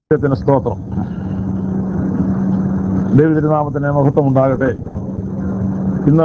ദൈവത്തിന് സ്തോത്രം ദൈവതിരുനാമത്തിന് മഹത്വം ഉണ്ടാകട്ടെ ഇന്ന്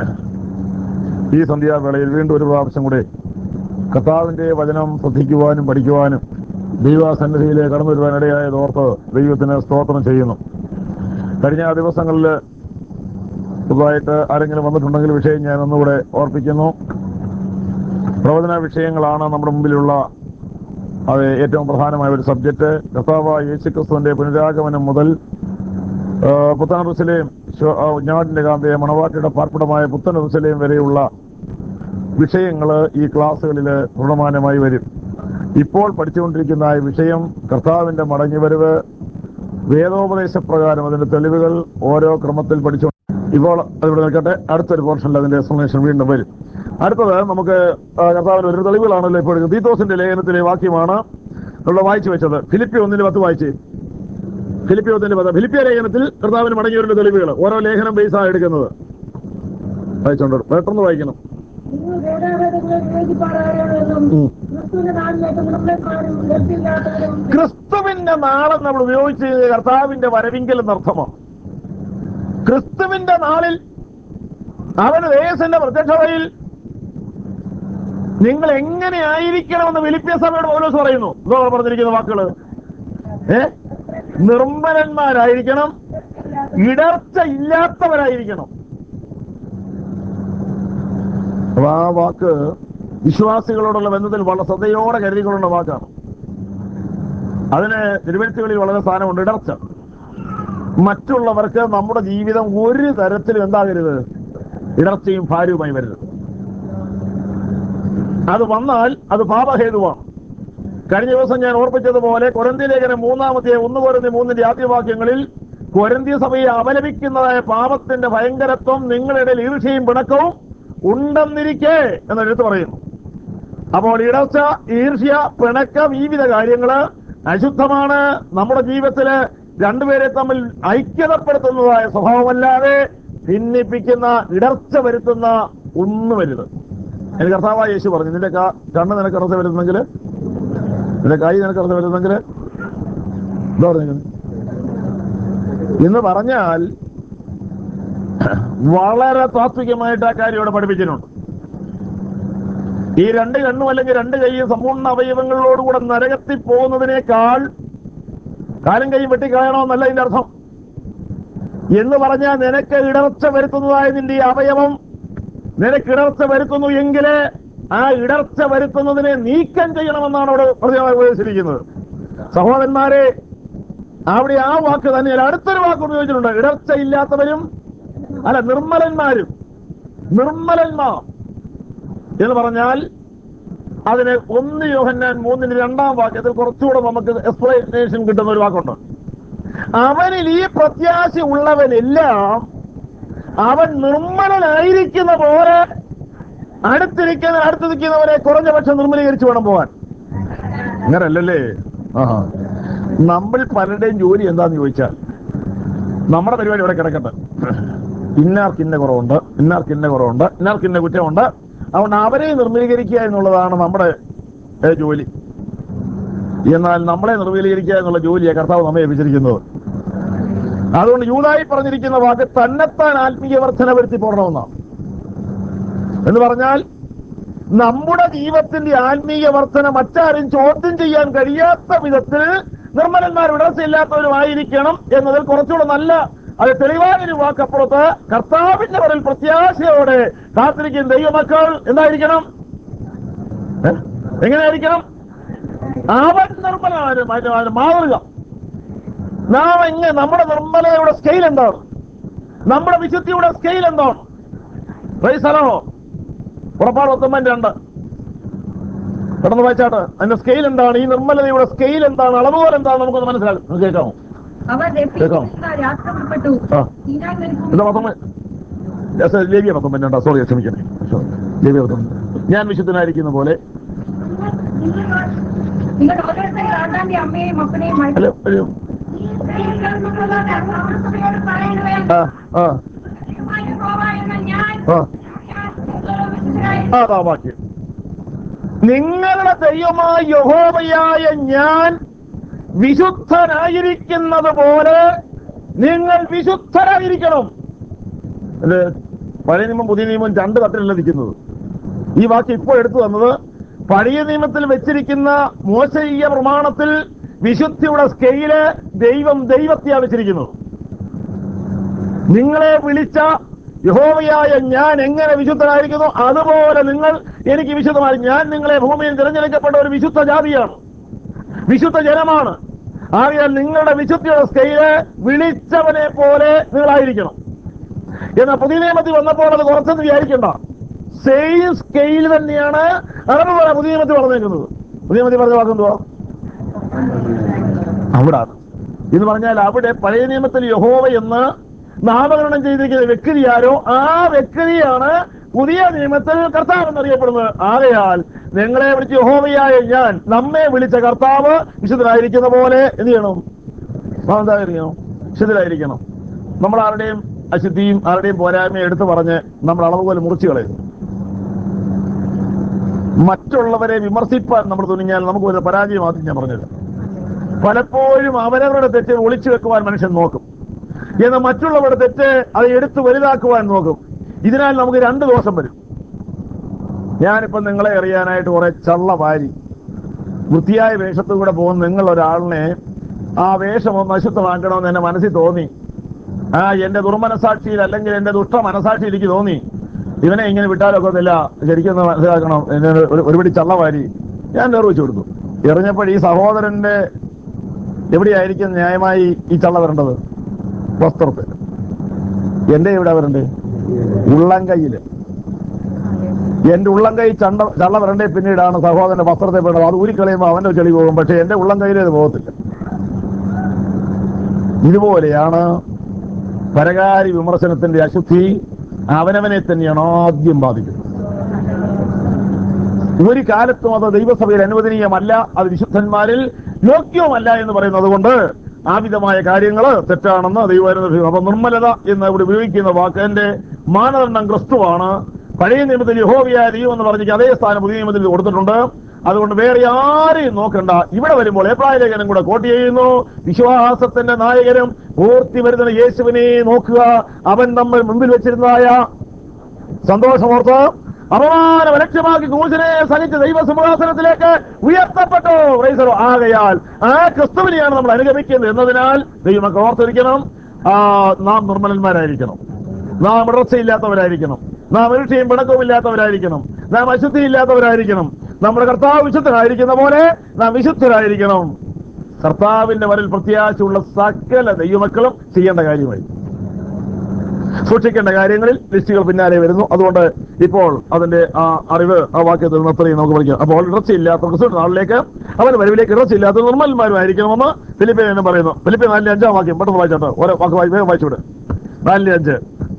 ഈ സന്ധ്യാവേളയിൽ വീണ്ടും ഒരു പ്രാവശ്യം കൂടെ കർത്താവിന്റെ വചനം ശ്രദ്ധിക്കുവാനും പഠിക്കുവാനും ദൈവസന്നിധിയിലെ കടന്നു വരുവാൻ ഇടയായത് ഓർത്ത് ദൈവത്തിന് സ്തോത്രം ചെയ്യുന്നു കഴിഞ്ഞ ദിവസങ്ങളിൽ പുതുതായിട്ട് ആരെങ്കിലും വന്നിട്ടുണ്ടെങ്കിൽ വിഷയം ഞാൻ ഒന്നുകൂടെ ഓർപ്പിക്കുന്നു പ്രവചന വിഷയങ്ങളാണ് നമ്മുടെ മുമ്പിലുള്ള അത് ഏറ്റവും പ്രധാനമായ ഒരു സബ്ജക്റ്റ് കർത്താവ് യേശുക്രിസ്തുവിന്റെ പുനരാഗമനം മുതൽ ആ, പുത്തൻ റുസലേം ഞാടിന്റെ കാന്തയെ മണവാട്ടിയുടെ പാർപ്പിടമായ പുത്തൻ റുസലേം വരെയുള്ള വിഷയങ്ങൾ ഈ ക്ലാസ്സുകളിൽ പ്രമാണമായി വരും ഇപ്പോൾ പഠിച്ചുകൊണ്ടിരിക്കുന്ന ഈ വിഷയം കർത്താവിന്റെ മടങ്ങിവരവ് വേദോപദേശ പ്രകാരം അതിന്റെ തെളിവുകൾ ഓരോ ക്രമത്തിൽ പഠിച്ചു ഇപ്പോൾ അതിവിടെ നിൽക്കട്ടെ അടുത്തൊരു പോർഷനിൽ അതിന്റെ എക്സ്പ്ലനേഷൻ വീണ്ടും വരും അടുത്തത് നമുക്ക് ആ, കർത്താവിന് ഒരു തെളിവുകളാണല്ലോ ഇപ്പോൾ എടുക്കുന്നത്. തീത്തോസിന്റെ ലേഖനത്തിലെ വാക്യമാണ് നമ്മൾ വായിച്ചു വെച്ചത് ഫിലിപ്പി ഒന്നിന് പത്ത് വായിച്ച് ഫിലിപ്പി ഒന്നിന് പത്ത് ഫിലിപ്പിയ ലേഖനത്തിൽ കർത്താവിന് മടങ്ങിയവരുടെ തെളിവുകൾ ഓരോ ലേഖനം ബേസാണ് എടുക്കുന്നത് വായിച്ചോണ്ട് പെട്ടെന്ന് വായിക്കണം നിങ്ങൾ വേദാവേദങ്ങളെ വിവേചിപ്പാറായവരെന്നും ഉം. ക്രിസ്തുവിന്റെ നാളിലേക്ക് മുടന്തന്മാരും ലഭ്യമില്ലാത്തവരും ക്രിസ്തുവിന്റെ നാളെന്ന് നമ്മൾ ഉപയോഗിച്ച് കർത്താവിന്റെ വരവിങ്കൽ എന്നർത്ഥമാണ് ക്രിസ്തുവിന്റെ നാളിൽ അവന് ദേശന്റെ പ്രത്യക്ഷതയിൽ നിങ്ങൾ എങ്ങനെ ആയിരിക്കണമെന്ന് വിലിപ്യ സഭയോട് പൗലോസ് പറയുന്നു എന്തോ പറഞ്ഞിരിക്കുന്ന വാക്കുകള് ഏ നിർമ്മലന്മാരായിരിക്കണം ഇടർച്ച ഇല്ലാത്തവരായിരിക്കണം അപ്പൊ ആ വാക്ക് വിശ്വാസികളോടുള്ള ബന്ധത്തിൽ വളരെ ശ്രദ്ധയോടെ കരുതിക്കൊള്ളുന്ന വാക്കാണ് അതിന് തിരുവഴുത്തുകളിൽ വളരെ സ്ഥാനമുണ്ട് ഇടർച്ച മറ്റുള്ളവർക്ക് നമ്മുടെ ജീവിതം ഒരു തരത്തിലും എന്താകരുത് ഇടർച്ചയും ഭാരവുമായി വരരുത് അത് വന്നാൽ അത് പാപഹേതുവാണ് കഴിഞ്ഞ ദിവസം ഞാൻ ഓർപ്പിച്ചതുപോലെ കൊരന്തി ലേഖനം മൂന്നാമത്തെ ഒന്ന് കൊരന്തി മൂന്നിന്റെ ആദ്യവാക്യങ്ങളിൽ കൊരന്തി സഭയെ അപലപിക്കുന്നതായ പാപത്തിന്റെ ഭയങ്കരത്വം നിങ്ങളുടെ ഈർഷയും പിണക്കവും ഉണ്ടെന്നിരിക്കെ എന്ന് എടുത്തു പറയുന്നു അപ്പോൾ ഇടർച്ച ഈർഷ്യ പിണക്കം ഈ വിധ കാര്യങ്ങള് അശുദ്ധമാണ് നമ്മുടെ ജീവിതത്തില് രണ്ടുപേരെ തമ്മിൽ ഐക്യതപ്പെടുത്തുന്നതായ സ്വഭാവമല്ലാതെ ഭിന്നിപ്പിക്കുന്ന ഇടർച്ച വരുത്തുന്ന ഒന്നുമരുത് എനിക്ക് കർത്താവായ യേശു പറഞ്ഞു നിന്റെ ക- കണ്ണ് നിനക്ക് ഇറച്ച വരുന്നെങ്കിൽ നിന്റെ കൈ നിനക്ക് ഇറച്ച വരുന്നെങ്കിൽ എന്താ പറഞ്ഞത് എന്ന് പറഞ്ഞാൽ വളരെ താത്വികമായിട്ട് ആ കാര്യം ഇവിടെ പഠിപ്പിച്ചിട്ടുണ്ട് ഈ രണ്ട് കണ്ണും അല്ലെങ്കിൽ രണ്ട് കൈയും സമ്പൂർണ്ണ അവയവങ്ങളോടുകൂടെ നരകത്തിൽ പോകുന്നതിനേക്കാൾ കാലും കൈയും വെട്ടിക്കളയണമെന്നല്ല ഇതിന്റെ അർത്ഥം എന്ന് പറഞ്ഞാൽ നിനക്ക് ഇടർച്ച വരുത്തുന്നതായ നിന്റെ ഈ അവയവം നിനക്ക് ഇടർച്ച വരുത്തുന്നു എങ്കിൽ ആ ഇടർച്ച വരുത്തുന്നതിനെ നീക്കം ചെയ്യണമെന്നാണ് അവിടെ പ്രത്യേകമായി ഉപയോഗിച്ചിരിക്കുന്നത് സഹോദരന്മാരെ അവിടെ ആ വാക്ക് തന്നെ അടുത്തൊരു വാക്ക് ഉപയോഗിച്ചിട്ടുണ്ട് ഇടർച്ച ഇല്ലാത്തവരും അല്ല നിർമ്മലന്മാരും നിർമ്മലന്മാർ എന്ന് പറഞ്ഞാൽ അതിന് ഒന്ന് യോഹന്നാൻ മൂന്നിന് രണ്ടാം വാക്യത്തിൽ കുറച്ചുകൂടെ നമുക്ക് എക്സ്പ്ലനേഷൻ കിട്ടുന്ന ഒരു വാക്കുണ്ട് അവനിൽ ഈ പ്രത്യാശ ഉള്ളവനെല്ലാം അവൻ നിർമ്മലനായിരിക്കുന്ന പോലെ അടുത്തിരിക്കുന്ന അടുത്ത് നിൽക്കുന്നവരെ കുറഞ്ഞ പക്ഷം നിർമ്മലീകരിച്ച് വേണം പോകാൻ അങ്ങനല്ലല്ലേ ആഹാ നമ്മൾ പലരുടെയും ജോലി എന്താന്ന് ചോദിച്ചാൽ നമ്മുടെ പരിപാടി ഇവിടെ കിടക്കട്ടെ ഇന്നാർക്ക് ഇന്ന കുറവുണ്ട് ഇന്നാർക്ക് ഇന്ന കുറവുണ്ട് ഇന്നാർക്ക് ഇന്ന കുറ്റമുണ്ട് അതുകൊണ്ട് അവരെ നിർമ്മലീകരിക്കുക എന്നുള്ളതാണ് നമ്മുടെ ഏ, ജോലി എന്നാൽ നമ്മളെ നിർമ്മലീകരിക്കുക എന്നുള്ള ജോലിയെ കർത്താവ് നമ്മെ ഏൽപ്പിച്ചിരിക്കുന്നത് അതുകൊണ്ട് യൂതായി പറഞ്ഞിരിക്കുന്ന വാക്ക് തന്നെത്താൻ ആത്മീയ വർധന വരുത്തി പോരണമെന്നാണ് എന്ന് പറഞ്ഞാൽ നമ്മുടെ ജീവിതത്തിന്റെ ആത്മീയ വർധന മറ്റാരും ചോദ്യം ചെയ്യാൻ കഴിയാത്ത വിധത്തിൽ നിർമ്മലന്മാർ വിടർച്ചയില്ലാത്തവരുമായിരിക്കണം എന്നതിൽ കുറച്ചുകൂടെ നല്ല അത് തെളിവായൊരു വാക്കപ്പുറത്ത് കർത്താവിന്റെ വരൽ പ്രത്യാശയോടെ കാത്തിരിക്കുന്ന ദൈവമക്കൾ എന്തായിരിക്കണം ഏ? എങ്ങനെയായിരിക്കണം അവൻ നിർമ്മലമായ മാതൃക നാം എങ്ങനെ നമ്മുടെ നിർമ്മലയുടെ സ്കെയിൽ എന്താണ് നമ്മുടെ വിശുദ്ധിയുടെ സ്കെയിൽ എന്താണ് പൈസലോ പുറപ്പാട് പത്തൊമ്പത് രണ്ട് പെട്ടെന്ന് വായിച്ചാട്ട് അതിന്റെ സ്കെയിൽ എന്താണ് ഈ നിർമ്മലതയുടെ സ്കെയിൽ എന്താണ് അളവുകൾ എന്താണ് നമുക്കൊന്ന് മനസ്സിലാക്കും ഒന്ന് കേൾക്കാമോ അവർ കേൾക്കാം. രാഷ്ട്രപ്പെട്ടു ആ. സീനായ് മരുഭൂമി- എന്താ പത്തൊമ്പത് Yes, sir, ലേവ്യ പത്തൊമ്പത് രണ്ടാ സോറി ക്ഷമിക്കണേ ലേവ്യ പത്തൊമ്പത് ഞാൻ വിശുദ്ധനായിരിക്കുന്ന പോലെ നിങ്ങൾ നിങ്ങൾ ഓരോരുത്തരും ആണ്ടാന്റെ അമ്മയെയും അപ്പനെയും അല്ല ഒരു ആ ആ ഞാൻ ആ അതാ വാക്യം നിങ്ങളുടെ ദൈവമായ യഹോവയായ ഞാൻ വിശുദ്ധനായിരിക്കുന്നത് പോലെ നിങ്ങൾ വിശുദ്ധരായിരിക്കണം ഇത് പഴയ നിയമം പുതിയ നിയമം രണ്ട് തട്ടിലല്ല നിൽക്കുന്നത് ഈ വാക്ക് ഇപ്പോൾ എടുത്തു തന്നത് പഴയ നിയമത്തിൽ വെച്ചിരിക്കുന്ന മോശയ്യ പ്രമാണത്തിൽ വിശുദ്ധിയുടെ സ്കെയില് ദൈവം ദൈവത്തെയാ വെച്ചിരിക്കുന്നത് നിങ്ങളെ വിളിച്ച യഹോവയായ ഞാൻ എങ്ങനെ വിശുദ്ധനായിരിക്കുന്നു അതുപോലെ നിങ്ങൾ എനിക്ക് വിശുദ്ധമായി ഞാൻ നിങ്ങളെ ഭൂമിയിൽ തിരഞ്ഞെടുക്കപ്പെട്ട ഒരു വിശുദ്ധ ജാതിയാണ് വിശുദ്ധ ജനമാണ് ആകയാൽ നിങ്ങളുടെ വിശുദ്ധിയുടെ സ്കെയില് വിളിച്ചവനെ പോലെ നിങ്ങളായിരിക്കണം എന്നാൽ പുതിയ നിയമത്തിൽ വന്നപ്പോൾ അത് കുറച്ചെന്ന് വിചാരിക്കണ്ട സെയിം സ്കെയിൽ തന്നെയാണ് അതുപോലെ പുതിയ നിയമത്തിൽ പറഞ്ഞേക്കുന്നത് പുതിയ നിയമത്തിൽ പറഞ്ഞ വാക്കെന്തുവാ അവിടാണ് എന്ന് പറഞ്ഞാൽ അവിടെ പഴയ നിയമത്തിൽ യഹോവ എന്ന് നാമകരണം ചെയ്തിരിക്കുന്ന വ്യക്തി ആരോ ആ വ്യക്തിയാണ് പുതിയ നിയമത്തിൽ കർത്താവ് എന്നറിയപ്പെടുന്നത് ആകയാൽ നിങ്ങളെ വിളിച്ച് യഹോവയായ ഞാൻ നമ്മെ വിളിച്ച കർത്താവ് വിശുദ്ധരായിരിക്കുന്ന പോലെ എന്ത് ചെയ്യണം നാം എന്തായിരിക്കണം വിശുദ്ധരായിരിക്കണം നമ്മൾ ആരുടെയും അശുദ്ധിയും ആരുടെയും പോരായ്മയും എടുത്തു പറഞ്ഞ് നമ്മൾ അളവ് പോലെ മുറിച്ചു കളയും മറ്റുള്ളവരെ വിമർശിപ്പാൻ നമ്മൾ തുനിഞ്ഞാൽ നമുക്ക് ഒരു പരാജയമാക്കി ഞാൻ പറഞ്ഞത് പലപ്പോഴും അവരവരുടെ തെറ്റ് ഒളിച്ചു വെക്കുവാൻ മനുഷ്യൻ നോക്കും എന്നാൽ മറ്റുള്ളവരുടെ തെറ്റ് അത് എടുത്തു വലുതാക്കുവാൻ നോക്കും ഇതിനാൽ നമുക്ക് രണ്ട് ദോഷം വരും ഞാനിപ്പോ നിങ്ങളെ അറിയാനായിട്ട് കുറെ ചള്ള വാരി വൃത്തിയായ വേഷത്തിൽ കൂടെ പോകുന്ന നിങ്ങൾ ഒരാളിനെ ആ വേഷം ഒന്ന് അശുദ്ധമാക്കണമെന്ന് എന്റെ മനസ്സിൽ തോന്നി ആ എന്റെ ദുർമനസാക്ഷിയിൽ അല്ലെങ്കിൽ എന്റെ ദുഷ്ട മനസാക്ഷിയിൽ എനിക്ക് തോന്നി ഇവനെ ഇങ്ങനെ വിട്ടാലൊക്കത്തില്ല ശരിക്കും ഒന്ന് മനസ്സിലാക്കണം എന്നെ ഒരു- ഒരുപിടി ചള്ള വാരി ഞാൻ നിർവഹിച്ചു കൊടുത്തു എറിഞ്ഞപ്പോൾ ഈ സഹോദരന്റെ എവിടെയായിരിക്കും ന്യായമായി ഈ ചള്ള വരേണ്ടത് വസ്ത്രത്തിൽ എന്റെ എവിടെ വരണ്ടേ ഉള്ളം കൈയില് എന്റെ ഉള്ളം കൈ ചണ്ട ചള്ള വരണ്ടേ പിന്നീടാണ് സഹോദരന്റെ വസ്ത്രത്തെ വേണ്ടത് അത് ഊരിക്കളയുമ്പോൾ അവന്റെ ചെളി പോകും പക്ഷെ എന്റെ ഉള്ളം കയ്യിൽ അത് പോകത്തില്ല ഇതുപോലെയാണ് പരകാരി വിമർശനത്തിന്റെ അശുദ്ധി അവനവനെ തന്നെയാണ് ആദ്യം ബാധിക്കുന്നത് ഒരു കാലത്തും അത് ദൈവസഭയിൽ അനുവദനീയമല്ല അത് വിശുദ്ധന്മാരിൽ യോഗ്യവുമല്ല എന്ന് പറയുന്നത് കൊണ്ട് ആവിധമായ കാര്യങ്ങൾ തെറ്റാണെന്ന് ദൈവം അപ്പൊ നിർമ്മലത എന്ന് ഇവിടെ ഉപയോഗിക്കുന്ന വാക്കിന്റെ മാനദണ്ഡം ക്രിസ്തുവാണ് പഴയ നിയമത്തിൽ യഹോവിയായ ദൈവം എന്ന് പറഞ്ഞിട്ട് അതേ സ്ഥാനം പുതിയ നിയമത്തിൽ കൊടുത്തിട്ടുണ്ട് അതുകൊണ്ട് വേറെ ആരെയും നോക്കണ്ട ഇവിടെ വരുമ്പോൾ ഏപ്രായ ലേഖനം കൂടെ കോട്ട് ചെയ്യുന്നു വിശ്വാസത്തിന്റെ നായകനും പൂർത്തി വരുന്ന യേശുവിനെ നോക്കുക അവൻ നമ്മൾ മുമ്പിൽ വെച്ചിരുന്നതായ സന്തോഷമോർത്ത് അപമാനം ലക്ഷ്യമാക്കി ക്രൂശിനെ സഹിച്ച് ദൈവസിംഹാസനത്തിലേക്ക് ഉയർത്തപ്പെട്ടു പ്രൈസറോ ആകയാൽ ആ ക്രിസ്തുവിനെയാണ് നമ്മൾ അനുഗമിക്കുന്നത് എന്നതിനാൽ ദൈവമൊക്കെ ഓർത്തിരിക്കണം ആ, നാം നിർമ്മലന്മാരായിരിക്കണം നാം ഇടർച്ചയില്ലാത്തവരായിരിക്കണം നാം ഇരുട്ടിയും പിണക്കവും ഇല്ലാത്തവരായിരിക്കണം നാം അശുദ്ധിയില്ലാത്തവരായിരിക്കണം നമ്മുടെ കർത്താവ് വിശുദ്ധനായിരിക്കുന്ന പോലെ നാം വിശുദ്ധരായിരിക്കണം കർത്താവിന്റെ വരൽ പ്രത്യാശയുള്ള സകല ദൈവമക്കളും ചെയ്യേണ്ട കാര്യമായി സൂക്ഷിക്കേണ്ട കാര്യങ്ങളിൽ ലിസ്റ്റുകൾ പിന്നാലെ വരുന്നു അതുകൊണ്ട് ഇപ്പോൾ അതിന്റെ ആ അറിവ് ആ വാക്യത്തിൽ നിന്ന് അത്രയും നമുക്ക് പഠിക്കാം അപ്പോൾ ഇറച്ചിയില്ലാത്ത ക്രിസ്തു നാളിലേക്ക് അവൻ വരവിലേക്ക് ഇറച്ചിയില്ലാത്ത നിർമ്മലന്മാരുമായിരിക്കണമെന്ന് ഫിലിപ്പേ എന്ന് പറയുന്നു ഫിലിപ്പേ നാലിലെ അഞ്ചാം വാക്യം പെട്ടെന്ന് വായിച്ചോട്ടെ ഓരോ വാക്ക് വായി വേഗം വായിച്ചുവിട് നാലിലെ അഞ്ച്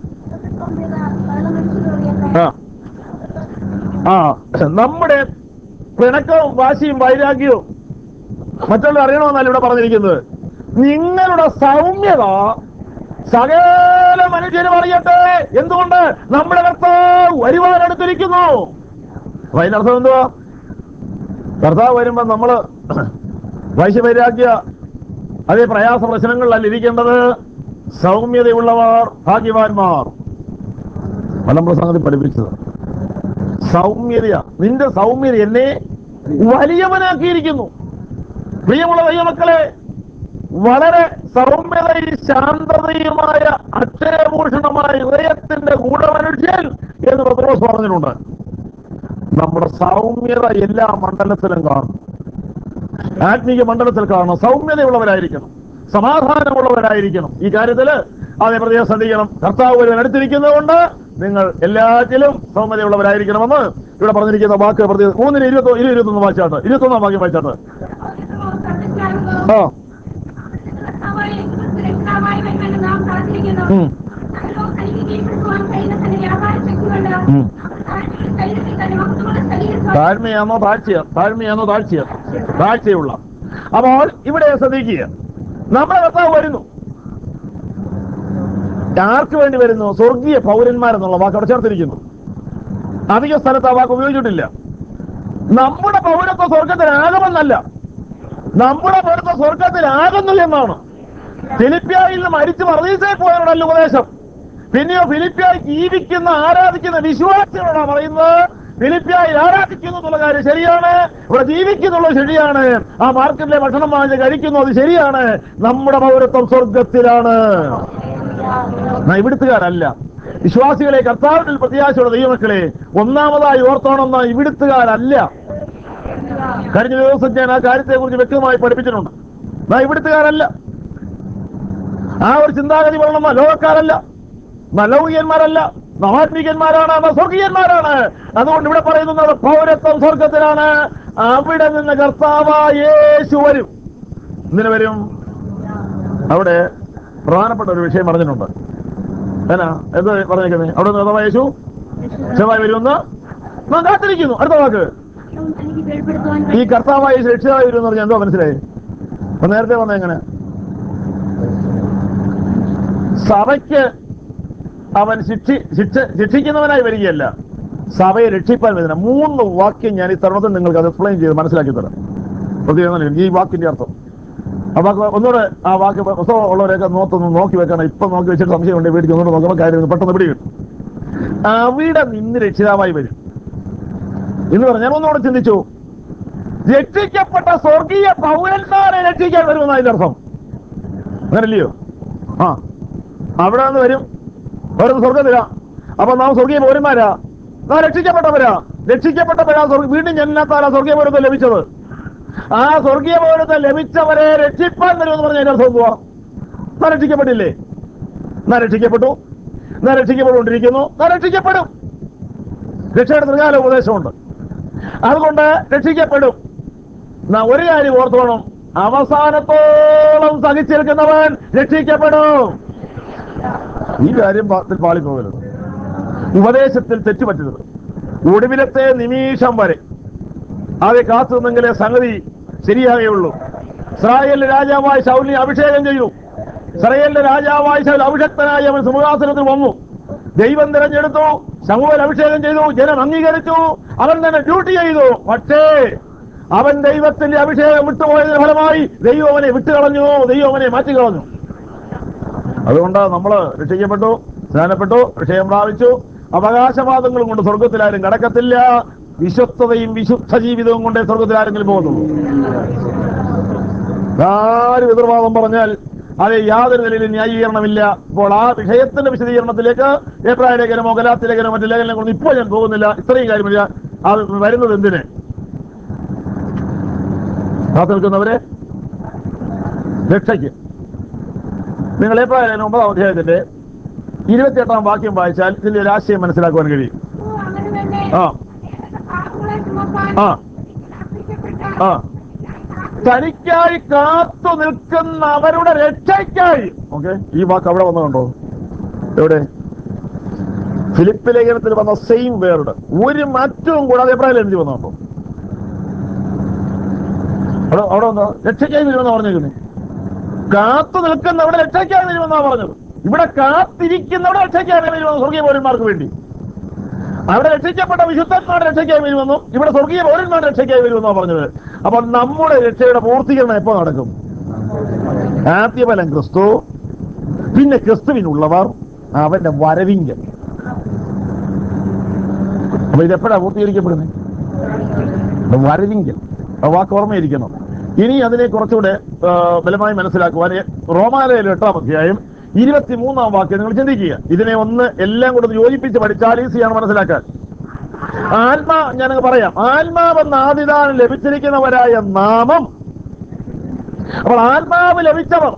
ആ ആ നമ്മുടെ പിണക്കവും വാശിയും വൈരാഗ്യവും മറ്റുള്ള അറിയണമെന്നല്ല ഇവിടെ പറഞ്ഞിരിക്കുന്നത് നിങ്ങളുടെ സൗമ്യത സകല മനുഷ്യരും അറിയട്ടെ എന്തുകൊണ്ട് നമ്മുടെ കർത്താവ് വരുവാനടുത്തിരിക്കുന്നു അപ്പൊ അതിനർത്ഥം എന്തുവാ കർത്താവ് വരുമ്പോ നമ്മള് വൈശ്യവൈരാഗ്യ അതേ പ്രയാസ പ്രശ്നങ്ങളിലല്ല ഇരിക്കേണ്ടത് സൗമ്യതയുള്ളവർ ഭാഗ്യവാന്മാർ അത് നമ്മുടെ സംഗതി പഠിപ്പിച്ചത് സൗമ്യത നിന്റെ സൗമ്യത എന്നെ വലിയവനാക്കിയിരിക്കുന്നു പ്രിയമുള്ള ദൈവമക്കളെ വളരെ സൗമ്യതയും ശാന്തതയുമായ അക്ഷരഭൂഷണമായ ഹൃദയത്തിന്റെ ഗൂഢമനുഷ്യൻ എന്ന് പത്രോസ് പറഞ്ഞിട്ടുണ്ട് നമ്മുടെ സൗമ്യത എല്ലാ മണ്ഡലത്തിലും കാണും ആത്മീയ മണ്ഡലത്തിൽ കാണണം സൗമ്യതയുള്ളവരായിരിക്കണം സമാധാനമുള്ളവരായിരിക്കണം ഈ കാര്യത്തില് അതേ പ്രത്യേകം ശ്രദ്ധിക്കണം കർത്താവ് ഒരുവൻ അടുത്തിരിക്കുന്നത് കൊണ്ട് നിങ്ങൾ എല്ലാറ്റിലും സൗമ്യതയുള്ളവരായിരിക്കണമെന്ന് ഇവിടെ പറഞ്ഞിരിക്കുന്ന വാക്ക് പ്രത്യേകം മൂന്നിന് ഇരുപത്തി ഇരു ഇരുപത്തൊന്ന് വായിച്ചാട്ട് ഇരുപത്തൊന്നാം വാക്യം വായിച്ചാട്ട് ആ ഉം. ഉം. താഴ്മയാണോ താഴ്ചയ താഴ്മയാണോ താഴ്ചയ താഴ്ചയുള്ള അപ്പോൾ ഇവിടെ ശ്രദ്ധിക്കുക നമ്മുടെ കർത്താവ് വരുന്നു ആർക്ക് വേണ്ടി വരുന്നു സ്വർഗീയ പൗരന്മാരെന്നുള്ള വാക്ക് അവിടെ ചേർത്തിരിക്കുന്നു അധിക സ്ഥലത്ത് ആ വാക്ക് ഉപയോഗിച്ചിട്ടില്ല നമ്മുടെ പൗരത്വ സ്വർഗത്തിനാകുമെന്നല്ല നമ്മുടെ പൊരുത്ത സ്വർഗത്തിലാകുന്നു എന്നാണ് ഫിലിപ്പിയായിൽ നിന്ന് മരിച്ചു മറീസേ പോയവരുടെ ഉപദേശം പിന്നെയോ ഫിലിപ്പിയായി ജീവിക്കുന്ന ആരാധിക്കുന്ന വിശ്വാസികളോടാണ് പറയുന്നത് ഫിലിപ്പിയായി ആരാധിക്കുന്നു എന്നുള്ള കാര്യം ശരിയാണ് ഇവിടെ ജീവിക്കുന്നുള്ളത് ശരിയാണ് ആ മാർക്കറ്റിലെ ഭക്ഷണം വാങ്ങി കഴിക്കുന്നു അത് ശരിയാണ് നമ്മുടെ പൗരത്വം സ്വർഗത്തിലാണ് നാം ഇവിടുത്തുകാരല്ല വിശ്വാസികളെ കർത്താവിൽ പ്രത്യാശയുള്ള ദൈവമക്കളെ ഒന്നാമതായി ഓർത്തോണം നാം ഇവിടുത്തുകാരല്ല കഴിഞ്ഞ ദിവസം ഞാൻ ആ കാര്യത്തെ കുറിച്ച് വ്യക്തമായി പഠിപ്പിച്ചിട്ടുണ്ട് നാം ഇവിടുത്തുകാരല്ല ആ ഒരു ചിന്താഗതി പറയണം നാം ലോകക്കാരല്ല നാം ലൗകികന്മാരല്ല നാം ആത്മീകന്മാരാണ് നാം സ്വർഗീയന്മാരാണ് അതുകൊണ്ട് ഇവിടെ പറയുന്നത് നമ്മുടെ പൗരത്വം സ്വർഗത്തിലാണ് അവിടെ നിന്ന് കർത്താവായ യേശു വരും എന്തിനു വരും അവിടെ പ്രധാനപ്പെട്ട ഒരു വിഷയം പറഞ്ഞിട്ടുണ്ട് എന്നാ എന്ത് പറഞ്ഞേക്കുന്നത് അവിടെ നിന്ന് കർത്താവായ യേശു ചെവായി വരുമെന്ന് നാം കാത്തിരിക്കുന്നു അടുത്ത വാക്ക് എനിക്ക് വെളിപ്പെടുത്തുവാൻ ഈ കർത്താവായ യേശു രക്ഷിതാവായി വരുമെന്ന് പറഞ്ഞാൽ എന്തോ മനസ്സിലായി അപ്പൊ നേരത്തെ വന്ന എങ്ങനെ സഭയ്ക്ക് അവൻ ശിക്ഷി ശിക്ഷ ശിക്ഷിക്കുന്നവനായി വരികയല്ല സഭയെ രക്ഷിപ്പാൻ വരുന്ന മൂന്ന് വാക്യം ഞാൻ ഈ തരുണത്തിൽ നിങ്ങൾക്ക് അത് എക്സ്പ്ലെയിൻ ചെയ്ത് മനസ്സിലാക്കി തരാം പ്രത്യേകം ഈ വാക്കിന്റെ അർത്ഥം ആ വാക്ക് ഒന്നുകൂടെ ആ വാക്ക് പുസ്തകം ഉള്ളവരെയൊക്കെ നോത്തൊന്ന് നോക്കി വെക്കണം ഇപ്പൊ നോക്കി വെച്ചിട്ട് സംശയമുണ്ട് വീട്ടിൽ ഒന്നുകൂടെ നോക്കുമ്പോൾ കാര്യം പെട്ടെന്ന് പിടി കിട്ടും അവിടെ നിന്ന് രക്ഷിതാവായി വരും എന്ന് പറഞ്ഞാൽ ഒന്നുകൂടെ ചിന്തിച്ചു രക്ഷിക്കപ്പെട്ട സ്വർഗീയ പൗരന്മാരെ രക്ഷിക്കാൻ വരുമെന്ന അതിന്റെ അർത്ഥം അങ്ങനല്ലയോ ആ അവിടെ നിന്ന് വരും ഓരോ സ്വർഗത്തിലാ അപ്പൊ നാം സ്വർഗീയ പൗരന്മാരാ നാം രക്ഷിക്കപ്പെട്ടവരാ രക്ഷിക്കപ്പെട്ടവരാ സ്വർഗ വീണ്ടും ജനത്താലാ സ്വർഗീയ പൗരത്വം ലഭിച്ചത് ആ സ്വർഗീയ പൗരത്വം ലഭിച്ചവരെ രക്ഷിപ്പാൻ വരുമെന്ന് പറഞ്ഞ അതിന്റെ അർത്ഥം എന്തുവാ നാം രക്ഷിക്കപ്പെട്ടില്ലേ നാം രക്ഷിക്കപ്പെട്ടു നാം രക്ഷിക്കപ്പെട്ടുകൊണ്ടിരിക്കുന്നു നാം രക്ഷിക്കപ്പെടും രക്ഷയുടെ ത്രികാല ഉപദേശമുണ്ട് അതുകൊണ്ട് രക്ഷിക്കപ്പെടും നാ ഒരു കാര്യം ഓർത്തോണം അവസാനത്തോളം സഹിച്ചിരിക്കുന്നവൻ രക്ഷിക്കപ്പെടും ഈ കാര്യം പാ- പാളിപ്പോകരുത് ഉപദേശത്തിൽ തെറ്റുപറ്റരുത് ഒടുവിലത്തെ നിമിഷം വരെ ആദ്യം കാത്തു നിന്നെങ്കിലേ സംഗതി ശരിയാകുകയുള്ളൂ ഇസ്രായേലിന്റെ രാജാവായ ശൗലിനെ അഭിഷേകം ചെയ്തു ഇസ്രായേലിന്റെ രാജാവായ ശൗൽ അഭിഷക്തനായി അവൻ സിംഹാസനത്തിൽ വന്നു ദൈവം തിരഞ്ഞെടുത്തു സമൂഹം അഭിഷേകം ചെയ്തു ജനം അംഗീകരിച്ചു അവൻ തന്നെ ഡ്യൂട്ടി ചെയ്തു പക്ഷേ അവൻ ദൈവത്തിന്റെ അഭിഷേകം വിട്ടുപോയതിന് ഫലമായി ദൈവം അവനെ വിട്ടുകളഞ്ഞു ദൈവം അവനെ മാറ്റിക്കളഞ്ഞു അതുകൊണ്ട് നമ്മൾ രക്ഷിക്കപ്പെട്ടു സ്നാനപ്പെട്ടു വിഷയം പ്രാപിച്ചു അവകാശവാദങ്ങളും കൊണ്ട് സ്വർഗത്തിലാരും കടക്കത്തില്ല വിശ്വസ്തതയും വിശുദ്ധ ജീവിതവും കൊണ്ടേ സ്വർഗത്തിൽ ആരെങ്കിലും പോകുന്നുള്ളൂ ആരും എതിർവാദം പറഞ്ഞാൽ അത് യാതൊരു നിലയിലും ന്യായീകരണമില്ല ഇപ്പോൾ ആ വിഷയത്തിന്റെ വിശദീകരണത്തിലേക്ക് ഏപ്രായ ലേഖനമോ ഗലാത്തി ലേഖനമോ മറ്റു ലേഖനങ്ങളൊന്നും ഇപ്പോൾ ഞാൻ പോകുന്നില്ല ഇത്രയും കാര്യമില്ല അത് വരുന്നത് എന്തിന് കാത്തു നിൽക്കുന്നവരെ രക്ഷയ്ക്ക് നിങ്ങൾ ഏപ്രായ ലേഖനം ഒമ്പതാം അധ്യായത്തിന്റെ ഇരുപത്തിയെട്ടാം വാക്യം വായിച്ചാൽ ഇതിന്റെ ഒരു ആശയം മനസ്സിലാക്കുവാൻ കഴിയും ഓ, അങ്ങനെ തന്നെ ആ പാപങ്ങളെ ചുമപ്പാൻ ആ ശിക്ഷിക്കപ്പെട്ട ആ തനിക്കായി കാത്തു നിൽക്കുന്ന അവരുടെ രക്ഷയ്ക്കായി ഓക്കെ ഈ വാക്ക് അവിടെ വന്നുണ്ടോ എവിടെ ഫിലിപ്പ് ലേഖനത്തിൽ വന്ന സെയിം വേർഡ് ഒരു മാറ്റവും കൂടാതെ എബ്രാഹിം എഴുതി വന്നുണ്ടോ അവിടെ അവിടെ വന്നോ രക്ഷയ്ക്കായി വരുമെന്നാ പറഞ്ഞേക്കുന്നത് കാത്തു നിൽക്കുന്നവിടെ രക്ഷയ്ക്കായി വരുമെന്നാ പറഞ്ഞത് ഇവിടെ കാത്തിരിക്കുന്നവിടെ രക്ഷയ്ക്കായി വരുമെന്ന് സ്വർഗീയ പൗരന്മാർക്ക് വേണ്ടി അവിടെ രക്ഷിക്കപ്പെട്ട വിശുദ്ധന്മാരുടെ രക്ഷയ്ക്കായി വരുമെന്നും ഇവിടെ സ്വർഗീയ പൗരന്മാരുടെ രക്ഷയ്ക്കായി വരുമെന്നാണ് പറഞ്ഞത് അപ്പൊ നമ്മുടെ രക്ഷയുടെ പൂർത്തീകരണം എപ്പോ നടക്കും ആദ്യഫലം ക്രിസ്തു പിന്നെ ക്രിസ്തുവിനുള്ളവർ അവന്റെ വരവിങ്കൽ അപ്പൊ ഇതെപ്പോഴാ പൂർത്തീകരിക്കപ്പെടുന്നത് വരവിങ്കൽ ആ വാക്ക് ഓർമ്മയിരിക്കണം ഇനി അതിനെ കുറച്ചുകൂടെ ആ, ബലമായി മനസ്സിലാക്കുവാൻ റോമാലയിലെ എട്ടാം അധ്യായം ഇരുപത്തിമൂന്നാം വാക്യം നിങ്ങൾ ചിന്തിക്കുക ഇതിനെ ഒന്ന് എല്ലാം കൂടെ ഒന്ന് യോജിപ്പിച്ച് പഠിച്ചാൽ ഈസിയാണ് മനസ്സിലാക്കാൻ ആത്മാ ഞാനങ്ങ് പറയാം ആത്മാവെന്ന ആദിദാനം ലഭിച്ചിരിക്കുന്നവരായ നാമം അപ്പോൾ ആത്മാവ് ലഭിച്ചവർ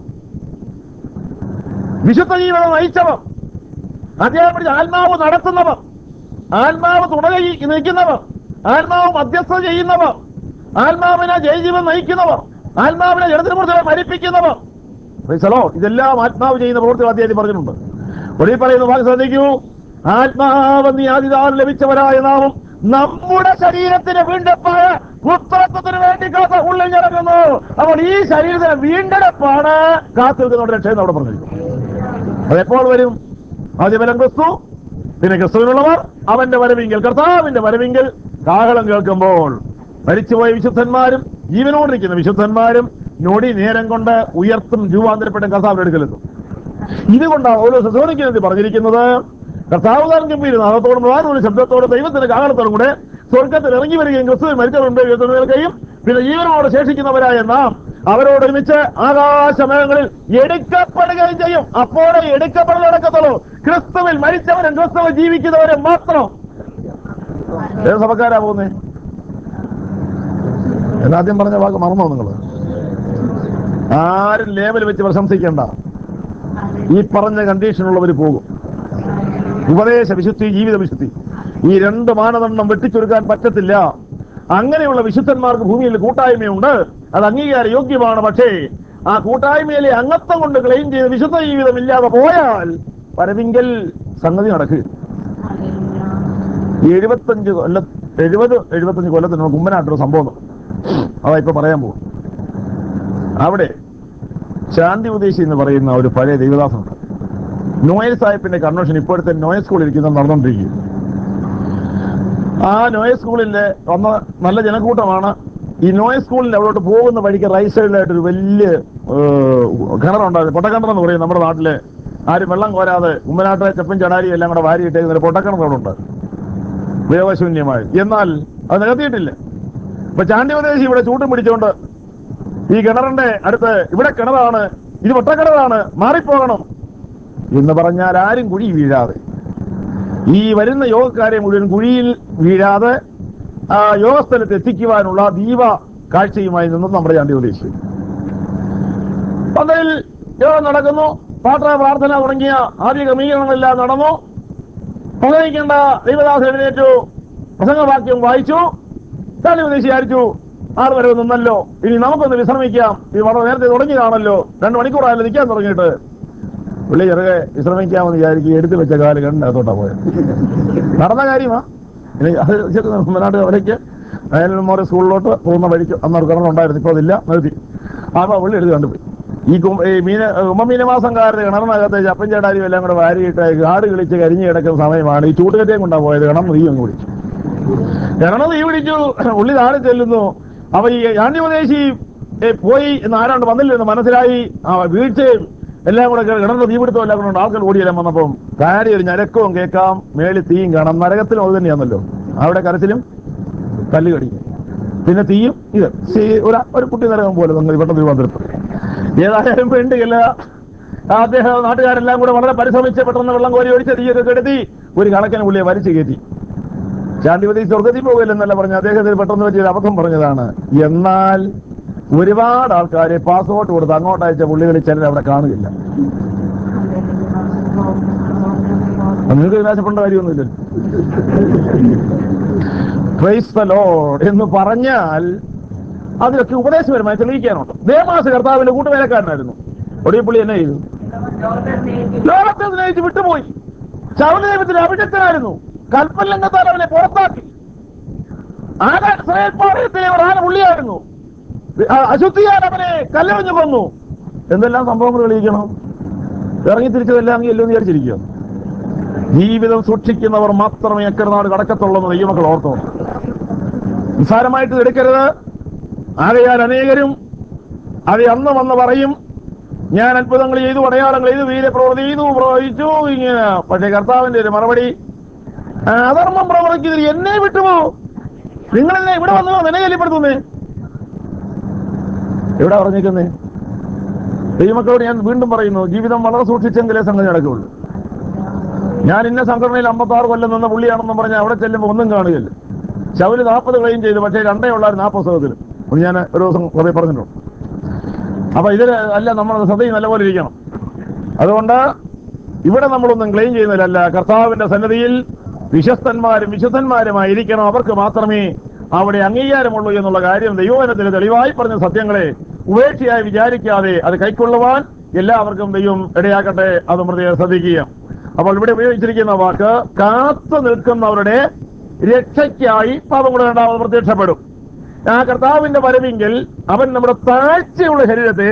വിശുദ്ധ ജീവിതം നയിച്ചവർ അദ്ദേഹം പിടിച്ച് ആത്മാവ് നടത്തുന്നവർ ആത്മാവ് തുണകി നിൽക്കുന്നവർ ആത്മാവ് മധ്യസ്ഥത ചെയ്യുന്നവർ ആത്മാവിനെ ജയജീവൻ നയിക്കുന്നവർ ആത്മാവിനെ ജഡത്തിനെക്കുറിച്ച് മരിപ്പിക്കുന്നവർ പ്രൈസലോ ഇതെല്ലാം ആത്മാവ് ചെയ്യുന്ന പ്രവൃത്തി അദ്ദേഹം പറഞ്ഞിട്ടുണ്ട് ഒടുവിൽ പറയുന്ന വാക്ക് ശ്രദ്ധിക്കൂ ആത്മാവ് നീ ആദിദാനം ലഭിച്ചവരായ നാമം നമ്മുടെ ശരീരത്തിന് വീണ്ടെടുപ്പായ പുത്രത്വത്തിന് വേണ്ടി കാത്ത ഉള്ളിൽ കിടക്കുന്നു അപ്പോൾ ഈ ശരീരത്തിന് വീണ്ടെടുപ്പാണ് കാത്തു നിൽക്കുന്നവരുടെ രക്ഷയെന്ന് അവിടെ പറഞ്ഞിരിക്കും അതെപ്പോൾ വരും ആദ്യബലം ക്രിസ്തു പിന്നെ ക്രിസ്തുവിനുള്ളവർ അവന്റെ വരവിങ്കൽ കർത്താവിന്റെ വരവിങ്കൽ കാഹളം കേൾക്കുമ്പോൾ മരിച്ചുപോയ വിശുദ്ധന്മാരും ജീവനോടിരിക്കുന്ന വിശുദ്ധന്മാരും ഞൊടി നേരം കൊണ്ട് ഉയർത്തും രൂപാന്തരപ്പെട്ടും കർത്താവിന്റെ അടുക്കലെത്തും ഇതുകൊണ്ടാണ് ഓരോ സെസോണിക്കുന്നത് പറഞ്ഞിരിക്കുന്നത് കർത്താവ് താൻ ഗംഭീര നാഥത്തോടും പ്രധാനമുള്ള ശബ്ദത്തോടെ ദൈവത്തിന്റെ കാലത്തോടും കൂടെ സ്വർഗത്തിൽ ഇറങ്ങി വരികയും ക്രിസ്തുവിൽ മരിച്ചവരുണ്ട് നിൽക്കുകയും പിന്നെ ജീവനോട് ശേഷിക്കുന്നവരായ നാം അവരോട് ഒരുമിച്ച് ആകാശമേഘങ്ങളിൽ എടുക്കപ്പെടുകയും ചെയ്യും അപ്പോഴേ എടുക്കപ്പെടൽ നടക്കത്തുള്ളൂ ക്രിസ്തുവിൽ മരിച്ചവരും ക്രിസ്തുവിൽ ജീവിക്കുന്നവരും മാത്രം ഏത് സഭക്കാരാ പോകുന്നേ എന്നാദ്യം പറഞ്ഞ വാക്ക് മറന്നോ നിങ്ങള് ആരും ലേബൽ വെച്ച് പ്രശംസിക്കേണ്ട ഈ പറഞ്ഞ കണ്ടീഷനുള്ളവർ പോകും ഉപദേശ വിശുദ്ധി ജീവിത വിശുദ്ധി ഈ രണ്ട് മാനദണ്ഡം വെട്ടിച്ചുരുക്കാൻ പറ്റത്തില്ല അങ്ങനെയുള്ള വിശുദ്ധന്മാർക്ക് ഭൂമിയിൽ കൂട്ടായ്മയുണ്ട് അത് അംഗീകാര യോഗ്യമാണ് പക്ഷേ ആ കൂട്ടായ്മയിലെ അംഗത്വം കൊണ്ട് ക്ലെയിം ചെയ്ത് വിശുദ്ധ ജീവിതം ഇല്ലാതെ പോയാൽ പരവിങ്കൽ സംഗതി നടക്കുക ഈ എഴുപത്തഞ്ച് കൊല്ല എഴുപത് എഴുപത്തഞ്ച് കൊല്ലത്തിന് കുമ്പനാട്ടൊരു സംഭവം നടന്നു. അതാ ഇപ്പൊ പറയാൻ പോകും അവിടെ ശാന്തി ഉദ്ദേശി എന്ന് പറയുന്ന ഒരു പഴയ ദൈവദാസനുണ്ട് നോയൽ സാഹിബിന്റെ കൺവെൻഷൻ ഇപ്പോഴത്തെ നോയൽ സ്കൂളിൽ ഇരിക്കുന്നത് നടന്നുകൊണ്ടിരിക്കുക ആ നോയൽ സ്കൂളിലെ വന്ന നല്ല ജനക്കൂട്ടമാണ് ഈ നോയൽ സ്കൂളിൽ അവിടോട്ട് പോകുന്ന വഴിക്ക് റൈറ്റ് സൈഡിലായിട്ട് ഒരു വലിയ ഏഹ്, കിണറുണ്ടായിരുന്നു പൊട്ടക്കിണർ എന്ന് പറയും നമ്മുടെ നാട്ടിലെ ആരും വെള്ളം കോരാതെ ഉമ്മനാട്ടെ ചെപ്പൻ ചടാരി എല്ലാം കൂടെ വാരിയിട്ടേക്കുന്ന ഒരു പൊട്ടക്കിണർ അവിടെ ഉണ്ട് ഉപയോഗശൂന്യമായി എന്നാൽ അത് നികത്തിയിട്ടില്ല ഇപ്പൊ ചാണ്ടി പ്രദേശി ഇവിടെ ചൂട്ടും പിടിച്ചുകൊണ്ട് ഈ കിണറിന്റെ അടുത്ത് ഇവിടെ കിണറാണ് ഇത് പൊട്ടക്കിണറാണ് മാറിപ്പോകണം എന്ന് പറഞ്ഞാൽ ആരും കുഴി വീഴാതെ ഈ വരുന്ന യോഗക്കാരെ മുഴുവൻ കുഴിയിൽ വീഴാതെ ആ യോഗസ്ഥലത്ത് എത്തിക്കുവാനുള്ള ദീപ കാഴ്ചയുമായി നിന്നും നമ്മുടെ ചാണ്ടി പ്രദേശി പന്തലിൽ യോഗം നടക്കുന്നു പാട്ട പ്രാർത്ഥന തുടങ്ങിയ ആദ്യ ക്രമീകരണങ്ങളെല്ലാം നടന്നു പ്രസംഗിക്കേണ്ട ദൈവദാസൻ എഴുന്നേറ്റു പ്രസംഗവാക്യം വായിച്ചു ചാണ്ടി പ്രദേശി വിചാരിച്ചു ആറ് വരെ നിന്നല്ലോ ഇനി നമുക്കൊന്ന് വിശ്രമിക്കാം ഇത് വളരെ നേരത്തെ തുടങ്ങിയതാണല്ലോ രണ്ട് മണിക്കൂറായാലും നിൽക്കാൻ തുടങ്ങിയിട്ട് പുള്ളി ചെറുകെ വിശ്രമിക്കാമെന്ന് വിചാരിക്കും എടുത്തു വെച്ച കാല് കണ്ട് അകത്തോട്ടാ പോയത് നടന്ന കാര്യമാ ഇനി അത് നാട് അവിടേക്ക് അയൽ മെമ്മോറിയൽ സ്കൂളിലോട്ട് പോകുന്ന വഴിക്ക് അന്ന് ഒരു കിണറുണ്ടായിരുന്നു ഇപ്പോൾ അതില്ല നിർത്തി അപ്പൊ പുള്ളി എടുത്ത് കണ്ടുപോയി ഈ കും- ഈ മീന ഉമ്മമീനമാസംകാരുടെ കിണറിനകത്ത് ചപ്പൻ ചേടാരിയും എല്ലാം കൂടെ വാരിയിട്ട് കാട് കളിച്ച് കരിഞ്ഞു കിടക്കുന്ന സമയമാണ് ഈ ചൂട്ടുകറ്റയും കൊണ്ടാ പോയത് കിണർ തീ അങ്ങ് പിടിച്ചു കിണർ തീ പിടിച്ചു ഉള്ളി താഴെ ചെല്ലുന്നു അപ്പൊ ഈ ആന്ധ്രപ്രദേശി പോയി എന്ന് ആരാണ്ട് വന്നില്ലെന്ന് മനസ്സിലായി ആ വീഴ്ചയും എല്ലാം കൂടെ കിണറിന്റെ തീപിടുത്തം എല്ലാം കൂടെ ആൾക്കാർ ഓടിയെല്ലാം വന്നപ്പം കാരി ഒരു ഞരക്കവും കേൾക്കാം മേളി തീയും കാണാം നരകത്തിലും അത് തന്നെയാണല്ലോ അവിടെ കരച്ചിലും കല്ല് കടിക്കും പിന്നെ തീയും ഇത് സീ- ഒരു ഒരു കുട്ടി നരകം പോലെ നിങ്ങൾ ഇവിടെ തിരുവനന്തപുരത്ത് ഏതായാലും വേണ്ടിയില്ല അദ്ദേഹം നാട്ടുകാരെല്ലാം കൂടെ വളരെ പരിശ്രമിച്ച് പെട്ടെന്ന് വെള്ളം കോരി ഒഴിച്ച് തീയൊക്കെ കെടുത്തി ഒരു കണക്കിന് പുള്ളിയെ വലിച്ചു കയറ്റി ശാന്തിപതി സ്വർഗത്തിൽ പോകില്ലെന്നല്ല പറഞ്ഞ അദ്ദേഹത്തിന് പെട്ടെന്ന് പറ്റിയ ഒരു അബദ്ധം പറഞ്ഞതാണ് എന്നാൽ ഒരുപാട് ആൾക്കാരെ പാസ്പോർട്ട് കൊടുത്ത് അങ്ങോട്ട് അയച്ച പുള്ളികളിൽ ചിലർ അവിടെ കാണുകയില്ല അത് നിങ്ങൾക്ക് വിനാശപ്പെടേണ്ട കാര്യമൊന്നുമില്ല Praise the Lord എന്ന് പറഞ്ഞാൽ അതിലൊക്കെ ഉപദേശപരമായി തെളിയിക്കാനുണ്ട് ദേമാസ് കർത്താവിന്റെ കൂട്ടുവേലക്കാരനായിരുന്നു ഒടിയപ്പുള്ളി എന്നെ ചെയ്തു ലോകത്തെ സ്നേഹിച്ച് വിട്ടുപോയി ശൗലദൈവത്തിന് അഭിഷക്തനായിരുന്നു കൽപ്പലംഘത്താൽ അവനെ പുറത്താക്കി ആകാശ ശ്രേയൽപ്പാടയത്തിലെ ഒരു ആന പുള്ളിയായിരുന്നു അ- അശുദ്ധിയാൽ അവനെ കല്ലെറിഞ്ഞു കൊന്നു എന്തെല്ലാം സംഭവങ്ങൾ തെളിയിക്കണം ഇറങ്ങി തിരിച്ചതെല്ലാം അങ്ങ് എല്ലോ വിചാരിച്ചിരിക്കുക ജീവിതം സൂക്ഷിക്കുന്നവർ മാത്രമേ അക്കരനാട് കടക്കത്തുള്ളൂ എന്ന് ദൈവമക്കൾ ഓർത്തോണം നിസ്സാരമായിട്ട് ഇത് എടുക്കരുത് ആകയാൽ അനേകരും അത് അന്ന് വന്ന് പറയും ഞാൻ അത്ഭുതങ്ങൾ ചെയ്തു അടയാളങ്ങൾ ചെയ്തു വീരപ്രവൃത്തി ചെയ്തു പ്രവഹിച്ചു ഇങ്ങനെ പക്ഷേ കർത്താവിന്റെ ഒരു മറുപടി "ആ, അധർമ്മം പ്രവർത്തിക്കുന്നതിൽ എന്നെ വിട്ടുപോ നിങ്ങളെന്നെ ഇവിടെ വന്നു നിന്നെ ശല്യപ്പെടുത്തുന്നേ എവിടെ പറഞ്ഞേക്കുന്നേ ദൈവമക്കളോട് ഞാൻ വീണ്ടും പറയുന്നു ജീവിതം വളരെ സൂക്ഷിച്ചെങ്കിലേ സംഗതി നടക്കുകയുള്ളൂ ഞാൻ ഇന്ന സംഘടനയിൽ അമ്പത്തി ആറ് കൊല്ലം നിന്ന പുള്ളിയാണെന്ന് പറഞ്ഞാൽ അവിടെ ചെല്ലുമ്പോൾ ഒന്നും കാണുകയില്ല ശൗല് നാൽപ്പത് ക്ലെയിം ചെയ്തു പക്ഷേ രണ്ടേ ഉള്ളായിരുന്നു ആ പുസ്തകത്തിൽ അത് ഞാൻ ഒരു ദിവസം കുറേ പറഞ്ഞിട്ടുണ്ട് അപ്പൊ ഇതില് അല്ല നമ്മൾ ശ്രദ്ധയും നല്ലപോലെ ഇരിക്കണം അതുകൊണ്ട് ഇവിടെ നമ്മളൊന്നും ക്ലെയിം ചെയ്യുന്നില്ലല്ല കർത്താവിന്റെ സന്നദ്ധിയിൽ വിശ്വസ്തന്മാരും വിശുദ്ധന്മാരുമായിരിക്കണം അവർക്ക് മാത്രമേ അവിടെ അംഗീകാരമുള്ളൂ എന്നുള്ള കാര്യം ദൈവവനത്തിന് തെളിവായി പറഞ്ഞ സത്യങ്ങളെ ഉപേക്ഷയായി വിചാരിക്കാതെ അത് കൈക്കൊള്ളുവാൻ എല്ലാവർക്കും ദൈവം ഇടയാക്കട്ടെ അത് പ്രത്യേകം ശ്രദ്ധിക്കുക അപ്പോൾ ഇവിടെ ഉപയോഗിച്ചിരിക്കുന്ന വാക്ക് കാത്തു നിൽക്കുന്നവരുടെ രക്ഷയ്ക്കായി പാപം കൂടെ രണ്ടാമത് പ്രത്യക്ഷപ്പെടും ആ കർത്താവിന്റെ വരവെങ്കിൽ അവൻ നമ്മുടെ താഴ്ചയുള്ള ശരീരത്തെ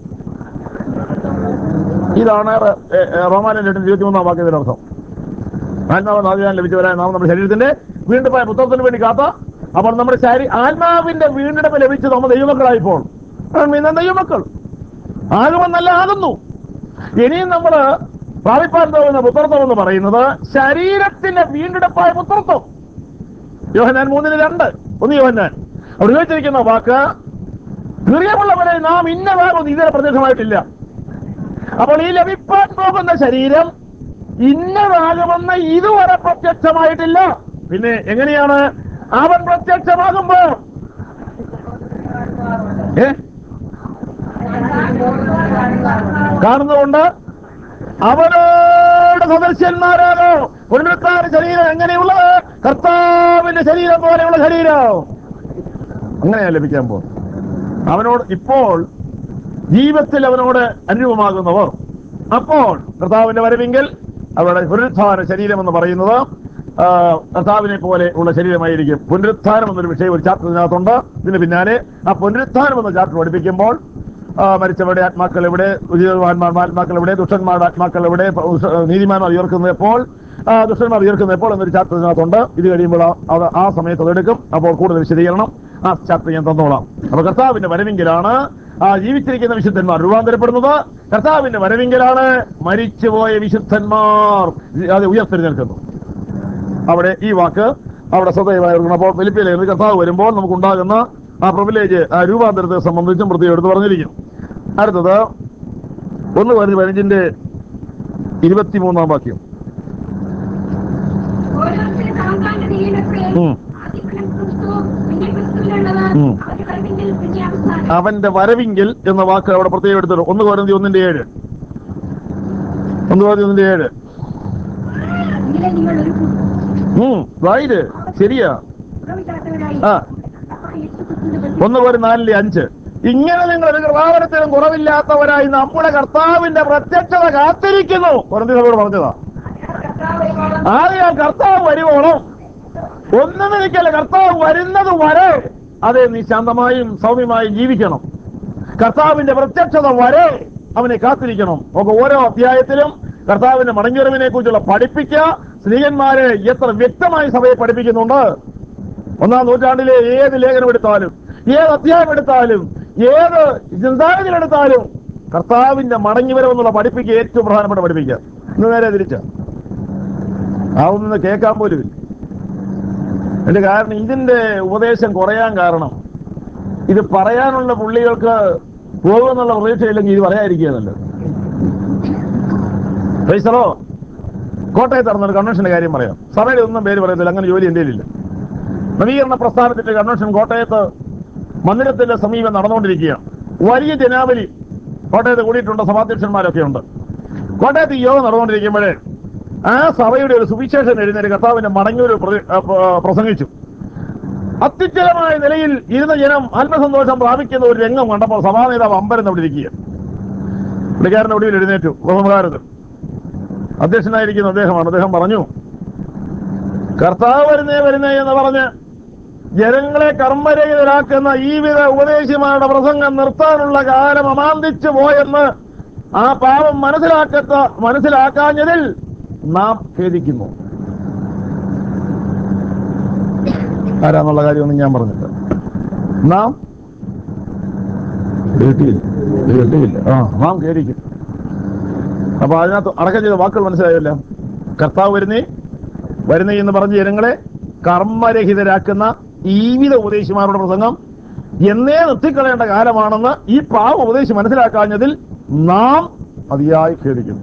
ഇതാണ് റ- ഏ, ഏ, റോമാലൻ എട്ടിന് ഇരുപത്തി മൂന്നാം വാക്യത്തിന്റെ അർത്ഥം ആത്മാവ് നാദിയാൻ ലഭിച്ചവരായ നാം നമ്മുടെ ശരീരത്തിന്റെ വീണ്ടും പോയ പുത്രത്തിന് വേണ്ടി കാത്ത അപ്പോൾ നമ്മുടെ ശരീ ആത്മാവിന്റെ വീണ്ടെടുപ്പ് ലഭിച്ച് നമ്മൾ ദൈവമക്കളായിപ്പോൾ ഇന്ന് ദൈവമക്കൾ ആകുമെന്നല്ല ആകുന്നു ഇനിയും നമ്മൾ പ്രാപിപ്പാൻ പോകുന്ന പുത്രത്വം എന്ന് പറയുന്നത് ശരീരത്തിന്റെ വീണ്ടെടുപ്പായ പുത്രത്വം യോഹനാൻ മൂന്നിന് രണ്ട് ഒന്ന് യോഹനാൻ അവിടെ ചോദിച്ചിരിക്കുന്ന വാക്ക് പ്രിയമുള്ളവരെ നാം ഇന്നതാകുന്നു ഇതുവരെ പ്രത്യക്ഷമായിട്ടില്ല അപ്പോൾ ഈ ലഭിപ്പാൻ പോകുന്ന ശരീരം ഇന്നതാകുമെന്ന് ഇതുവരെ പ്രത്യക്ഷമായിട്ടില്ല പിന്നെ എങ്ങനെയാണ് അവൻ പ്രത്യക്ഷമാകുമ്പോ ഏ കാണുന്നതുകൊണ്ട് അവനോട് സദസ്യന്മാരാകോ പുനരുദ്ധാര ശരീരം എങ്ങനെയുള്ളത് കർത്താവിന്റെ ശരീരം പോലെയുള്ള ശരീരം അങ്ങനെയാ ലഭിക്കാൻ പോകും അവനോട് ഇപ്പോൾ ജീവിതത്തിൽ അവനോട് അനുരൂപമാകുന്നവർ അപ്പോൾ കർത്താവിന്റെ വരവിങ്കൽ അവരുടെ പുനരുത്ഥാന ശരീരം എന്ന് പറയുന്നത് ആ, കർത്താവിനെ പോലെ ഉള്ള ശരീരമായിരിക്കും പുനരുത്ഥാനം എന്നൊരു വിഷയം ഒരു ചാപ്റ്റർ ഇതിനകത്തുണ്ട് ഇതിന് പിന്നാലെ ആ പുനരുത്ഥാനം എന്ന ചാപ്റ്റർ പഠിപ്പിക്കുമ്പോൾ ആ, മരിച്ചവരുടെ ആത്മാക്കൾ എവിടെ ഉചിതവാന്മാരുടെ ആത്മാക്കൾ എവിടെ ദുഷ്ടന്മാരുടെ ആത്മാക്കൾ എവിടെ ഉഷ- നീതിമാന്മാർ ഉയർക്കുന്നത് എപ്പോൾ ആ, ദുഷ്ടന്മാർ ഉയർക്കുന്നത് എപ്പോൾ എന്നൊരു ചാപ്റ്റർ ഇതിനകത്തുണ്ട് ഇത് കഴിയുമ്പോൾ ആ- അത് ആ സമയത്ത് അതെടുക്കും അപ്പോൾ കൂടുതൽ വിശദീകരണം ആ ചാപ്റ്റർ ഞാൻ തന്നോളാം അപ്പൊ കർത്താവിന്റെ വരവിങ്കലാണ് ആ ജീവിച്ചിരിക്കുന്ന വിശുദ്ധന്മാർ രൂപാന്തരപ്പെടുന്നത് കർത്താവിന്റെ വരവിങ്കലാണ് മരിച്ചുപോയ വിശുദ്ധന്മാർ അത് ഉയർത്തെഴുന്നേൽക്കുന്നു അവിടെ ഈ വാക്ക് അവിടെ ശ്രദ്ധേയമായി ഓർക്കണം അപ്പോൾ ഫിലിപ്പിയിലേക്ക് കർത്താവ് വരുമ്പോൾ നമുക്കുണ്ടാകുന്ന ആ പ്രിവിലേജ് ആ രൂപാന്തരത്തെ സംബന്ധിച്ചും പ്രത്യേകം എടുത്ത് പറഞ്ഞിരിക്കും അടുത്തത് ഒന്ന് പതിനഞ്ച് പതിനഞ്ചിന്റെ ഇരുപത്തിമൂന്നാം വാക്യം ഓരോരുത്തരും താങ്കളുടെ ദൈവത്തെ ഉം. ആദ്യഫലം ക്രിസ്തു, പിന്നെ ക്രിസ്തുവിലുള്ളത് ഉം. അവന്റെ വരവിങ്കൽ പിന്നെ അവസാനം. അവന്റെ വരവിങ്കിൽ എന്ന വാക്ക് അവിടെ പ്രത്യേകം എടുത്തിട്ടുണ്ട് ഒന്ന് പതിനഞ്ച് ഒന്നിന്റെ ഏഴ് ഒന്ന് പതിനഞ്ച് ഒന്നിന്റെ ഏഴ് ഇങ്ങനെ നിങ്ങൾ ഒരു ഉം റൈറ്റ് ശരിയാ കുറവില്ലാത്തവരായി ആ. അപ്പോൾ യേശുക്രിസ്തുവിന്റെ ബന്ധം ഒന്ന് പോലും നാലിലെ അഞ്ച് ഇങ്ങനെ നിങ്ങൾ ഒരു കൃപാവരത്തിനും കുറവില്ലാത്തവരായി നമ്മുടെ കർത്താവിന്റെ പ്രത്യക്ഷത കാത്തിരിക്കുന്നു കുറഞ്ഞ സഭയോട് പറഞ്ഞതാ ആദ്യം കർത്താവ് വരുവോളം ഒന്നും എനിക്കല്ല കർത്താവ് വരുന്നത് വരെ അതെ നീ ശാന്തമായും സൗമ്യമായും ജീവിക്കണം കർത്താവിന്റെ പ്രത്യക്ഷത വരെ അവനെ കാത്തിരിക്കണം നമുക്ക് ഓരോ അധ്യായത്തിലും കർത്താവിന്റെ മടങ്ങിവരവിനെ കുറിച്ചുള്ള പഠിപ്പിക്കുക സ്ത്രീകന്മാരെ എത്ര വ്യക്തമായി സഭയെ പഠിപ്പിക്കുന്നുണ്ട് ഒന്നാം നൂറ്റാണ്ടിലെ ഏത് ലേഖനം എടുത്താലും ഏത് അധ്യായം എടുത്താലും ഏത് ചിന്താഗതികൾ എടുത്താലും കർത്താവിന്റെ മടങ്ങിവരവെന്നുള്ള പഠിപ്പിക്കുക ഏറ്റവും പ്രധാനപ്പെട്ട പഠിപ്പിക്കുക ഇന്ന് നേരെ തിരിച്ച അതൊന്നും കേൾക്കാൻ പോലും ഇല്ല എന്റെ കാരണം ഇതിന്റെ ഉപദേശം കുറയാൻ കാരണം ഇത് പറയാനുള്ള പുള്ളികൾക്ക് പോകുമെന്നുള്ള പ്രതീക്ഷയില്ലെങ്കിൽ ഇത് പറയാതിരിക്കുക നല്ലത് പൈസറോ കോട്ടയത്ത് നടന്നൊരു കൺവെൻഷന്റെ കാര്യം പറയാം സഭയുടെ ഒന്നും പേര് പറയത്തില്ല അങ്ങനെ ജോലി എന്റെ ഇല്ല നവീകരണ പ്രസ്ഥാനത്തിന്റെ കൺവെൻഷൻ കോട്ടയത്ത് മന്ദിരത്തിന്റെ സമീപം നടന്നുകൊണ്ടിരിക്കുകയാണ് വലിയ ജനാവലി കോട്ടയത്ത് കൂടിയിട്ടുണ്ട് സഭാധ്യക്ഷന്മാരൊക്കെ ഉണ്ട് കോട്ടയത്ത് ഈ യോഗം നടന്നുകൊണ്ടിരിക്കുമ്പോഴേ ആ സഭയുടെ ഒരു സുവിശേഷം എഴുന്നേറ്റ് കർത്താവിന്റെ മടങ്ങൂര് പ്രതി- ആ, പ്ര- പ്രസംഗിച്ചു അത്യുജ്വലമായ നിലയിൽ ഇരുന്ന ജനം ആത്മസന്തോഷം പ്രാപിക്കുന്ന ഒരു രംഗം കണ്ടപ്പോൾ സഭാനേതാവ് അമ്പരം അവിടെ ഇരിക്കുക പുള്ളിക്കാരന്റെ ഒടുവിൽ എഴുന്നേറ്റു ബഹുമകാരത്തിൽ അധ്യക്ഷനായിരിക്കുന്ന അദ്ദേഹമാണ് അദ്ദേഹം പറഞ്ഞു കർത്താവ് വരുന്നേ വരുന്നേ എന്ന് പറഞ്ഞ് ജനങ്ങളെ കർമ്മരഹിതരാക്കുന്ന ഈ വിധ ഉപദേശിമാരുടെ പ്രസംഗം നിർത്താനുള്ള കാലം അമാന്തിച്ചു പോയെന്ന് ആ പാവം മനസ്സിലാക്കത്ത മനസ്സിലാക്കാഞ്ഞതിൽ നാം ഖേദിക്കുന്നു ആരാന്നുള്ള കാര്യമൊന്നും ഞാൻ പറഞ്ഞില്ല നാം കേട്ടിയില്ല കേട്ടിയില്ല ആ നാം ഖേദിക്കും അപ്പൊ അതിനകത്ത് അടക്കം ചെയ്ത വാക്കുകൾ മനസ്സിലായല്ല കർത്താവ് വരുന്നേ വരുന്നേ എന്ന് പറഞ്ഞ് ജനങ്ങളെ കർമ്മരഹിതരാക്കുന്ന ജീവിത ഉപദേശിമാരുടെ പ്രസംഗം എന്നേ നിർത്തിക്കളയേണ്ട കാലമാണെന്ന് ഈ പാവ ഉപദേശി മനസ്സിലാക്കാഞ്ഞതിൽ നാം അതിയായി ഖേദിക്കുന്നു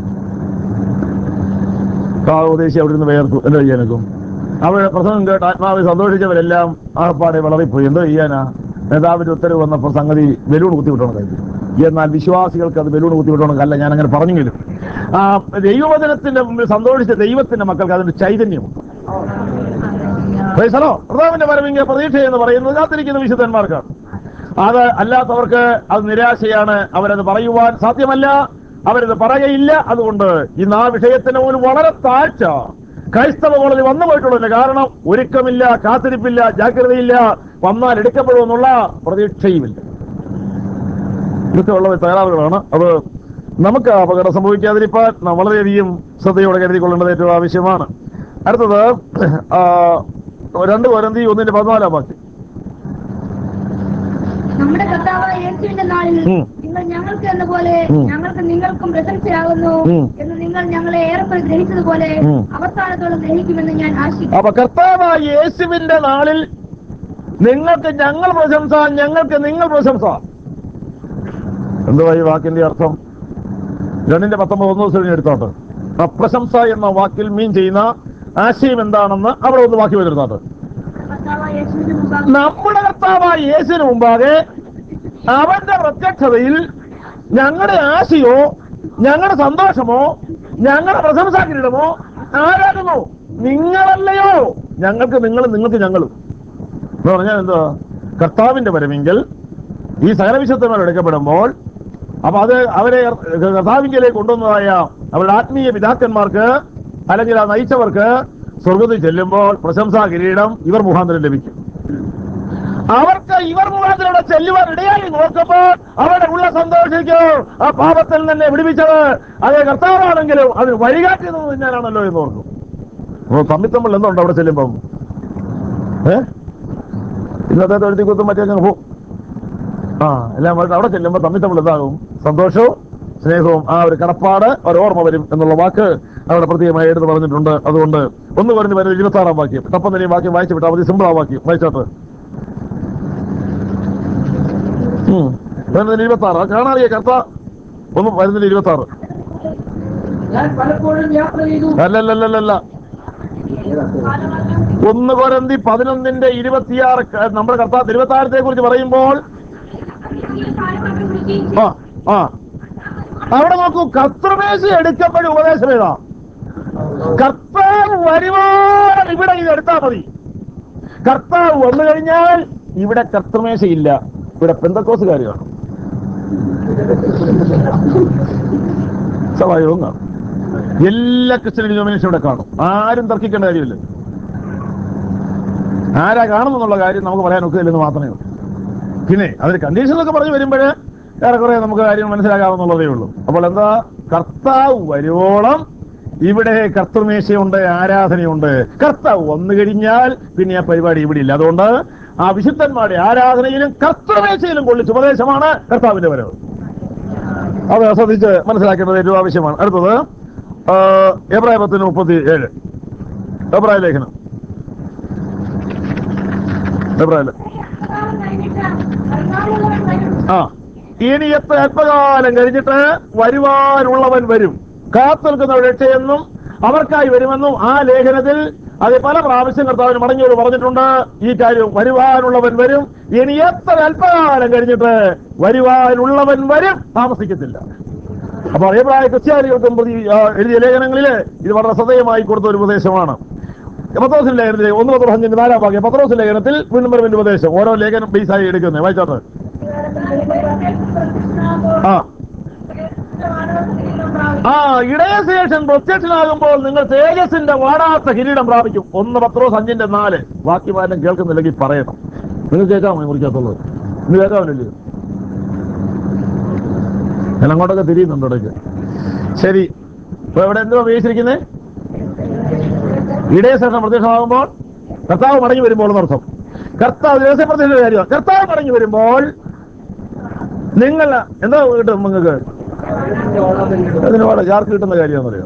പാവ ഉപദേശി അവിടെ നിന്ന് വേർത്തു എന്താ ചെയ്യാനൊക്കും അവരുടെ പ്രസംഗം കേട്ട് ആത്മാവിൽ സന്തോഷിച്ചവരെല്ലാം ആപ്പാടെ വളറിപ്പോയി എന്തോ ചെയ്യാനാ നേതാവിന്റെ ഉത്തരവ് വന്നപ്പോൾ സംഗതി ബലൂൺ കുത്തിവിട്ടോണം കഴിഞ്ഞു എന്നാൽ വിശ്വാസികൾക്ക് അത് ബലൂൺ കുത്തിവിട്ടോണം അല്ല ഞാൻ അങ്ങനെ പറഞ്ഞെങ്കിലും ആ ദൈവവചനത്തിന്റെ മുമ്പിൽ സന്തോഷിച്ച ദൈവത്തിന്റെ മക്കൾക്ക് അതിന്റെ ചൈതന്യമുണ്ട് പ്രൈസലോ കർത്താവിന്റെ വരവിന്റെ പ്രതീക്ഷ എന്ന് പറയുന്നത് കാത്തിരിക്കുന്ന വിശുദ്ധന്മാർക്കാണ് അത് അല്ലാത്തവർക്ക് അത് നിരാശയാണ് അവരത് പറയുവാൻ സാധ്യമല്ല അവരത് പറയയില്ല അതുകൊണ്ട് ഇന്ന് ആ വിഷയത്തിന് പോലും വളരെ താഴ്ച ക്രൈസ്തവ കോളേജിൽ വന്നു പോയിട്ടുള്ളതിന്റെ കാരണം ഒരുക്കമില്ല കാത്തിരിപ്പില്ല ജാഗ്രതയില്ല വന്നാൽ എടുക്കപ്പെടുമെന്നുള്ള പ്രതീക്ഷയുമില്ല ഇതൊക്കെ ഉള്ള തകരാറുകളാണ് അത് നമുക്ക് അപകടം സംഭവിക്കാതിരിക്കാൻ നാം വളരെയധികം ശ്രദ്ധയോടെ കരുതിക്കൊള്ളേണ്ടത് ഏറ്റവും ആവശ്യമാണ് അടുത്തത് ആ, രണ്ട് കൊരന്തി ഒന്നിന്റെ പതിനാലാം വാക്യം നമ്മുടെ കർത്താവായ യേശുവിന്റെ നാളിൽ ഉം. നിങ്ങൾ ഞങ്ങൾക്ക് എന്ന പോലെ ഉം. ഞങ്ങൾക്ക് നിങ്ങൾക്കും പ്രശംസയാകുന്നു ഉം. എന്ന് നിങ്ങൾ ഞങ്ങളെ ഏറെക്കുറെ ഗ്രഹിച്ചതുപോലെ ഉം. അവസാനത്തോളം ഗ്രഹിക്കുമെന്ന് ഞാൻ ആശിക്കുന്നു അപ്പൊ കർത്താവായ യേശുവിന്റെ നാളിൽ നിങ്ങൾക്ക് ഞങ്ങൾ പ്രശംസ ഞങ്ങൾക്ക് നിങ്ങൾ പ്രശംസ എന്തുവാ ഈ വാക്കിന്റെ അർത്ഥം രണ്ടിന്റെ പത്തൊമ്പത് ഒന്ന് ദിവസം കഴിഞ്ഞ് എടുത്തോട്ട് ആ പ്രശംസ എന്ന വാക്കിൽ മീൻ ചെയ്യുന്ന ആശയം എന്താണെന്ന് അവിടെ ഒന്ന് വാക്കി വരുന്നോട്ട് കർത്താവായ യേശുവിന്റെ മുമ്പാകെ നമ്മുടെ കർത്താവായ യേശുവിന് മുമ്പാകെ അവന്റെ പ്രത്യക്ഷതയിൽ ഞങ്ങളുടെ ആശയോ ഞങ്ങളുടെ സന്തോഷമോ ഞങ്ങളുടെ പ്രശംസാ കിരീടമോ ആരാകുന്നു നിങ്ങളല്ലയോ ഞങ്ങൾക്ക് നിങ്ങൾ നിങ്ങൾക്ക് ഞങ്ങളും എന്ന് പറഞ്ഞാൽ എന്താ കർത്താവിന്റെ വരവെങ്കിൽ ഈ സകല വിശുദ്ധന്മാർ എടുക്കപ്പെടുമ്പോൾ അപ്പൊ അത് അവരെ കർത്താവിങ്കിലേക്ക് കൊണ്ടുവന്നതായ അവരുടെ ആത്മീയ പിതാക്കന്മാർക്ക് അല്ലെങ്കിൽ ആ നയിച്ചവർക്ക് സ്വർഗത്തിൽ ചെല്ലുമ്പോൾ പ്രശംസാ കിരീടം ഇവർ മുഖാന്തരം ലഭിക്കും അവർക്ക് ഇവർ മുഖാന്തരം അവിടെ ചെല്ലുവാൻ ഇടയായി നോക്കുമ്പോൾ അവരുടെ ഉള്ള സന്തോഷിക്കോ ആ പാപത്തിൽ തന്നെ വിടുവിച്ചത് അത് കർത്താവാണെങ്കിലും അതിന് വഴികാട്ടിയത് ഞാനാണല്ലോ എന്ന് ഓർക്കും അപ്പൊ തമ്മിൽ തമ്മിൽ എന്തുണ്ട് അവിടെ ചെല്ലുമ്പം ഏ ഇന്നത്തെ തൊഴുത്തി കുത്തും മറ്റേ അങ്ങ് പോകും ആ എല്ലാം വന്നിട്ട് അവിടെ ചെല്ലുമ്പോൾ തമ്മിൽ തമ്മിൽ എന്താകും സന്തോഷവും സ്നേഹവും ആ ഒരു കടപ്പാട് ഒരു ഓർമ്മ വരും എന്നുള്ള വാക്ക് അവിടെ പ്രത്യേകമായി എടുത്ത് പറഞ്ഞിട്ടുണ്ട് അതുകൊണ്ട് ഒന്ന് പറഞ്ഞ് വരുന്ന ഇരുപത്തി ആറാം വാക്യം തപ്പം തന്നെ ഈ വാക്യം വായിച്ചു വിട്ടാൽ മതി സിമ്പിൾ ആ വാക്യം വായിച്ചോട്ട് വരുന്നതിന് ഇരുപത്തി ആറ് കാണാറിയ കർത്ത ഒന്ന് വരുന്നതിന് ഇരുപത്തി ആറ് ഞാൻ പലപ്പോഴും യാത്ര ചെയ്തു അല്ലല്ലല്ലല്ല ഒന്ന് കൊരന്തി പതിനൊന്നിന്റെ ഇരുപത്തിയാറ് ക- നമ്മുടെ കർത്താവ് തിരുവത്താരത്തെ കുറിച്ച് പറയുമ്പോൾ ആ ആ അവിടെ നോക്കൂ കർത്തൃമേശ എടുക്കപ്പെടും ഉപദേശം ഏതാ കർത്താവ് വരുവാൻ ഇവിടെ ഇത് എടുത്താൽ മതി കർത്താവ് വന്നു കഴിഞ്ഞാൽ ഇവിടെ കർത്തൃമേശയില്ല ഇവിടെ പെന്തക്കോസുകാരിയാണ് സ്വാഭാവികവും കാണും എല്ലാ ക്രിസ്ത്യൻ ഡിനോമിനേഷൻ ഇവിടെ കാണും ആരും തർക്കിക്കേണ്ട കാര്യമില്ല ആരാ കാണുമെന്നുള്ള കാര്യം നമുക്ക് പറയാൻ ഒക്കില്ലെന്ന് മാത്രമേ ഉള്ളൂ പിന്നെ അതിന് കണ്ടീഷൻ ഒക്കെ പറഞ്ഞു വരുമ്പോൾ ഏറെക്കുറെ നമുക്ക് കാര്യം മനസ്സിലാക്കാവുന്നുള്ളതേ ഉള്ളൂ അപ്പോൾ എന്താ കർത്താവ് വരുവോളം ഇവിടെ കർത്തൃമേശയുണ്ട് ആരാധനയുണ്ട് കർത്താവ് വന്നു കഴിഞ്ഞാൽ പിന്നെ ആ പരിപാടി ഇവിടെ ഇല്ല അതുകൊണ്ട് ആ വിശുദ്ധന്മാരുടെ ആരാധനയിലും കർത്തൃമേശയിലും കൊള്ളിച്ച ഉപദേശമാണ് കർത്താവിന്റെ വരവ് അത് ശ്രദ്ധിച്ച് മനസ്സിലാക്കേണ്ടത് ഏറ്റവും ആവശ്യമാണ് അടുത്തത് ആ, എബ്രായ പത്തിന് മുപ്പത്തി ഏഴ് എബ്രായ ലേഖനം എബ്രായ ലേ- ആ ഇനി എത്ര അല്പകാലം കഴിഞ്ഞിട്ട് വരുവാനുള്ളവൻ വരും കാത്തു നിൽക്കുന്ന രക്ഷയെന്നും അവർക്കായി വരുമെന്നും ആ ലേഖനത്തിൽ അത് പല പ്രാവശ്യം കർത്താവിന് മടങ്ങിയോട് പറഞ്ഞിട്ടുണ്ട് ഈ കാര്യം വരുവാനുള്ളവൻ വരും ഇനി എത്ര അല്പകാലം കഴിഞ്ഞിട്ട് വരുവാനുള്ളവൻ വരും താമസിക്കത്തില്ല അപ്പൊ അതേപ്രായ ക്രിസ്ത്യാനികൾക്കും പ്രതി ആ, എഴുതിയ ലേഖനങ്ങളിൽ ഇത് വളരെ ശ്രദ്ധേയമായി കൊടുത്ത ഒരു ഉപദേശമാണ് പത്രോസിന്റെ ലേഖനത്തിൽ ഒന്ന് പത്ര അഞ്ചിന്റെ നാലാം ഭാഗ്യം പത്രോസിന്റെ ലേഖനത്തിൽ വീണ്ടും വരുന്ന ഉപദേശം ഓരോ ലേഖനം ബേസായി എടുക്കുന്നത് വായിച്ചോട്ട് ആ ആ ഇടയശേഷൻ പ്രത്യക്ഷനാകുമ്പോൾ നിങ്ങൾ തേജസിന്റെ വാടാത്ത കിരീടം പ്രാപിക്കും ഒന്ന് പത്രോസ് അഞ്ചിന്റെ നാല് ബാക്കി വാരം കേൾക്കുന്നില്ലെങ്കിൽ പറയണം നിങ്ങൾ കേൾക്കാമോ ഈ മുറിക്കകത്തുള്ളത് ഇന്ന് കേൾക്കാമല്ലോ ഞാൻ അങ്ങോട്ടൊക്കെ തിരിയുന്നുണ്ട് ഇടയ്ക്ക് ശരി ഇപ്പൊ ഇവിടെ എന്തുവാ ഉപയോഗിച്ചിരിക്കുന്നത് ഇടയശേഷം പ്രത്യക്ഷമാകുമ്പോൾ കർത്താവ് മടങ്ങി വരുമ്പോൾ എന്നർത്ഥം കർത്താവ് ദിവസം പ്രത്യക്ഷ കാര്യമാണ് കർത്താവ് മടങ്ങി വരുമ്പോൾ നിങ്ങൾ എന്താ കിട്ടും നിങ്ങൾക്ക് അതിന് വളരെ ആർക്ക് കിട്ടുന്ന കാര്യമാണെന്നറിയോ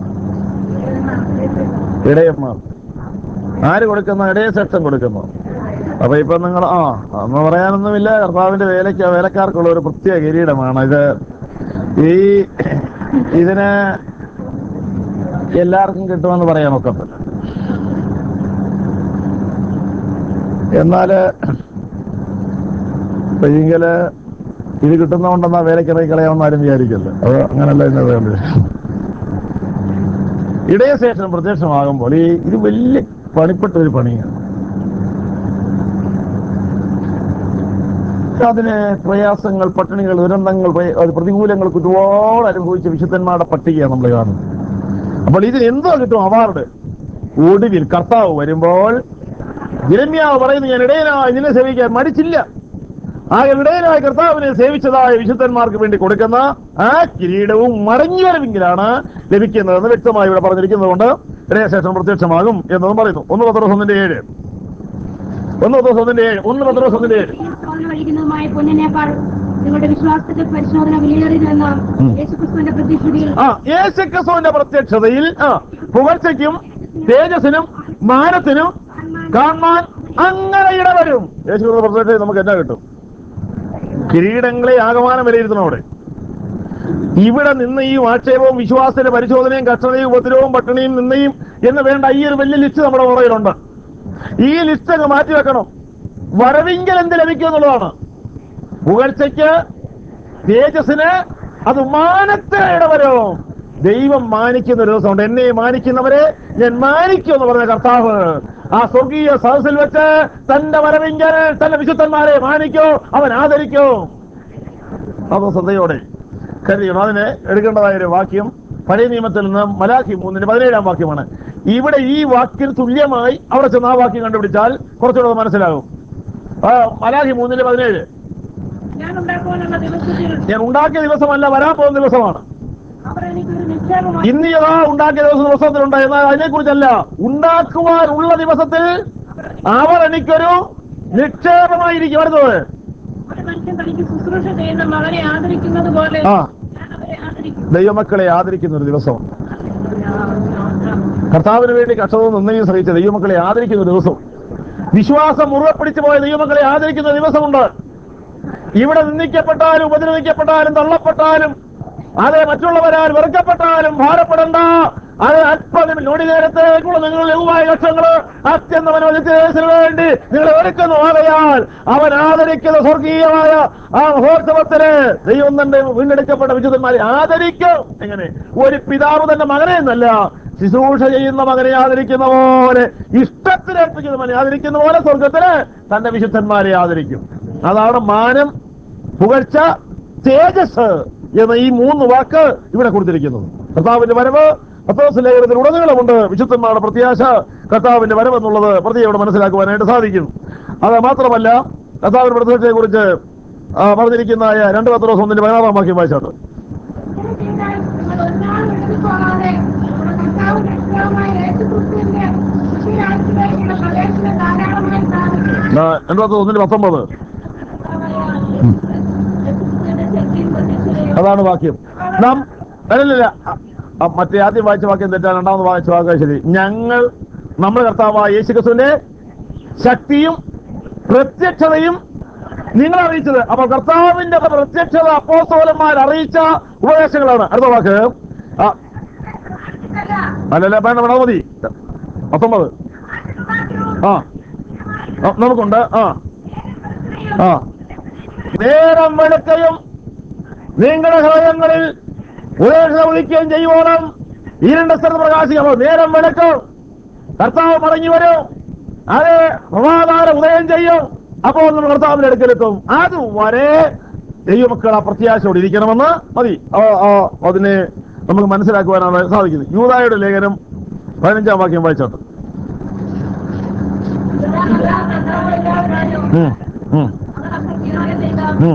ഇടയന്മാർ ആര് കൊടുക്കുന്ന ഇടയശേഷം കൊടുക്കുന്നു അപ്പൊ ഇപ്പൊ നിങ്ങൾ ആ എന്ന് പറയാനൊന്നുമില്ല കർത്താവിന്റെ വേലയ്ക്ക് വേലക്കാർക്കുള്ള ഒരു പ്രത്യേക കിരീടമാണ് ഇത് ഈ ഇതിന് എല്ലാവർക്കും കിട്ടുമെന്ന് പറയാൻ ഒക്കത്തില്ല എന്നാല് പെയ്യെങ്കില് ഇത് കിട്ടുന്നതുകൊണ്ടെന്നാ വേലക്കിറങ്ങി കളയാമെന്ന് ആരും വിചാരിക്കല്ല അത് അങ്ങനല്ല എന്നെ വേണ്ടത് ഇടയശേഷം പ്രത്യക്ഷമാകുമ്പോൾ ഈ ഇത് വലിയ പണിപ്പെട്ട ഒരു പണിയാണ് അതിന് പ്രയാസങ്ങൾ പട്ടിണികൾ ദുരന്തങ്ങൾ പ്രയ- അത് പ്രതികൂലങ്ങൾ ഒരുപാട് അനുഭവിച്ച വിശുദ്ധന്മാരുടെ പട്ടികയാണ് നമ്മൾ കാണുന്നത് അപ്പോൾ ഇതിന് എന്തോ കിട്ടും അവാർഡ് ഒടുവിൽ കർത്താവ് വരുമ്പോൾ ജരമ്യാവ് പറയുന്നു ഞാൻ ഇടയനായി നിന്നെ സേവിക്കാൻ മടിച്ചില്ല ആ ഇടയനായ കർത്താവിനെ സേവിച്ചതായ വിശുദ്ധന്മാർക്ക് വേണ്ടി കൊടുക്കുന്ന ആ കിരീടവും മടങ്ങി വരവെങ്കിലാണ് ലഭിക്കുന്നതെന്ന് വ്യക്തമായി ഇവിടെ പറഞ്ഞിരിക്കുന്നതുകൊണ്ട് ഇടയശേഷം പ്രത്യക്ഷമാകും എന്നതും പറയുന്നു ഒന്ന് പത്ര ഒന്നിന്റെ ഏഴ് ഒന്ന് പത്രോസ് ഒന്നിന്റെ ഏഴ് ഒന്ന് പത്രോസ് ഒന്നിന്റെ ഏഴ് സ്വർണ്ണം കഴിക്കുന്നതുമായ പൊന്നിനേക്കാൾ നിങ്ങളുടെ വിശ്വാസത്തെ പരിശോധന വിലയേറിയതെന്ന് യേശുക്രിസ്തുവിന്റെ പ്രത്യക്ഷതയിൽ ആ യേശുക്രിസ്തുവിന്റെ പ്രത്യക്ഷതയിൽ ആ പുകഴ്ചയ്ക്കും തേജസ്സിനും മാനത്തിനും കാണാൻ അങ്ങനെ ഇടവരും യേശുക്രിസ്തു പ്രത്യക്ഷതയിൽ നമുക്ക് എന്നാ കിട്ടും കിരീടങ്ങളെ ആകമാനം വിലയിരുത്തണം അവിടെ ഇവിടെ നിന്ന് ഈ ആക്ഷേപവും വിശ്വാസത്തിന്റെ പരിശോധനയും കഷ്ടതയും ഉപദ്രവവും പട്ടിണിയും നിന്നയും എന്ന് വേണ്ട ഈ ഒരു വലിയ ലിസ്റ്റ് നമ്മുടെ പുറകിലുണ്ട് ഈ ലിസ്റ്റ് അങ്ങ് മാറ്റി വെക്കണം വരവിങ്കൽ എന്ത് ലഭിക്കും എന്നുള്ളതാണ് പുകഴ്ചയ്ക്ക് തേജസ്സിന് അത് മാനത്തെ ഇടവരോ ദൈവം മാനിക്കുന്ന ഒരു ദിവസമുണ്ട് എന്നെ മാനിക്കുന്നവരെ ഞാൻ മാനിക്കും എന്ന് പറഞ്ഞ കർത്താവ് ആ സ്വർഗീയ സദസ്സിൽ വെച്ച് തന്റെ വരവിങ്കൽ തന്റെ വിശുദ്ധന്മാരെ മാനിക്കോ അവൻ ആദരിക്കോ അത് ശ്രദ്ധയോടെ കരുതിക്കണം അതിന് എടുക്കേണ്ടതായ ഒരു വാക്യം പഴയ നിയമത്തിൽ നിന്ന് മലാഖി മൂന്നിന് പതിനേഴാം വാക്യമാണ് ഇവിടെ ഈ വാക്യത്തിന് തുല്യമായി അവിടെ ചെന്ന് ആ വാക്യം കണ്ടുപിടിച്ചാൽ കുറച്ചുകൂടെ അത് മനസ്സിലാകും ആ, മലാഖി മൂന്നിന് പതിനേഴ് ഞാൻ ഉണ്ടാക്കുവാനുള്ള ദിവസത്തിൽ ഞാൻ ഉണ്ടാക്കിയ ദിവസമല്ല വരാൻ പോകുന്ന ദിവസമാണ് അവർ എനിക്കൊരു നിക്ഷേപമായി ഇന്ന് ഏതാ ഉണ്ടാക്കിയ ദിവസം ദിവസത്തിലുണ്ട് എന്നാൽ അതിനെക്കുറിച്ചല്ല ഉണ്ടാക്കുവാനുള്ള ദിവസത്തിൽ അവർ എനിക്കൊരു നിക്ഷേപമായിരിക്കും വരുന്നത് ഒരു മനുഷ്യൻ തനിക്ക് ശുശ്രൂഷ ചെയ്യുന്ന മകനെ ആദരിക്കുന്നത് പോലെ ആ ഞാൻ അവരെ ആദരിക്കും ദൈവമക്കളെ ആദരിക്കുന്ന ഒരു ദിവസം കർത്താവിന് വേണ്ടി കഷ്ടവും നിന്നയും സഹിച്ച ദൈവമക്കളെ ആദരിക്കുന്ന ഒരു ദിവസം വിശ്വാസം മുറുകെ പിടിച്ചു പോയ ദൈവമക്കളെ ആദരിക്കുന്ന ദിവസമുണ്ട് ഇവിടെ നിന്ദിക്കപ്പെട്ടാലും ഉപദ്രവിക്കപ്പെട്ടാലും തള്ളപ്പെട്ടാലും അത് മറ്റുള്ളവരാൽ വെറുക്കപ്പെട്ടാലും ഭാരപ്പെടണ്ട അത് അല്പം നൊടി നേരത്തേക്കുള്ള നിങ്ങൾ ലഘുവായ ലക്ഷ്യങ്ങള് അത്യന്തം അനുവദിച്ചതിന് വേണ്ടി നിങ്ങളെ ഒരുക്കുന്നു ആകയാൽ അവൻ ആദരിക്കുന്ന സ്വർഗീയമായ ആ മഹോത്സവത്തിന് ദൈവം തന്നെ വീണ്ടെടുക്കപ്പെട്ട വിശുദ്ധന്മാരെ ആദരിക്കും എങ്ങനെ ഒരു പിതാവ് തന്റെ മകനെ എന്നല്ല ശുശ്രൂഷ ചെയ്യുന്ന മകനെ ആദരിക്കുന്ന പോലെ ഇഷ്ടത്തിലേൽപ്പിക്കുന്ന മകനെ ആദരിക്കുന്ന പോലെ സ്വർഗത്തില് തന്റെ വിശുദ്ധന്മാരെ ആദരിക്കും അതാണ് മാനം പുകഴ്ച തേജസ് എന്ന ഈ മൂന്ന് വാക്ക് ഇവിടെ കൊടുത്തിരിക്കുന്നത് കർത്താവിന്റെ വരവ് പത്തോസ് ലേഖനത്തിൽ ഉടനീളമുണ്ട് വിശുദ്ധന്മാരുടെ പ്രത്യാശ കർത്താവിന്റെ വരവ് എന്നുള്ളത് പ്രതിയോട് മനസ്സിലാക്കുവാനായിട്ട് സാധിക്കും അത് മാത്രമല്ല കർത്താവിന്റെ പ്രത്യക്ഷത്തെ കുറിച്ച് പറഞ്ഞിരിക്കുന്ന രണ്ട് പത്രോസ് ഒന്നിന്റെ പതിനാറാം വാക്യം വായിച്ചാണ് നിങ്ങൾ ഒന്നാളും എഴുതിപ്പോകാതെ നമ്മുടെ കർത്താവും രക്ഷിതാവുമായ യേശുക്രിസ്തുവിന്റെ ശിഷ്യരാജ്യത്തിലേക്കുള്ള പ്രവേശനം ധാരാളമായി സാധിക്കും ആ, രണ്ട് പത്രോസ് ഒന്നിന്റെ പത്തൊമ്പത് യേശുക്രിസ്തുവിന്റെ ശക്തിയും പ്രത്യക്ഷതയും അതാണ് വാക്യം നാം അല്ലല്ല അ- അ- മറ്റേ ആദ്യം വായിച്ച വാക്യം തെറ്റാൻ രണ്ടാമത് വായിച്ച വാക്യം ശരി ഞങ്ങൾ നമ്മുടെ കർത്താവായ യേശുക്രിസ്തുവിന്റെ ശക്തിയും പ്രത്യക്ഷതയും നിങ്ങൾ അറിയിച്ചത് അപ്പൊ കർത്താവിന്റെ പ്രത്യക്ഷത അപ്പോസ്തോലന്മാർ അറിയിച്ച ഉപദേശങ്ങളാണ് അടുത്ത വാക്ക് ആ, അല്ലല്ല വേണ്ട വേണ്ട അത് മതി പത്തൊമ്പത് ആ ആ, നമുക്കുണ്ട് ആ ആ നേരം വെളുക്കയും നിങ്ങളുടെ ഹൃദയങ്ങളിൽ ഉപേക്ഷ ഉദിക്കുകയും ചെയ്യുവോളം ഇരുണ്ട സ്ഥലത്ത് പ്രകാശിക്കും അപ്പോൾ നേരം വെളുക്കും കർത്താവ് മടങ്ങി വരും അത് പ്രഭാതാരം ഉദയം ചെയ്യും അപ്പോൾ നമ്മൾ കർത്താവിന്റെ അടുക്കലെത്തും അതുവരെ ദൈവമക്കൾ ആ പ്രത്യാശയോടെ ഇരിക്കണമെന്ന് മതി ആ, ആ, അതിനെ നമുക്ക് മനസ്സിലാക്കുവാനാണ് സാധിക്കുന്നത് യൂതായുടെ ലേഖനം പതിനഞ്ചാം വാക്യം വായിച്ചോട്ട് ഉം, ഉം, ഉം.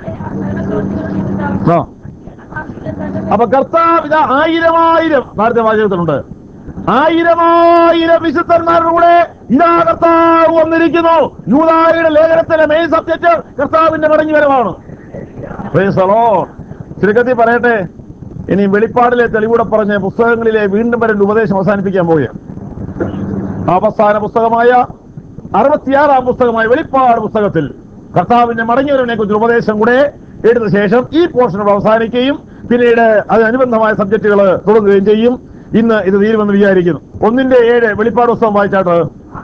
ആ അപ്പൊ കർത്താവ് ഇതാ ആയിരമായിരം നേരത്തെ വാചകത്തിലുണ്ട് ആയിരമായിരം വിശുദ്ധന്മാരുടെ കൂടെ ഇതാ കർത്താവ് വന്നിരിക്കുന്നു യൂതായുടെ ലേഖനത്തിലെ മെയിൻ സബ്ജക്ട് കർത്താവിന്റെ മടങ്ങി വരവാണ് Praise the Lord. ചുരുക്കത്തിൽ പറയട്ടെ ഇനി വെളിപ്പാടിലെ തെളിവൂടെ പറഞ്ഞ പുസ്തകങ്ങളിലെ വീണ്ടും വരേണ്ട ഉപദേശം അവസാനിപ്പിക്കാൻ പോവുകയാണ് അവസാന പുസ്തകമായ അറുപത്തിയാറാം പുസ്തകമായ വെളിപ്പാട് പുസ്തകത്തിൽ കർത്താവിന്റെ മടങ്ങിയവരനെ കുറിച്ച് ഉപദേശം കൂടെ എടുത്ത ശേഷം ഈ പോർഷനോട് അവസാനിക്കുകയും പിന്നീട് അതിനനുബന്ധമായ സബ്ജക്റ്റുകൾ തുടങ്ങുകയും ചെയ്യും ഇന്ന് ഇത് തീരുമെന്ന് വിചാരിക്കുന്നു ഒന്നിന്റെ ഏഴ് വെളിപ്പാട് പുസ്തകം വായിച്ചാട്ട്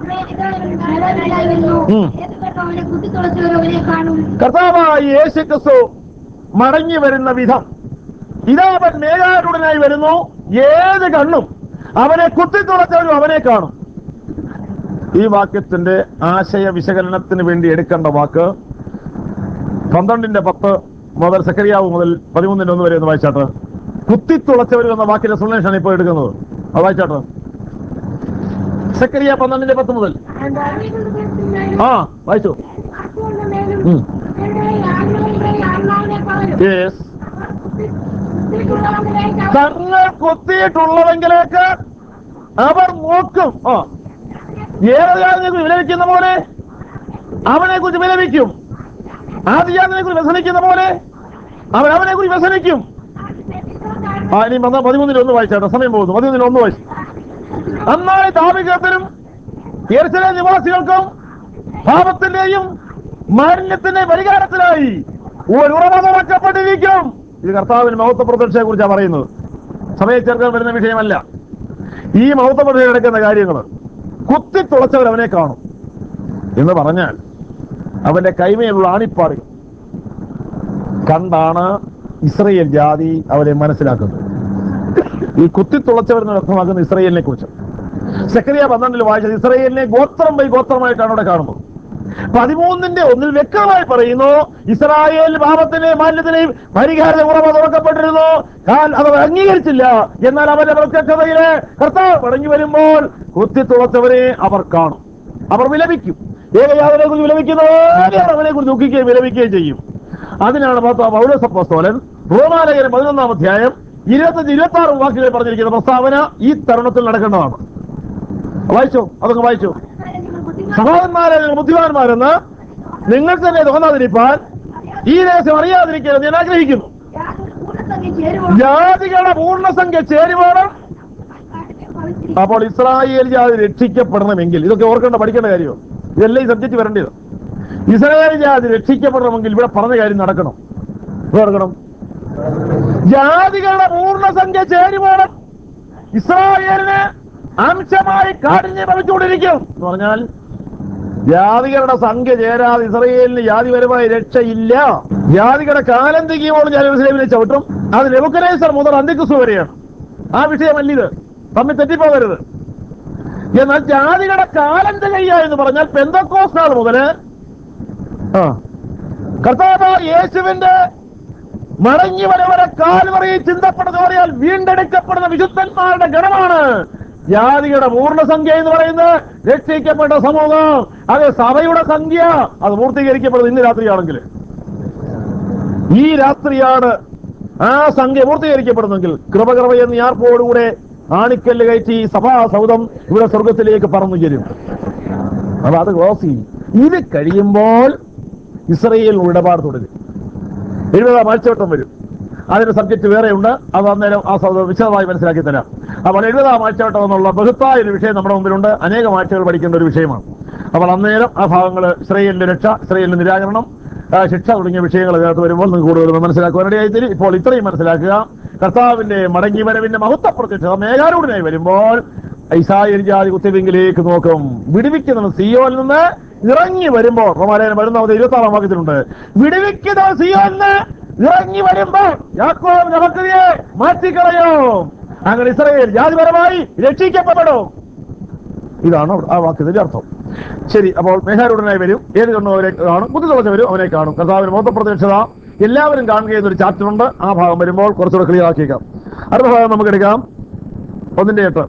ഉം. അവനെ കുത്തിത്തുളച്ചവരവനെ കാണും കർത്താവായ യേശു ക്രിസ്തു മടങ്ങി വരുന്ന വിധം ഇതാ അവൻ മേഘാരുടനായി വരുന്നു ഏത് കണ്ണും അവനെ കുത്തിത്തുളച്ചവരും അവനെ കാണും ഈ വാക്യത്തിന്റെ ആശയ വിശകലനത്തിന് വേണ്ടി എടുക്കേണ്ട വാക്ക് പന്ത്രണ്ടിന്റെ പത്ത് മുതൽ സക്കരിയാവ് മുതൽ പതിമൂന്നിന്റെ ഒന്ന് വരെ ഒന്ന് വായിച്ചാട്ട് കുത്തിത്തുളച്ചവരും എന്ന വാക്കിന്റെ എക്സ്പ്ലനേഷൻ ഇപ്പോൾ എടുക്കുന്നത് അത് വായിച്ചാട്ട് സക്കരിയ പന്ത്രണ്ടിന്റെ പത്ത് മുതൽ ആ വായിച്ചു ഉം. യെസ് തങ്ങൾ കുത്തിയിട്ടുള്ളവെങ്കിലേക്ക് അവർ നോക്കും ആ ഏത് കാര്യം വിലപിക്കുന്ന പോലെ അവനെ കുറിച്ച് വിലപിക്കും ആദിജാതനെ കുറിച്ച് വ്യസനിക്കുന്ന പോലെ അവൻ അവനെ കുറിച്ച് വ്യസനിക്കും ആ ഇനി പന്ത- പതിമൂന്നിൽ ഒന്ന് വായിച്ചാട്ടെ സമയം പോകുന്നു പതിമൂന്നിൽ ഒന്ന് വായിച്ചു അന്നാളെ താപികത്തിനും യെരുശലേം നിവാസികൾക്കും പാപത്തിന്റെയും മാലിന്യത്തിന്റെയും പരിഹാരത്തിനായി ഒരു ഉറവ തുറക്കപ്പെട്ടിരിക്കും ഇത് കർത്താവിന് മഹത്വ പ്രദർശനെ കുറിച്ചാണ് പറയുന്നത് സമയം ചേർക്കാൻ വരുന്ന വിഷയമല്ല ഈ മഹത്വ പ്രദർശനം നടക്കുന്ന കാര്യങ്ങൾ കുത്തി തുളച്ചവർ അവനെ കാണും എന്ന് പറഞ്ഞാൽ അവന്റെ കൈമയിലുള്ള ആണിപ്പാടുകൾ കണ്ടാണ് ഇസ്രയേൽ ജാതി അവരെ മനസ്സിലാക്കുന്നത് ഈ കുത്തിത്തുളച്ചവരെന്ന് അർത്ഥമാക്കുന്ന ഇസ്രയേലിനെ കുറിച്ച് സെക്രിയ പന്ത്രണ്ടിൽ വായിച്ചത് ഇസ്രയേലിനെ ഗോത്രം ബൈ ഗോത്രമായിട്ടാണ് അവിടെ കാണുന്നത് പതിമൂന്നിന്റെ ഒന്നിൽ വ്യക്തമായി പറയുന്നു ഇസ്രായേൽ പാപത്തിനെയും മാലിന്യത്തിനെയും പരിഹാര ഉറവ തുറക്കപ്പെട്ടിരുന്നു കാൽ അത് അവർ അംഗീകരിച്ചില്ല എന്നാൽ അവന്റെ പ്രത്യക്ഷതയില് കർത്താവ് മടങ്ങി വരുമ്പോൾ കുത്തിത്തുളച്ചവരെ അവർ കാണും അവർ വിലപിക്കും ഏകയാതനെ കുറിച്ച് വിലപിക്കുന്നവരെ അവനെ കുറിച്ച് ദുഃഖിക്കുകയും വിലപിക്കുകയും ചെയ്യും അതിനാണ് പൗ- പൗലോസപ്പോസ്തോലൻ റോമാലയനം പതിനൊന്നാം അധ്യായം ഇരുപത്തഞ്ച് ഇരുപത്തി ആറ് വാക്കുകളിൽ പറഞ്ഞിരിക്കുന്ന പ്രസ്താവന ഈ തരുണത്തിൽ നടക്കേണ്ടതാണ് വായിച്ചോ അതൊക്കെ വായിച്ചോ സഹോദരന്മാരെ നിങ്ങൾ ബുദ്ധിമാന്മാരെന്ന് നിങ്ങൾ തന്നെ തോന്നാതിരിപ്പാൻ ഈ ദേശം അറിയാതിരിക്കരുത് ഞാൻ ആഗ്രഹിക്കുന്നു ജാതികളുടെ പൂർണ്ണസംഖ്യ ചേരുവോളം അപ്പോൾ ഇസ്രായേൽ ജാതി രക്ഷിക്കപ്പെടണമെങ്കിൽ ഇതൊക്കെ ഓർക്കേണ്ട പഠിക്കേണ്ട കാര്യമോ ഇതെല്ലാം ഈ സബ്ജക്റ്റ് വരേണ്ടത് ഇസ്രായേൽ ജാതി രക്ഷിക്കപ്പെടണമെങ്കിൽ ഇവിടെ പറഞ്ഞ കാര്യം നടക്കണം ഇത് നടക്കണം ജാതികളുടെ പൂർണ്ണസംഖ്യ ചേരുവോളം ഇസ്രായേലിന് അംശമായി കാഠിന്യം ഭവിച്ചുകൊണ്ടിരിക്കും എന്ന് പറഞ്ഞാൽ ജാതികളുടെ സംഖ്യ ചേരാതെ ഇസ്രയേലിന് ജാതിപരമായ രക്ഷയില്ല ജാതികളുടെ കാലം തികയോളം ജലവിസ്ലേമിനെ ചവിട്ടും അത് നെബുക്കനേസർ മുതൽ അന്ത്യക്രിസ്തു വരെയാണ് ആ വിഷയമല്ല ഇത് തമ്മിൽ തെറ്റിപ്പോകരുത് എന്നാൽ ജാതികളുടെ കാലം തികയ്യ എന്ന് പറഞ്ഞാൽ പെന്തക്കോസ് നാൾ മുതല് ആ കർത്താവ് യേശുവിന്റെ മടങ്ങി വരവരെ കാൽവറയിൽ ചിന്തപ്പെടുന്ന പറയാൽ വീണ്ടെടുക്കപ്പെടുന്ന വിശുദ്ധന്മാരുടെ ഗണമാണ് ജാതിയുടെ പൂർണ്ണസംഖ്യ എന്ന് പറയുന്നത് രക്ഷിക്കപ്പെട്ട സമൂഹം അത് സഭയുടെ സംഖ്യ അത് പൂർത്തീകരിക്കപ്പെടുന്നത് ഇന്ന് രാത്രിയാണെങ്കിൽ ഈ രാത്രിയാണ് ആ സംഖ്യ പൂർത്തീകരിക്കപ്പെടുന്നെങ്കിൽ കൃപകൃപ എന്ന ആർപ്പോടുകൂടെ ആണിക്കല്ല് കയറ്റി സഭാ സൗധം ഇവിടെ സ്വർഗത്തിലേക്ക് പറന്നു ചേരും അപ്പൊ അത് ക്ലോസ് ചെയ്യും ഇത് കഴിയുമ്പോൾ ഇസ്രയേൽ ഇടപാട് തുടരും എഴുപതാം ആഴ്ചവട്ടം വരും അതിന്റെ സബ്ജക്ട് വേറെയുണ്ട് അത് അന്നേരം ആ സൗ- വിശദമായി മനസ്സിലാക്കി തരാം അപ്പോൾ എഴുപതാം ആഴ്ചവട്ടം എന്നുള്ള ബഹുത്തായ ഒരു വിഷയം നമ്മുടെ മുമ്പിലുണ്ട് അനേകം ആഴ്ചകൾ പഠിക്കേണ്ട ഒരു വിഷയമാണ് അപ്പോൾ അന്നേരം ആ ഭാഗങ്ങൾ ഇസ്രയേലിന്റെ രക്ഷ ഇസ്രയേലിന്റെ നിരാകരണം ആ, ശിക്ഷ തുടങ്ങിയ വിഷയങ്ങൾ അതിനകത്ത് വരുമ്പോൾ നിങ്ങൾക്ക് കൂടുതൽ മനസ്സിലാക്കുവാനിടയായി തീരും ഇപ്പോൾ ഇത്രയും മനസ്സിലാക്കുക കർത്താവിന്റെ മടങ്ങി വരവിന്റെ മഹത്വ പ്രത്യക്ഷത മേഘാരൂഢനായി വരുമ്പോൾ ഐസായൽ ജാതി കുത്തിവിങ്കിലേക്ക് നോക്കും വിടുവിക്കുന്ന സിയോയിൽ നിന്ന് ഇറങ്ങി വരുമ്പോൾ റോമാലയനം വരുന്ന ഇരുപത്തി ആറാം വാക്യത്തിലുണ്ട് വിടുവിക്കുന്ന സിയോയിൽ നിന്ന് ഇറങ്ങി വരുമ്പോൾ യാക്കോബ് നമുക്കിതേ മാറ്റിക്കളയും അങ്ങനെ ഇസ്രയേൽ ജാതിപരമായി രക്ഷിക്കപ്പെടും ഇതാണ് അവിടെ ആ വാക്യത്തിന്റെ അർത്ഥം ശരി അപ്പോൾ മേഘാരൂഢനായി വരും ഏത് കണ്ണു അവരെ കാണും ബുദ്ധി തുളച്ച് വരും അവനെ കാണും കർത്താവിന് മൊത്ത പ്രത്യക്ഷത എല്ലാവരും കാണുക എന്നൊരു ചാപ്റ്റർ ഉണ്ട് ആ ഭാഗം വരുമ്പോൾ കുറച്ചുകൂടെ ക്ലിയർ ആക്കിയേക്കാം അടുത്ത ഭാഗം നമുക്ക് എടുക്കാം ഒന്നിന്റെ എട്ട്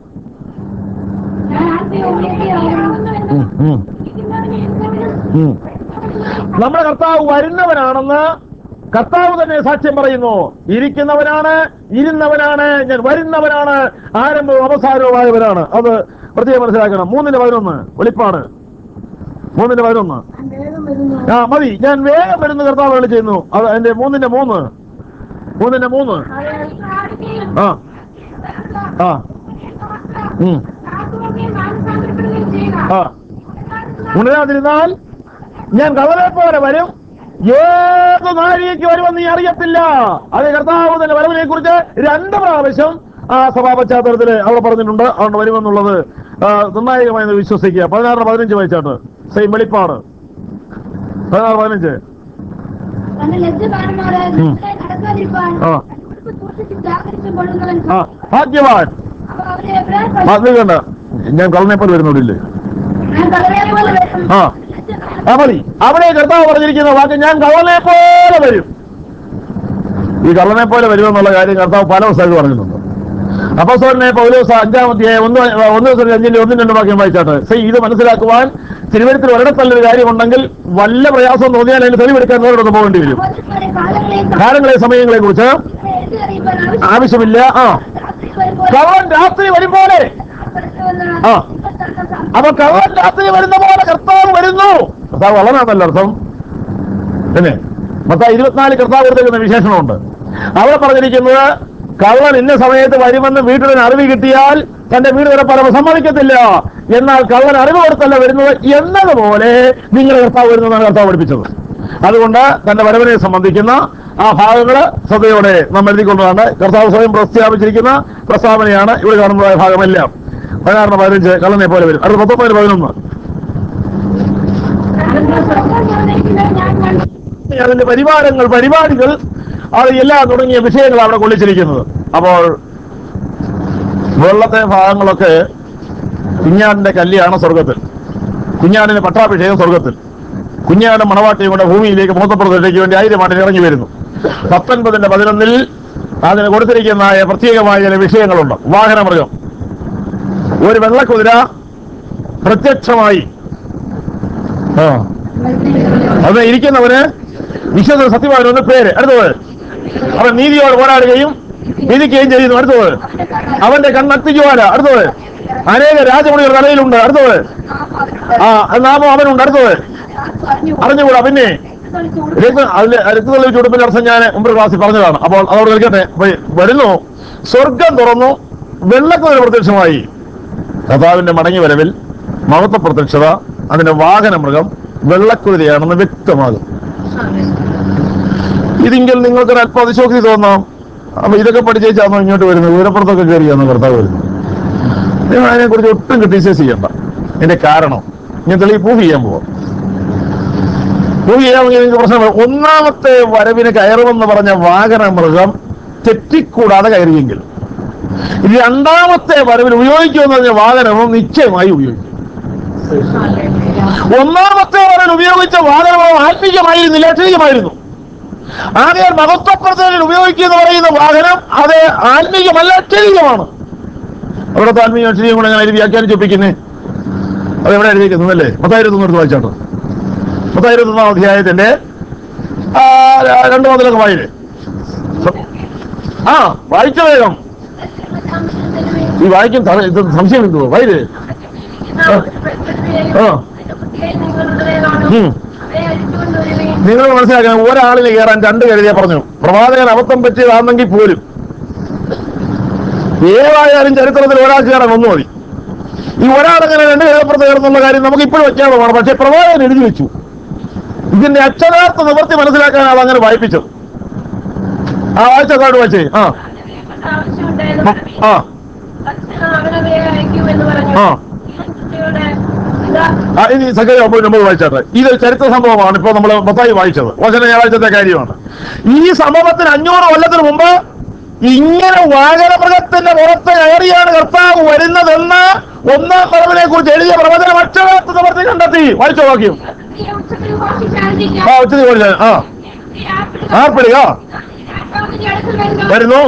ഉം, ഉം, ഉം. നമ്മുടെ കർത്താവ് വരുന്നവനാണെന്ന് കർത്താവ് തന്നെ സാക്ഷ്യം പറയുന്നു ഇരിക്കുന്നവനാണ് ഇരുന്നവനാണ് ഞാൻ വരുന്നവനാണ് ആരംഭവും അവസാനവുമായവനാണ് അത് പ്രത്യേകം മനസ്സിലാക്കണം മൂന്നിന്റെ പതിനൊന്ന് വെളിപ്പാട് മൂന്നിന്റെ പതിനൊന്ന് ആ മതി ഞാൻ വേഗം വരുന്ന കർത്താവ് അരുളി ചെയ്യുന്നു അത് അതിന്റെ മൂന്നിന്റെ മൂന്ന് മൂന്നിന്റെ മൂന്ന് ആ ആ ഉം ആ ഉണരാതിരുന്നാൽ ഞാൻ കവലെ പോലെ വരും ഏത് നാഴികയ്ക്ക് വരുമെന്ന് നീ അറിയത്തില്ല അത് കർത്താവ് തന്നെ വരവിനെ കുറിച്ച് രണ്ട് പ്രാവശ്യം ആ സഭാ പശ്ചാത്തലത്തിൽ അവിടെ പറഞ്ഞിട്ടുണ്ട് അതുകൊണ്ട് വരുമെന്നുള്ളത് ആ, നിർണായകമായി ഒന്ന് വിശ്വസിക്കുക പതിനാറ് പതിനഞ്ച് വായിച്ചാട്ട് സെയിം വെളിപ്പാട് പതിനാറ് പതിനഞ്ച് തന്റെ ലജ്ജ കാണുമാറ് ഉം. നടക്കാതിരിപ്പാൻ ആ. സൂക്ഷിച്ച് ജാഗരിച്ചും കൊള്ളുന്നവൻ ആ ഭാഗ്യവാൻ അവ അവരെ എവിടെ അത് കണ്ട ഞാൻ കളനെപ്പോലെ വരുന്നോടില്ലേ ഞാൻ കടലേറി പോലെ വരും ആ ലജ്ജ കാണും. ആ മതി അവിടെ കർത്താവ് പറഞ്ഞിരിക്കുന്ന വാക്ക് ഞാൻ കള്ളനെ പോലെ വരും ഈ കള്ളനെ പോലെ വരുമെന്നുള്ള കാര്യം കർത്താവ് പല സ്ഥലത്ത് പറഞ്ഞിട്ടുണ്ട് അപ്പൊ സോറിനെ പൗലോസ് അഞ്ചാം അധ്യായം ഒന്ന് ഒന്ന് ദിവസം അഞ്ചിന്റെ ഒന്നും രണ്ടും വാക്യം വായിച്ചാട്ടെ സേ ഇത് മനസ്സിലാക്കുവാൻ തിരുവനന്തപുരത്തിൽ ഒരിടത്തല്ലൊരു കാര്യമുണ്ടെങ്കിൽ വല്ല പ്രയാസം തോന്നിയാൽ അതിന് തെളിവെടുക്കാൻ നേരിടൊന്ന് പോകേണ്ടി വരും സഹോദരന്മാരെ, കാലങ്ങളെയും കാലങ്ങളെ സമയങ്ങളെ കുറിച്ച് എഴുതി അറിയിപ്പാൻ ആവശ്യം ആവശ്യമില്ല ആ രാത്രി വരുമ്പോൾ കള്ളൻ രാത്രി വരുമ്പോലെ പുറത്തു വന്ന് ആ. നിങ്ങൾ അപ്പൊ കള്ളൻ രാത്രി വരുന്ന പോലെ കർത്താവ് വരുന്നു കർത്താവ് കള്ളനാണല്ലോ അർത്ഥം പിന്നെ മൊത്തം ഇരുപത്തിനാല് കർത്താവ് കൊടുത്തേക്കുന്ന വിശേഷണമുണ്ട് അവിടെ പറഞ്ഞിരിക്കുന്നത് കള്ളൻ ഇന്ന സമയത്ത് വരുമെന്ന് വീട്ടിൽ അറിവ് കിട്ടിയാൽ തന്റെ വീട് വരെ പരമ സമ്മതിക്കത്തില്ല എന്നാൽ കള്ളൻ അറിവ് കൊടുത്തല്ല വരുന്നത് എന്നതുപോലെ നിങ്ങളുടെ കർത്താവ് വരുന്നതാണ് കർത്താവ് പഠിപ്പിച്ചത് അതുകൊണ്ട് തന്റെ വരവിനെ സംബന്ധിക്കുന്ന ആ ഭാഗങ്ങള് ശ്രദ്ധയോടെ നാം എഴുതിക്കൊണ്ടതാണ് കർത്താവ് സ്വയം പ്രസ്താവിച്ചിരിക്കുന്ന പ്രസ്താവനയാണ് ഇവിടെ കാണുന്നതായ ഭാഗമെല്ലാം പതിനാറിന് പതിനഞ്ച് കള്ളനെ പോലെ വരും അടുത്ത പത്തൊമ്പതിന് പതിനൊന്ന് ഞാൻ കണ്ടു അതിന്റെ പരിവാരങ്ങൾ പരിപാടികൾ അത് എല്ലാം തുടങ്ങിയ വിഷയങ്ങൾ അവിടെ കൊള്ളിച്ചിരിക്കുന്നത് അപ്പോൾ വെള്ളത്തെ ഭാഗങ്ങളൊക്കെ കുഞ്ഞാടിന്റെ കല്യാണ സ്വർഗത്തിൽ കുഞ്ഞാടിന്റെ പട്ടാഭിഷേകം സ്വർഗത്തിൽ കുഞ്ഞാട് മണവാട്ടിയും കൊണ്ട് ഭൂമിയിലേക്ക് മുഖത്തപ്രദേശയ്ക്ക് വേണ്ടി ആയിരം ആണ്ടിന് ഇറങ്ങി വരുന്നു പത്തൊൻപതിന്റെ പതിനൊന്നിൽ അതിന് കൊടുത്തിരിക്കുന്നതായ പ്രത്യേകമായ ചില വിഷയങ്ങളുണ്ട് വാഹനമൃഗം ഒരു വെള്ളക്കുതിര പ്രത്യക്ഷമായി ആ അത് ഇരിക്കുന്നവന് വിശ്വസ സത്യവാനൊന്ന് പേര് അടുത്തത് അവൻ നീതിയോട് പോരാടുകയും വിധിക്കുകയും ചെയ്യുന്നു അടുത്തത് അവന്റെ കണ്ണത്തിജ്വാല അടുത്തത് അനേക രാജമണികൾ തലയിലുണ്ട് അടുത്തത് ആ നാമം അവനുണ്ട് അടുത്തത് അറിഞ്ഞുകൂടാ പിന്നെ രക്ത അതില് രക്തതള്ളി ചുടുപ്പിന്റെ അർത്ഥം ഞാൻ മുമ്പ് ക്ലാസ്സിൽ പറഞ്ഞതാണ് അപ്പോൾ അതോട് നിൽക്കട്ടെ അപ്പൊ വരുന്നു സ്വർഗം തുറന്നു വെള്ളക്കുതിര പ്രത്യക്ഷമായി കഥാവിന്റെ മടങ്ങി വരവിൽ മഹത്വ പ്രത്യക്ഷത അതിന്റെ വാഹന മൃഗം വെള്ളക്കുതിരയാണെന്ന് വ്യക്തമാകും ഇതിങ്കിൽ നിങ്ങൾക്കൊരു അല്പം അതിശോക്തി തോന്നാം അപ്പൊ ഇതൊക്കെ പഠിച്ചേച്ചാണോ ഇങ്ങോട്ട് വരുന്നത് ഉയരപ്പുറത്തൊക്കെ കയറിയാണോ കർത്താവ് വരുന്നത് നിങ്ങൾ അതിനെക്കുറിച്ച് ഒട്ടും ക്രിട്ടിസൈസ് ചെയ്യണ്ട ഇതിന്റെ കാരണം ഞാൻ തെളിവ് പ്രൂവ് ചെയ്യാൻ പോവാം പ്രൂവ് ചെയ്യാമെങ്കിൽ നിങ്ങൾക്ക് പ്രശ്നമില്ല ഒന്നാമത്തെ വരവിന് കയറുമെന്ന് പറഞ്ഞ വാഹന മൃഗം തെറ്റിക്കൂടാതെ കയറിയെങ്കിൽ രണ്ടാമത്തെ വരവിൽ ഉപയോഗിക്കുമെന്ന് പറഞ്ഞ വാഹനവും നിശ്ചയമായി ഉപയോഗിക്കും ഒന്നാമത്തെ വരൽ ഉപയോഗിച്ച വാഹനം ആത്മീയമായിരുന്നില്ല ലക്ഷണികമായിരുന്നു ആകെ മഹത്വപ്രദത്തിൽ ഉപയോഗിക്കുക എന്ന് പറയുന്ന വാഹനം അത് ആത്മീയമല്ല ലക്ഷണികമാണ് അവിടുത്തെ ആത്മീയ ലക്ഷണികം കൂടെ ഞാൻ വ്യാഖ്യാനിച്ച് ഒപ്പിക്കുന്നേ അത് എവിടെ എഴുതിയിരിക്കുന്നത് അല്ലേ പത്തായിരത്തി ഒന്നെടുത്ത് വായിച്ചാട്ടോ പത്തായിരത്തി ഒന്നാം അധ്യായത്തിന്റെ ആ, രണ്ട് മുതലൊക്കെ വായില്ലേ ആ വായിച്ച വേഗം ഈ വായിക്കും ത- ഇത് സംശയം എന്തുവോ വായില്ലേ ആ ഉം. നിങ്ങൾ മനസ്സിലാക്കണം ഒരാളിന് കയറാൻ രണ്ട് കരുതിയെ പറഞ്ഞു പ്രവാചകൻ അബദ്ധം പറ്റിയതാണെങ്കിൽ പോലും ഏതായാലും ചരിത്രത്തിൽ ഒരാൾ കയറാൻ ഒന്ന് മതി ഈ ഒരാളെങ്ങനെ രണ്ട് കയറപ്പുറത്ത് കയറുന്നുള്ള കാര്യം നമുക്ക് ഇപ്പോഴും വെക്കാവുന്നതാണ് പക്ഷെ പ്രവാചകൻ എഴുതി വെച്ചു ഇതിന്റെ അക്ഷരാർത്ഥ നിവൃത്തി മനസ്സിലാക്കാനാണ് അങ്ങനെ വായിപ്പിച്ചത് ആ വായിച്ച കാർഡ് വായിച്ചേ ആ ആ ആ ആ, ഇനി സഖ്യ ഒമ്പത് നമ്പർ വായിച്ചാട്ടെ ഇത് ചരിത്ര സംഭവമാണ് ഇപ്പൊ നമ്മൾ മൊത്തമായി വായിച്ചത് വചന ഞായറാഴ്ചത്തെ കാര്യമാണ് ഈ സംഭവത്തിന് അഞ്ഞൂറ് കൊല്ലത്തിന് മുമ്പ് ഇങ്ങനെ വാചനമൃഗത്തിന്റെ പുറത്ത് കയറിയാണ് കർത്താവ് വരുന്നതെന്ന് ഒന്നാം പറവിനെ കുറിച്ച് എഴുതിയ പ്രവചനം അക്ഷരാർത്ഥ നിവർത്തി കണ്ടെത്തി വായിച്ചോ വാക്യം ആ ഉച്ചതി പോലെ ആ ആർപ്പിടുക വരുന്നു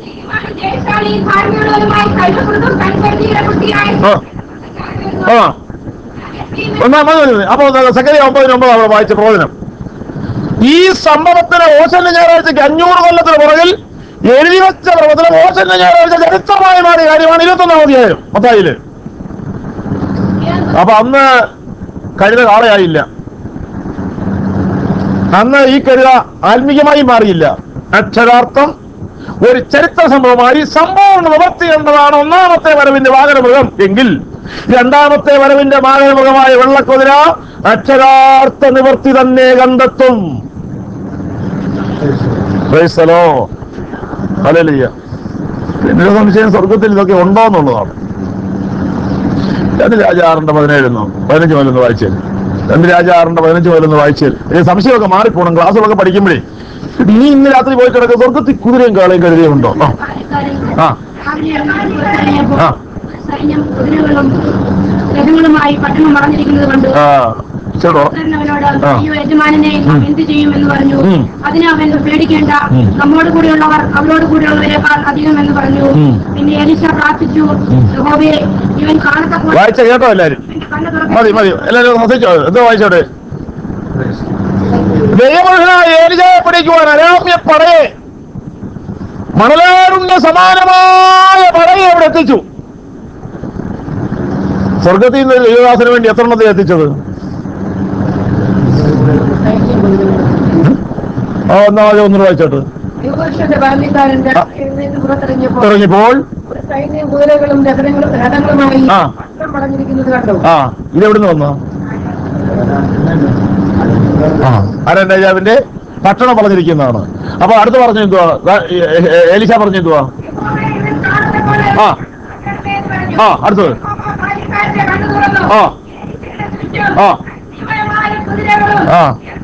ആ ഒന്നാം മതി മതി. അപ്പൊ സക്കരി ഒമ്പതിന് ഒമ്പത് അവിടെ വായിച്ച പ്രവചനം ഈ സംഭവത്തിന് ഓശന്റെ ഞായറാഴ്ചക്ക് അഞ്ഞൂറ് കൊല്ലത്തിന് പുറകിൽ എഴുതി വെച്ച പ്രവചനം ഓശന്റെ ഞായറാഴ്ച ചരിത്രമായി മാറിയ കാര്യമാണ് ഇരുപത്തൊന്നാം അധ്യായം മത്തായില് അപ്പൊ അന്ന് കഴുത കാളയായില്ല അന്ന് ഈ കഴുത ആത്മീയമായി മാറിയില്ല അക്ഷരാർത്ഥം ഒരു ചരിത്ര സംഭവമായി സമ്പൂർണ്ണ നിവർത്തി എന്നതാണ് ഒന്നാമത്തെ വരവിന്റെ വാഹനമൃഗം എങ്കിൽ രണ്ടാമത്തെ വരവിന്റെ വാഹനമൃഗമായ വെള്ളക്കുതിര അക്ഷരാർത്ഥ നിവർത്തി തന്നെ കണ്ടെത്തും Praise the Lord. Hallelujah. പിന്നെ ഒരു സംശയം സ്വർഗത്തിൽ ഇതൊക്കെ ഉണ്ടോ എന്നുള്ളതാണ് രണ്ട് രാജ ആറിന്റെ പതിനേഴെന്നോ പതിനഞ്ച് മുതലൊന്ന് വായിച്ചാൽ രണ്ട് രാജ ആറിന്റെ പതിനഞ്ച് മുതലൊന്ന് വായിച്ചാൽ ഈ സംശയമൊക്കെ മാറിപ്പോണം ക്ലാസ്സുകളൊക്കെ പഠിക്കുമ്പോഴേ നീ ഇന്ന് രാത്രി പോയി കിടക്കുക സ്വർഗത്തിൽ കുതിരയും കാളയും കരുതിയുണ്ടോ ആ ആ. സൈന്യം കുതിരകളും രഥങ്ങളുമായി പട്ടണം മറഞ്ഞിരിക്കുന്നത് കണ്ടു ആ ചേട്ടോ അവനോട് ആ. അയ്യോ യജമാനനെ നാം എന്ത് ചെയ്യുമെന്ന് പറഞ്ഞു ഉം. അതിന് അവൻ പേടിക്കേണ്ട ഉം. നമ്മോട് കൂടെയുള്ളവർ അവരോട് കൂടെയുള്ളവരെക്കാൾ അധികം എന്ന് പറഞ്ഞു ഉം. പിന്നെ എലിശ പ്രാർത്ഥിച്ചു യഹോവേ ഇവൻ കാണത്തപ്പോൾ വായിച്ച കേട്ടോ എല്ലാരും കണ്ണ് മതി മതി എല്ലാരും ശ്രദ്ധിച്ചോ എന്തോ വായിച്ചോട്ടെ ദൈവമനുഷ്യനായ ഏലിജയെ പിടിക്കുവാൻ അരാമ്യ പടയെ മണലാരുണ്യ സമാനമായ പടയെ അവിടെ എത്തിച്ചു സ്വർഗത്തിൽ നിന്ന് ദൈവദാസന് വേണ്ടി എത്ര എണ്ണത്തെ എത്തിച്ചത് ആ ഒന്നാമത് ഒന്നും വായിച്ചോട്ട് യുവപുരുഷന്റെ ബാല്യക്കാരന്റെ എഴുന്നേറ്റ് പുറത്തിറങ്ങിയപ്പോൾ ഇറങ്ങിയപ്പോൾ ഒരു സൈന്യം കുതിരകളും രഥങ്ങളും രഥങ്ങളുമായി ആ. പട്ടണം പടഞ്ഞിരിക്കുന്നത് കണ്ടു ആ ഇതെവിടുന്ന് വന്നു ആ ആരാൻ രാജാവിന്റെ പട്ടണം പറഞ്ഞിരിക്കുന്നതാണ് അപ്പൊ അടുത്ത് പറഞ്ഞു എന്തുവാ ദാ, എ- എ- എലീശ പറഞ്ഞു എന്തുവാ ആ. ആ, അടുത്തത്. ആ. ആ. ആ.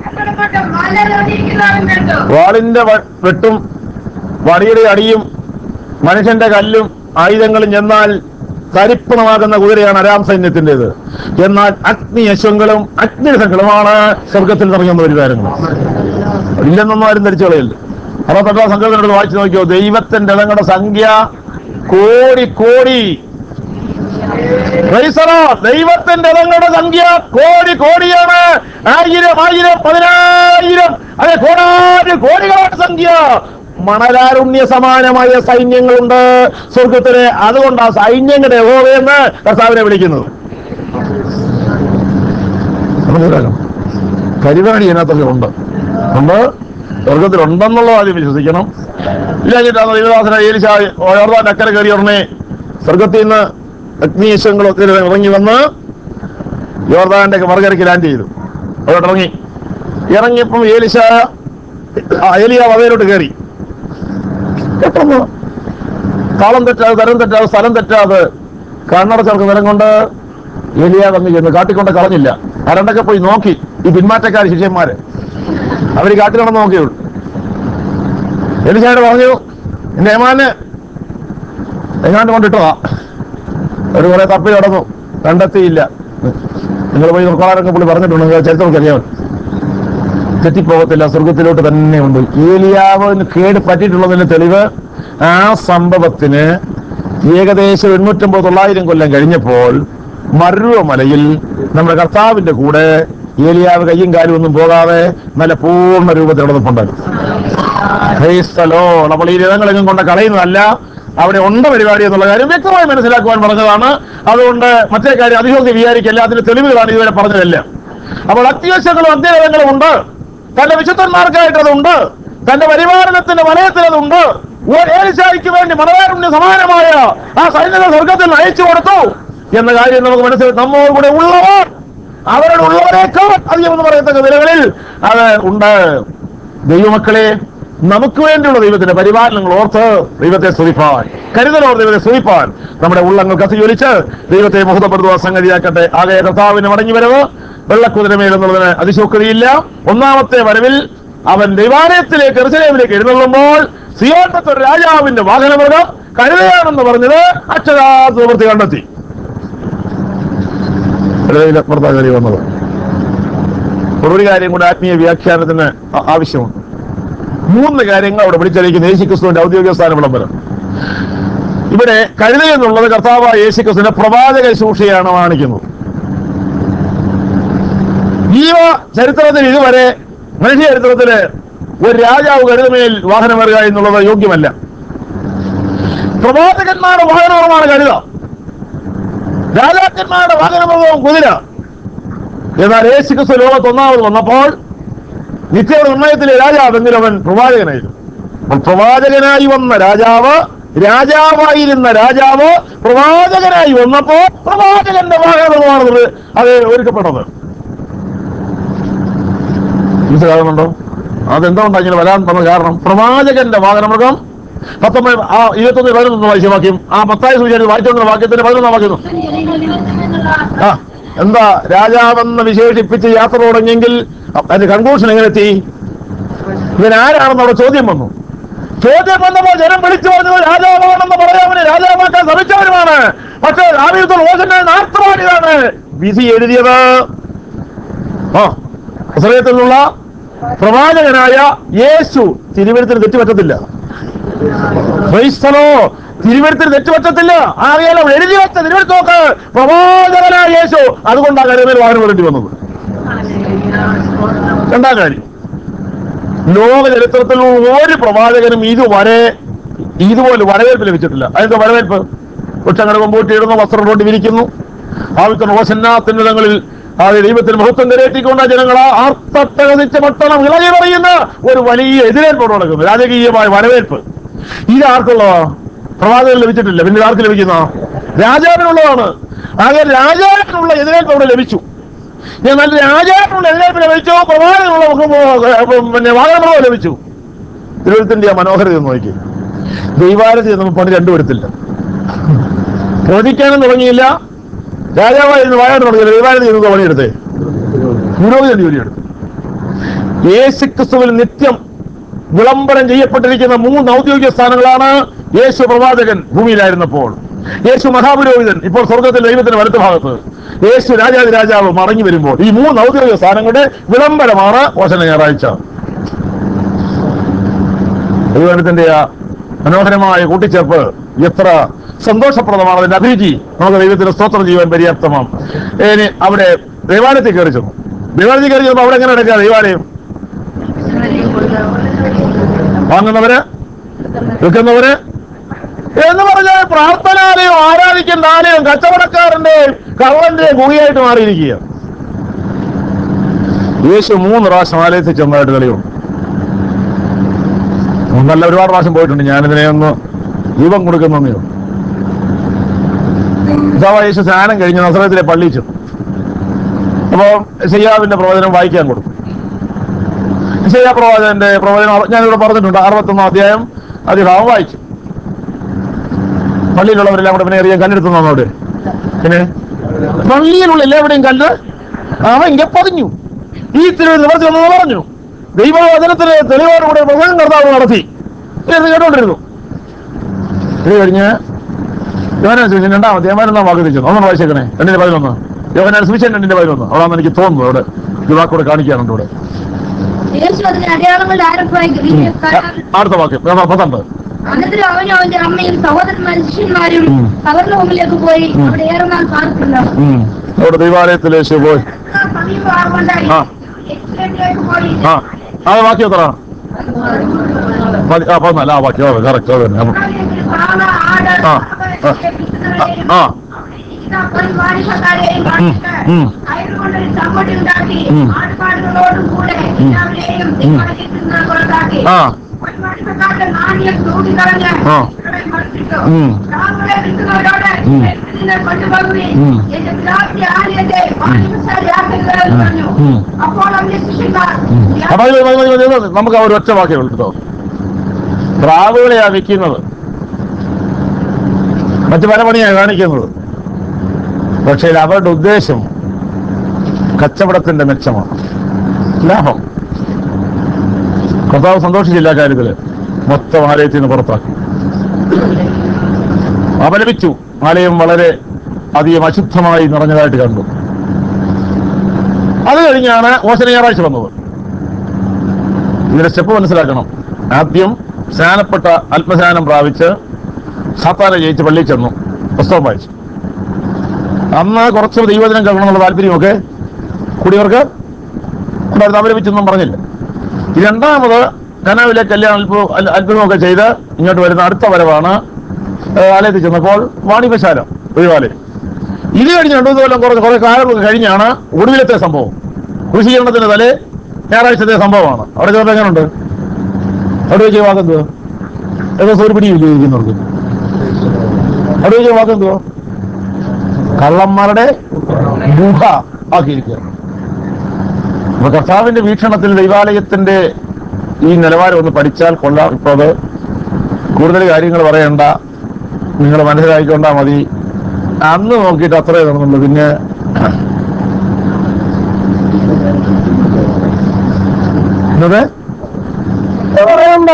വാളിന്റെ വ- വെട്ടും വടിയുടെ അടിയും മനുഷ്യന്റെ കല്ലും ആയുധങ്ങളും ചെന്നാൽ തരിപ്പണമാകുന്ന കുതിരയാണ് അരാം സൈന്യത്തിന്റേത് എന്നാൽ അഗ്നി യശ്വങ്ങളും അഗ്നിരഥങ്ങളുമാണ് സ്വർഗത്തിൽ നിറങ്ങുന്ന ഒരു കാര്യങ്ങൾ ഇല്ലെന്നൊന്നും ആരും ധരിച്ചു കളയില്ല അറുപത്തെട്ടാം സംഘത്തിനോട് വായിച്ചു നോക്കിയോ ദൈവത്തിന്റെ ഇടങ്ങളുടെ സംഖ്യ കോടി കോടി Praise the Lord. ദൈവത്തിന്റെ ഇടങ്ങളുടെ സംഖ്യ കോടി കോടിയാണ് ആയിരം ആയിരം പതിനായിരം അതെ കോടാനും കോടികളാണ് സംഖ്യ മണലാരുണ്യ സമാനമായ സൈന്യങ്ങളുണ്ട് സ്വർഗത്തിലെ അതുകൊണ്ട് ആ സൈന്യങ്ങളുടെ യഹോവയെന്ന് കർത്താവിനെ വിളിക്കുന്നത് മനസ്സിലാക്കണം പരിപാടി ഇതിനകത്തൊക്കെ ഉണ്ട് ഉണ്ട് സ്വർഗത്തിലുണ്ടെന്നുള്ളത് ആദ്യം വിശ്വസിക്കണം ഇല്ലാഞ്ഞിട്ടാണ് ദൈവദാസന ഏലിശ ഓരോർദാൻ അക്കരെ കയറി ഉടനെ സ്വർഗത്തിൽ നിന്ന് അഗ്നിയശങ്ങളൊക്കെ ഇറങ്ങി വന്ന് യോർദാന്റെ മറുകരയ്ക്ക് ലാൻഡ് ചെയ്തു അവിടെ ഇറങ്ങി ഇറങ്ങിയപ്പം ഏലിശ ആ ഏലിയ വകയിലോട്ട് കയറി പെട്ടെന്ന് താളം തെറ്റാതെ തരം തെറ്റാതെ സ്ഥലം തെറ്റാതെ കണ്ണടച്ചവർക്ക് നിലം കൊണ്ട് ഏലിയ വന്ന് ചെന്ന് കാട്ടിക്കൊണ്ട് കളഞ്ഞില്ല ആരണ്ടൊക്കെ പോയി നോക്കി ഈ പിന്മാറ്റക്കാർ ശിഷ്യന്മാര് അവര് കാട്ടിൽ നടന്ന് നോക്കിയുള്ളൂ എലിശാട് പറഞ്ഞു എന്റെ ഏമാന് എങ്ങാണ്ട് കൊണ്ടിട്ടതാ ഒരു കുറെ തപ്പി നടന്നു കണ്ടെത്തിയില്ല നിങ്ങൾ പോയി നോക്കാറൊക്കെ പുള്ളി പറഞ്ഞിട്ടുണ്ട് നിങ്ങൾ ചരിത്രമൊക്കെ അറിയാമോ തെറ്റിപ്പോകത്തില്ല സ്വർഗത്തിലോട്ട് തന്നെ ഉണ്ട് ഏലിയാവിന് കേട് പറ്റിയിട്ടുള്ളതിന്റെ തെളിവ് ആ സംഭവത്തിന് ഏകദേശം എണ്ണൂറ്റമ്പത് തൊള്ളായിരം കൊല്ലം കഴിഞ്ഞപ്പോൾ മരുവ മലയിൽ നമ്മുടെ കർത്താവിന്റെ കൂടെ ഏലിയാവ് കയ്യും കാലും ഒന്നും പോകാതെ നല്ല പൂർണ്ണ രൂപത്തിൽ നടന്നിട്ടുണ്ടായിരുന്നു Praise the Lord. അപ്പോൾ ഈ രഥങ്ങളെങ്ങും കൊണ്ട് കളയുന്നതല്ല അവിടെ ഉണ്ട് പരിപാടി എന്നുള്ള കാര്യം വ്യക്തമായി മനസ്സിലാക്കുവാൻ പറഞ്ഞതാണ് അതുകൊണ്ട് മറ്റേ കാര്യം അതിശോക്തി വിചാരിക്കില്ല അതിന്റെ തെളിവുകളാണ് ഇതുവരെ പറഞ്ഞതെല്ലാം അപ്പോൾ അത്യാവശ്യങ്ങളും അധ്യയനങ്ങളും ഉണ്ട് തന്റെ വിശുദ്ധന്മാർക്കായിട്ട് അതുണ്ട് തന്റെ പരിപാലനത്തിന്റെ വലയത്തിൽ അതുണ്ട് ഒരു ഏലിശായിക്ക് വേണ്ടി മണവാരുണ്യ സമാനമായ ആ സൈനിക സ്വർഗത്തിൽ അയച്ചു കൊടുത്തു എന്ന കാര്യം നമുക്ക് മനസ്സിലാക്കി നമ്മോട് കൂടെ ഉള്ളവർ അവരുടെ ഉള്ളവരേക്കാൾ അധികം എന്ന് പറയത്തക്ക നിലകളിൽ അത് ഉണ്ട് ദൈവമക്കളെ നമുക്ക് വേണ്ടിയുള്ള ദൈവത്തിന്റെ പരിപാലനങ്ങൾ ഓർത്ത് ദൈവത്തെ സ്തുതിപ്പാൻ കരുതലോർ ദൈവത്തെ സ്തുതിപ്പാൻ നമ്മുടെ ഉള്ളങ്ങൾ കത്തിയൊലിച്ച് ദൈവത്തെ മുഹൂർത്തപ്പെടുത്തുവാൻ സംഗതിയാക്കട്ടെ ആകെ കർത്താവിന് മടങ്ങി വരവ് വെള്ളക്കുതിരമേൽ എന്നുള്ളതിന് അതിശോക്തിയില്ല ഒന്നാമത്തെ വരവിൽ അവൻ ദൈവാലയത്തിലേക്ക് എറുസലേമിലേക്ക് എഴുന്നള്ളുമ്പോൾ സിയോട്ടത്തെ ഒരു രാജാവിന്റെ വാഹനമൃഗം കഴുതയാണെന്ന് പറഞ്ഞത് അക്ഷരാ നിവൃത്തി കണ്ടെത്തി കഴുതയിൽ അപ്പുറത്താണ് കയറി വന്നത് ഒരു കാര്യം കൂടെ ആത്മീയ വ്യാഖ്യാനത്തിന് ആ- ആവശ്യമുണ്ട് മൂന്ന് കാര്യങ്ങൾ അവിടെ വിളിച്ചറിയിക്കുന്ന യേശുക്രിസ്തുവിന്റെ ഔദ്യോഗിക സ്ഥാന വിളംബരം ഇവിടെ കഴുത എന്നുള്ളത് കർത്താവായ യേശുക്രിസ്തുവിന്റെ പ്രവാചക ശുശ്രൂഷയാണ് കാണിക്കുന്നത് ജീവ ചരിത്രത്തിൽ ഇതുവരെ മനുഷ്യ ചരിത്രത്തില് ഒരു രാജാവ് കരുതമേൽ വാഹനമേറുക എന്നുള്ളത് യോഗ്യമല്ല പ്രവാചകന്മാരുടെ വാഹനമാണ് കരുത രാജാക്കന്മാരുടെ വാഹനമൃഗവും കുതിര എന്നാൽ യേശുക്രിസ്തു ലോകത്ത് ഒന്നാമത് വന്നപ്പോൾ നിത്യ നിർണയത്തിലെ രാജാവെങ്കിലും അവൻ പ്രവാചകനായിരുന്നു അപ്പോൾ പ്രവാചകനായി വന്ന രാജാവ് രാജാവായിരുന്ന രാജാവ് പ്രവാചകനായി വന്നപ്പോ പ്രവാചകന്റെ വാഹനമാണ് അത് ഒരുക്കപ്പെട്ടത് മനസ്സിലാകുന്നുണ്ടോ അതെന്തുകൊണ്ടാ ഇങ്ങനെ വരാൻ പറഞ്ഞ കാരണം പ്രവാചകന്റെ വാഹനമൃഗം പത്തൊമ്പത് ആ ഇരുപത്തൊന്ന് പതിനൊന്ന് വായിച്ച വാക്യം ആ പത്തായി സൂചിച്ച വായിച്ചുകൊണ്ടുള്ള വാക്യത്തിന്റെ പതിനൊന്നാം വാക്യം ആ എന്താ രാജാവെന്ന് വിശേഷിപ്പിച്ച് യാത്ര തുടങ്ങിയെങ്കിൽ അതിന്റെ കൺക്ലൂഷൻ എങ്ങനെ എത്തി ഇവൻ ആരാണെന്ന് അവിടെ ചോദ്യം വന്നു ചോദ്യം വന്നപ്പോൾ ജനം വിളിച്ചു പറഞ്ഞത് രാജാവാണെന്ന് പറയാവനെ രാജാവാക്കാൻ ശ്രമിച്ചവരുമാണ് പക്ഷേ ആവിധത്തിൽ ഓസന്റെ നാർത്തമാണിതാണ് വിധി എഴുതിയത് ആ ഇസ്രയേത്തിൽ നിന്നുള്ള പ്രവാചകനായ യേശു തിരുവനന്തപുരത്തിന് തെറ്റുപറ്റത്തില്ല ക്രൈസ്തലോ തിരുവനന്തപുരത്തിന് തെറ്റുപറ്റത്തില്ല ആകയാൽ അവൻ എഴുതി വെച്ച തിരുവനന്തപുരത്ത് നോക്ക് പ്രവാചകനായ യേശു അതുകൊണ്ടാണ് കരുതൽ വാഹനം വരേണ്ടി വന്നത് രണ്ടാം കാര്യം ലോക ചരിത്രത്തിൽ ഒരു പ്രവാചകനും ഇതുവരെ ഇതുപോലെ വരവേൽപ്പ് ലഭിച്ചിട്ടില്ല അതെന്താ വരവേൽപ്പ് വൃക്ഷങ്ങളുടെ കൊമ്പൂട്ടി ഇടുന്നു വസ്ത്രം കൊണ്ട് വിരിക്കുന്നു ഭാവിക്കുന്ന ഓശന്നാത്തിനിടങ്ങളിൽ ആ ദൈവത്തിന് മഹത്വം കരേറ്റിക്കൊണ്ട് ജനങ്ങൾ ആ ആർത്തട്ടകതിച്ച പട്ടണം ഇളകി പറയുന്ന ഒരു വലിയ എതിരേൽപ്പോട് നടക്കുന്നു രാജകീയമായ വരവേൽപ്പ് ഇത് ആർക്കുള്ളതാ പ്രവാചകൻ ലഭിച്ചിട്ടില്ല പിന്നെ ഇത് ആർക്ക് ലഭിക്കുന്ന രാജാവിനുള്ളതാണ് ആകെ രാജാവിനുള്ള എതിരേൽപ്പ് അവിടെ ലഭിച്ചു എന്നാൽ രാജാവിനുള്ള എതിരേൽപ്പ് ലഭിച്ചു പ്രവാചകനുള്ള മുഖം- പിന്നെ വാഹനമൃഗം ലഭിച്ചു തിരുവനന്തപുരത്തിന്റെ ആ മനോഹരത ഒന്ന് നോക്കി ദൈവാരതി നമ്മൾ പണി രണ്ടുപെടുത്തില്ല പ്രവചിക്കാനും തുടങ്ങിയില്ല രാജാവായിരുന്നു വായാട്ട് തുടങ്ങിയില്ല ദൈവാരതി എന്ന് പണിയെടുത്തേ പുരോഹിതൻ ജോലിയെടുത്തു യേശു ക്രിസ്തുവിൽ നിത്യം വിളംബരം ചെയ്യപ്പെട്ടിരിക്കുന്ന മൂന്ന് ഔദ്യോഗിക സ്ഥാനങ്ങളാണ് യേശു പ്രവാചകൻ ഭൂമിയിലായിരുന്നപ്പോൾ യേശു മഹാപുരോഹിതൻ ഇപ്പോൾ സ്വർഗത്തിൽ ദൈവത്തിന്റെ വലത്ത് ഭാഗത്ത് യേശു രാജാതി രാജാവ് മടങ്ങി വരുമ്പോൾ ഈ മൂന്ന് ഔദ്യോഗിക സ്ഥാനങ്ങളുടെ വിളംബരമാണ് ഓശന ഞായറാഴ്ച ദൈവത്തിന്റെ ആ മനോഹരമായ കൂട്ടിച്ചേർപ്പ് എത്ര സന്തോഷപ്രദമാണ് അതിന്റെ അഭിരുചി നമുക്ക് ദൈവത്തിന് സ്തോത്രം ചെയ്യുവാൻ പര്യാപ്തമാണ് ഇനി അവിടെ ദൈവാലയത്തിൽ കയറി ചെന്നു ദൈവാലയത്തിൽ കയറി ചെന്നപ്പോൾ അവിടെ എങ്ങനെ എടുക്കുക ദൈവാലയം വാങ്ങുന്നവര് വിൽക്കുന്നവര് എന്ന് പറഞ്ഞാൽ പ്രാർത്ഥനാലയം ആരാധിക്കുന്ന ആലയം കച്ചവടക്കാരന്റെയും കള്ളന്റെയും ഗുളിയായിട്ട് മാറിയിരിക്കുക യേശു മൂന്ന് പ്രാവശ്യം ആലയത്തിൽ ചെന്നതായിട്ട് തെളിവുണ്ട് ഒന്നല്ല ഒരുപാട് പ്രാവശ്യം പോയിട്ടുണ്ട് ഞാനിതിനെ ഒന്ന് ദീപം കൊടുക്കുന്നേ ഇതാവാ യേശു സ്നാനം കഴിഞ്ഞ് നസറത്തിലെ പള്ളിയിൽ ചെന്നു അപ്പോ ഷയ്യാവിന്റെ പ്രവചനം വായിക്കാൻ കൊടുത്തു ഷയ്യാ പ്രവാചകന്റെ പ്രവചനം അറ- ഞാനിവിടെ പറഞ്ഞിട്ടുണ്ട് അറുപത്തൊന്നാം അധ്യായം അതിഭാവം വായിച്ചു പള്ളിയിലുള്ളവരെല്ലാം കൂടെ പിന്നെ എറിയാൻ കല്ലെടുത്തു അവിടെ പിന്നെ പള്ളിയിലുള്ള എല്ലാവരുടെയും കല്ല് അവൻ ഇങ്ങനെ പതിഞ്ഞു ഈ തിരു നിവർത്തി വന്നു പറഞ്ഞു ദൈവവചനത്തിന് തെളിവോടുകൂടെ പ്രസംഗം കർത്താവ് നടത്തി എന്ന് കേട്ടോണ്ടിരുന്നു ഇത് കഴിഞ്ഞ് യോഹനാൻ സുവിശേഷം രണ്ടാമത്തെ യമാനെന്നാ വാക്ക് തിരിച്ചു ഒന്നും വായിച്ചേക്കണേ രണ്ടിന്റെ പതിനൊന്ന് യോഹനാൻ സുവിശേഷം രണ്ടിന്റെ പതിനൊന്ന് അവിടാന്ന് എനിക്ക് തോന്നുന്നു അവിടെ ഒരു വാക്കൂടെ കാണിക്കാനുണ്ട് ഇവിടെ യേശു അതിന് അടയാളങ്ങളുടെ ആരംഭമായി ഗലീലക്കാരൻ അടുത്ത വാക്യം ആ, പത്തൊമ്പത് അനന്തരം അവനും അവന്റെ അമ്മയും സഹോദരന്മാരും ശിഷ്യന്മാരും ഉം. കവർലോമിലേക്ക് പോയി ഉം. അവിടെ ഏറെ നാൾ പാർത്തില്ല ഉം. അവിടെ ദൈവാലയത്തിൽ യേശു പോയി സമീപമാകൊണ്ടായി ആ. യെരൂശലേമിലേക്ക് പോയി ആ ആ വാക്യം എത്ര പതി- ആ പതിനാല് ആ വാക്യം അതെ കറക്റ്റ് അത് തന്നെ അപ്പൊ- ഇസ്രായേലിൽ കാള, ആട്, ആ, അവയെ ആ, പിടിക്കുന്നവരെയും ആ ഇരിക്കുന്ന പരിപാടിക്കാരെയും കാണിച്ച് ഉം. കയറുകൊണ്ടൊരു ചമ്മട്ടി ഉണ്ടാക്കി ഉം. ആടുപാടുകളോടും കൂടെ എല്ലാവരെയും ദൈവാലയത്തിൽ നിന്ന് പുറത്താക്കി ആ പരിപാടിക്കാരുടെ നാണ്യം തൂക്കിക്കളഞ്ഞ് ആ. ഇവരെ മർദ്ദിച്ചു. ഉം. പ്രാവുകളെ വിൽക്കുന്നവരോട് ഉം. ഇതിനെ കൊണ്ടുപോകുകയും ഉം. എന്റെ പിതാവിന്റെ ആലയത്തെ വാണിഭശാലയാക്കരുത് എന്ന് പറഞ്ഞു ഉം. അപ്പോൾ അവന്റെ ശിഷ്യന്മാർ അപ്പൊ ഇത് മതി, മതി, മതി, മതി. നമുക്ക് ആ ഒരു ഒറ്റ വാക്യം കേട്ടോ പ്രാവുകളെയാ വിൽക്കുന്നത് മറ്റു പല പണിയാണ് കാണിക്കുന്നത് പക്ഷേ അവരുടെ ഉദ്ദേശം കച്ചവടത്തിന്റെ മെച്ചമാണ് ലാഭം കർത്താവ് സന്തോഷിച്ചില്ല ആ കാര്യത്തില് മൊത്തം ആലയത്തിൽ നിന്ന് പുറത്താക്കി അപലപിച്ചു ആലയം വളരെ അധികം അശുദ്ധമായി നിറഞ്ഞതായിട്ട് കണ്ടു അത് കഴിഞ്ഞാണ് ഓശന ഞായറാഴ്ച വന്നത് ഇതിന്റെ സ്റ്റെപ്പ് മനസ്സിലാക്കണം ആദ്യം സ്നാനപ്പെട്ട അല്പസ്നാനം പ്രാപിച്ച് സാത്താനെ ജയിച്ച് പള്ളിയിൽ ചെന്നു പുസ്തകം വായിച്ചു അന്ന് കുറച്ച് ദൈവദിനം കേൾക്കണമെന്നുള്ള താല്പര്യമൊക്കെ കുടിയവർക്ക് ഉണ്ടായിരുന്നു അപലപിച്ചൊന്നും പറഞ്ഞില്ല ഈ രണ്ടാമത് കനാവിലെ കല്യാണം അല്പ അത്ഭുതമൊക്കെ ചെയ്ത് ഇങ്ങോട്ട് വരുന്ന അടുത്ത വരവാണ് ഏഹ്, ആലയത്തിൽ ചെന്നപ്പോൾ വാണിപശാല ഒഴിവാലയം ഇത് കഴിഞ്ഞ് രണ്ടു കൊല്ലം കുറച്ച് കുറെ കാലങ്ങൾക്ക് കഴിഞ്ഞാണ് ഒടുവിലത്തെ സംഭവം കൃഷീകരണത്തിന്റെ തലേ ഞായറാഴ്ചത്തെ സംഭവമാണ് അവിടെ ചെന്നപ്പോൾ എങ്ങനെയുണ്ട് അവിടെ വെച്ച് വാക്കെന്തോ ഏകദേശം ഒരു പിടിയില്ല ഇരിക്കുന്നവർക്ക് അവിടെ വെച്ച് വാക്കെന്തോ കള്ളന്മാരുടെ ഗുഹ ആക്കിയിരിക്കുക അപ്പൊ കർത്താവിന്റെ വീക്ഷണത്തിൽ ദൈവാലയത്തിന്റെ ഈ നിലവാരം ഒന്ന് പഠിച്ചാൽ കൊള്ളാം ഇപ്പൊ അത് കൂടുതൽ കാര്യങ്ങൾ പറയണ്ട നിങ്ങൾ മനസ്സിലാക്കിക്കൊണ്ടാ മതി അന്ന് നോക്കിയിട്ട് അത്രേ നടന്നുള്ളൂ പിന്നെ എന്നത് പറയണ്ട